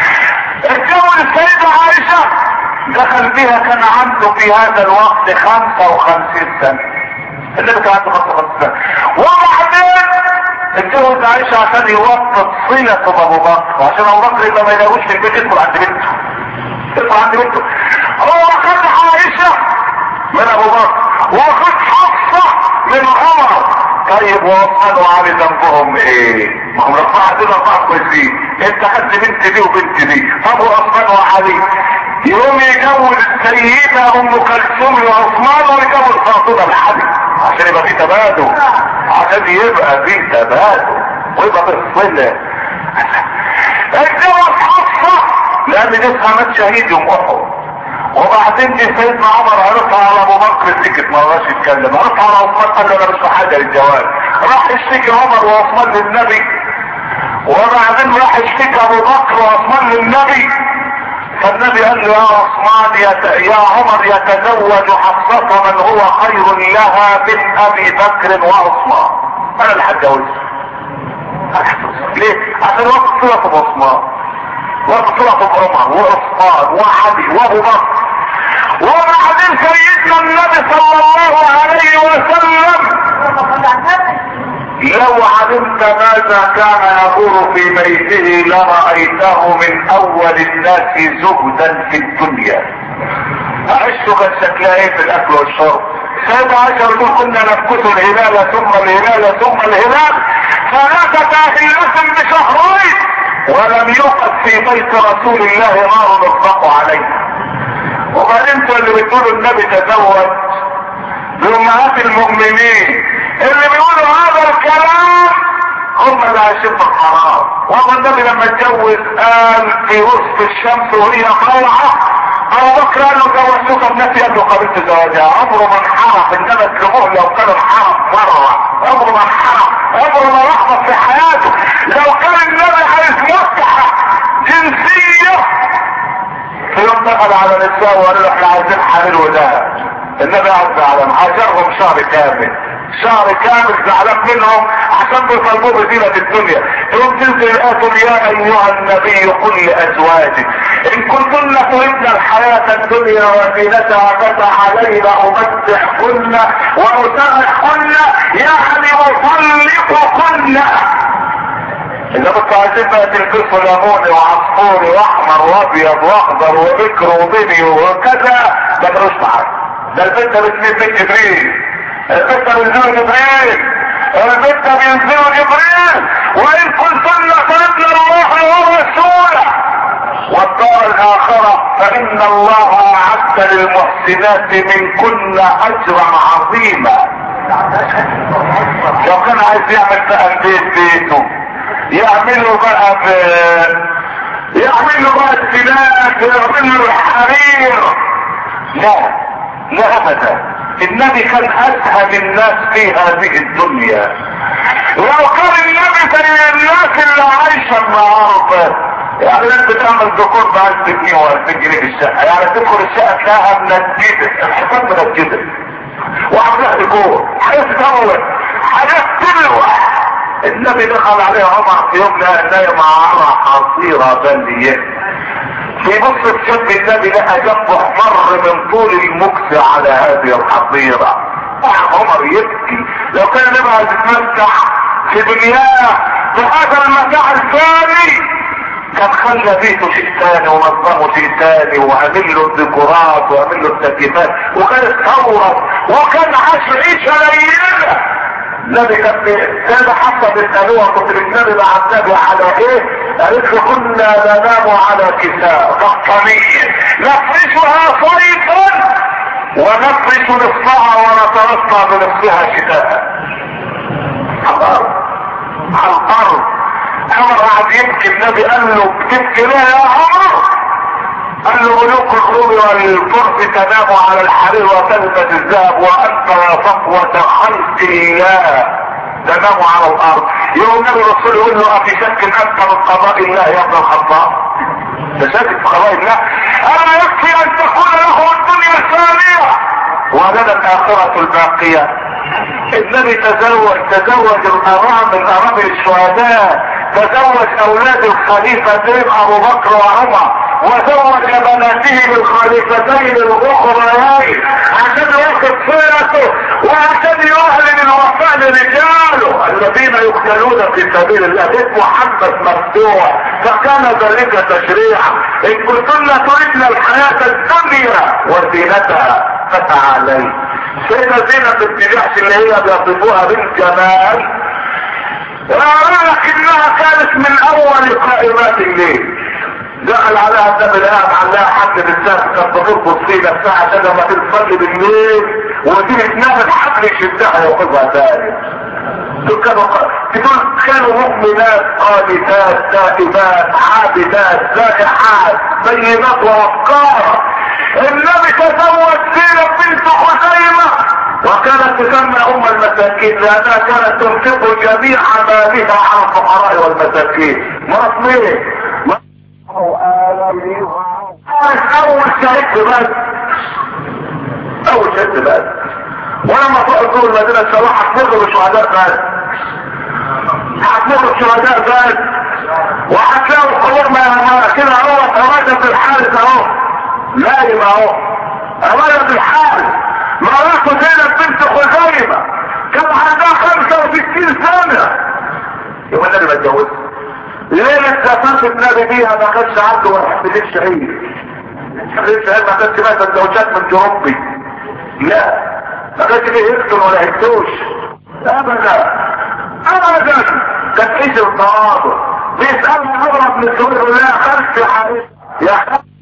اتجوز السيدة عائشة دخل بها كان عنده في هذا الوقت 55 سنة النبي كان عنده 55 سنة وبعدين اتجوز عائشة عشان يوطد صلة ابو بكر عشان ابو بكر يبقى ما يلاقوش في البيت يدخل عند بنته يدخل عند بنته هو خد عائشة من ابو بكر وخد حفصة من عمر طيب وعثمان وعلي ذنبهم ايه؟ ما هم رفعت دي رفعت كويسين انت خدت بنت دي وبنت دي طب وعثمان وعلي يوم يجوز السيدة ام كلثوم لعثمان ويجوز فاطمة لحد عشان يبقى في تبادل عشان يبقى في تبادل ويبقى في الصلة اتجوز حفصة لان دي مات شهيد يوم احد وبعدين جه سيدنا عمر عرفها على ابو بكر سكت ما رضاش يتكلم عرفها على عثمان قال له انا مش حاجه للجواز راح يشتكي عمر وعثمان للنبي وبعدين راح يشتكي ابو بكر وعثمان للنبي فالنبي قال له يا عثمان يت... يا عمر يتزوج حفصة من هو خير لها من ابي بكر وعثمان انا اللي هتجوزها ليه؟ عشان وقت صلة بعثمان وقت صلة بعمر وعثمان وعلي وابو بكر وبعدين سيدنا النبي صلى الله عليه وسلم لو علمت ماذا كان يقول في بيته لرأيته من اول الناس زهدا في الدنيا عشت كان شكلها ايه في الاكل والشرب سيدة عائشة بتقول كنا نفكس الهلال ثم الهلال ثم الهلال ثلاثة اهلة بشهرين ولم يوقد في بيت رسول الله نار يطلق عليه وبعدين انتوا اللي بتقولوا النبي تزوج بامهات المؤمنين اللي بيقولوا هذا الكلام هم اللي عايشين في الحرام والله النبي لما اتجوز قال في وسط الشمس وهي طالعه ابو بكر قال له جوزتك بنفسي قال له قبلت زواجها عمره ما انحرف انما اترموه لو كان انحرف مره عمره ما انحرف عمره ما لحظه في حياته لو كان النبي عايز متعه جنسيه في يوم دخل على النساء وقال له احنا عايزين حامل وداع النبي قعد زعلان عاشرهم شهر كامل شهر كامل زعلان منهم عشان بيطلبوه بزينة الدنيا يوم تنزل الآتم يا أيها النبي قل لأزواجك إن كنتن تردن الحياة الدنيا وزينتها فتعالينا أمتعكن وأسرحكن يعني أطلقكن اللي كنتوا عايزين بقى تلبسوا ليموني وعصفوري واحمر وابيض واخضر وبكر وبني وكذا ده ملوش تعب ده البنت بتميل من جبريل البنت بينزلوا جبريل البنت بينزلوا جبريل وان كنتن تردن الله ورسوله والدار الاخرة فان الله اعد للمحسنات منكن اجرا عظيما لو كان عايز يعمل بقى بيت بيته يعملوا بقى ب يعملوا بقى السلاح يعملوا الحرير لا لا ابدا النبي كان اسهل الناس في هذه الدنيا لو كان النبي زي الناس اللي عايشه النهارده يعني الناس بتعمل ذكور ب 1000 جنيه و 2000 جنيه في الشقه يعني تدخل الشقه تلاقيها منجده الحيطان منجده وعاملها ديكور حاجات تطول حاجات تلوح النبي دخل عليه عمر في يوم لقى نايم على حصيره بليه في نص الشاب النبي لقى جنبه احمر من طول المكس على هذه الحصيره عمر يبكي لو كان النبي عايز يتمتع في دنياه بهذا المتاع الثاني كان خلى بيته شيء تاني ونظمه شيء تاني وعمل له الديكورات وعمل له التكييفات وكانت ثوره وكان عاش عيشه ليله النبي كان كان حتى بيسالوها كنت بتنامي مع النبي على ايه؟ قالت له كنا ننام على كساء بطانيه نفرشها صيفا ونفرش نصفها ونترصى بنصفها شتاء على الارض على الارض عمر قعد يبكي النبي قال له بتبكي ليه يا عمر؟ قال له ملوك الروم والفرس تنام على الحرير وتلبس الذهب وانت يا صفوة خلق الله تنام على الارض يوم النبي الرسول يقول له افي شك انت من قضاء الله يا ابن الخطاب ده شك في قضاء الله اما يكفي ان تكون له الدنيا الثانية ولنا الاخرة الباقية النبي تزوج تزوج الارام من ارامل الشهداء تزوج اولاد الخليفتين ابو بكر وعمر وزوج بناته بالخليفتين الاخريين عشان ياخد صيته وعشان يعلن الوفاء لرجاله الذين يقتلون في سبيل الله بيت محمد مفتوح فكان ذلك تشريعا ان كنتن تردن الحياة الدنيا وزينتها فتعالي سيدة زينة بنت جحش اللي هي بيصفوها بالجمال ولكنها كانت من اول قائمات الليل دخل عليها النبي لقاها معلقها حبل بالسقف كانت بتربط فيه نفسها عشان لما تصلي بالليل وتيجي تنام الحبل يشدها ياخذها تاني دول كانوا دول كانوا مؤمنات قانتات تائبات عابدات سائحات بينات وافكار النبي تزوج زينب بنت خزيمه وكانت تسمى ام المساكين لانها كانت تنفق جميع مالها على الفقراء والمساكين مرض ليه؟ اول شهد بس اول شهد بس ولما تقعد جوه المدينه الصباح هتمر بالشهداء بس هتمر بالشهداء بس وهتلاقوا القبور ما كده اهو تواجد في الحارس اهو نايم اهو تواجد في الحارس مراته زينب بنت خزيمه كان عندها 65 سنه يبقى النبي ما اتجوزش ليلة زفاف النبي بيها ما كانش عنده واحد ليل شهيد ليل شهيد ما كانش بقى سندوتشات من جروبي لا ما كانش فيه يقتل ولا يكتوش ابدا ابدا كانت عيش التواضع بيسألها اغرب من السؤال لا خلف يا حبيبي يا خلف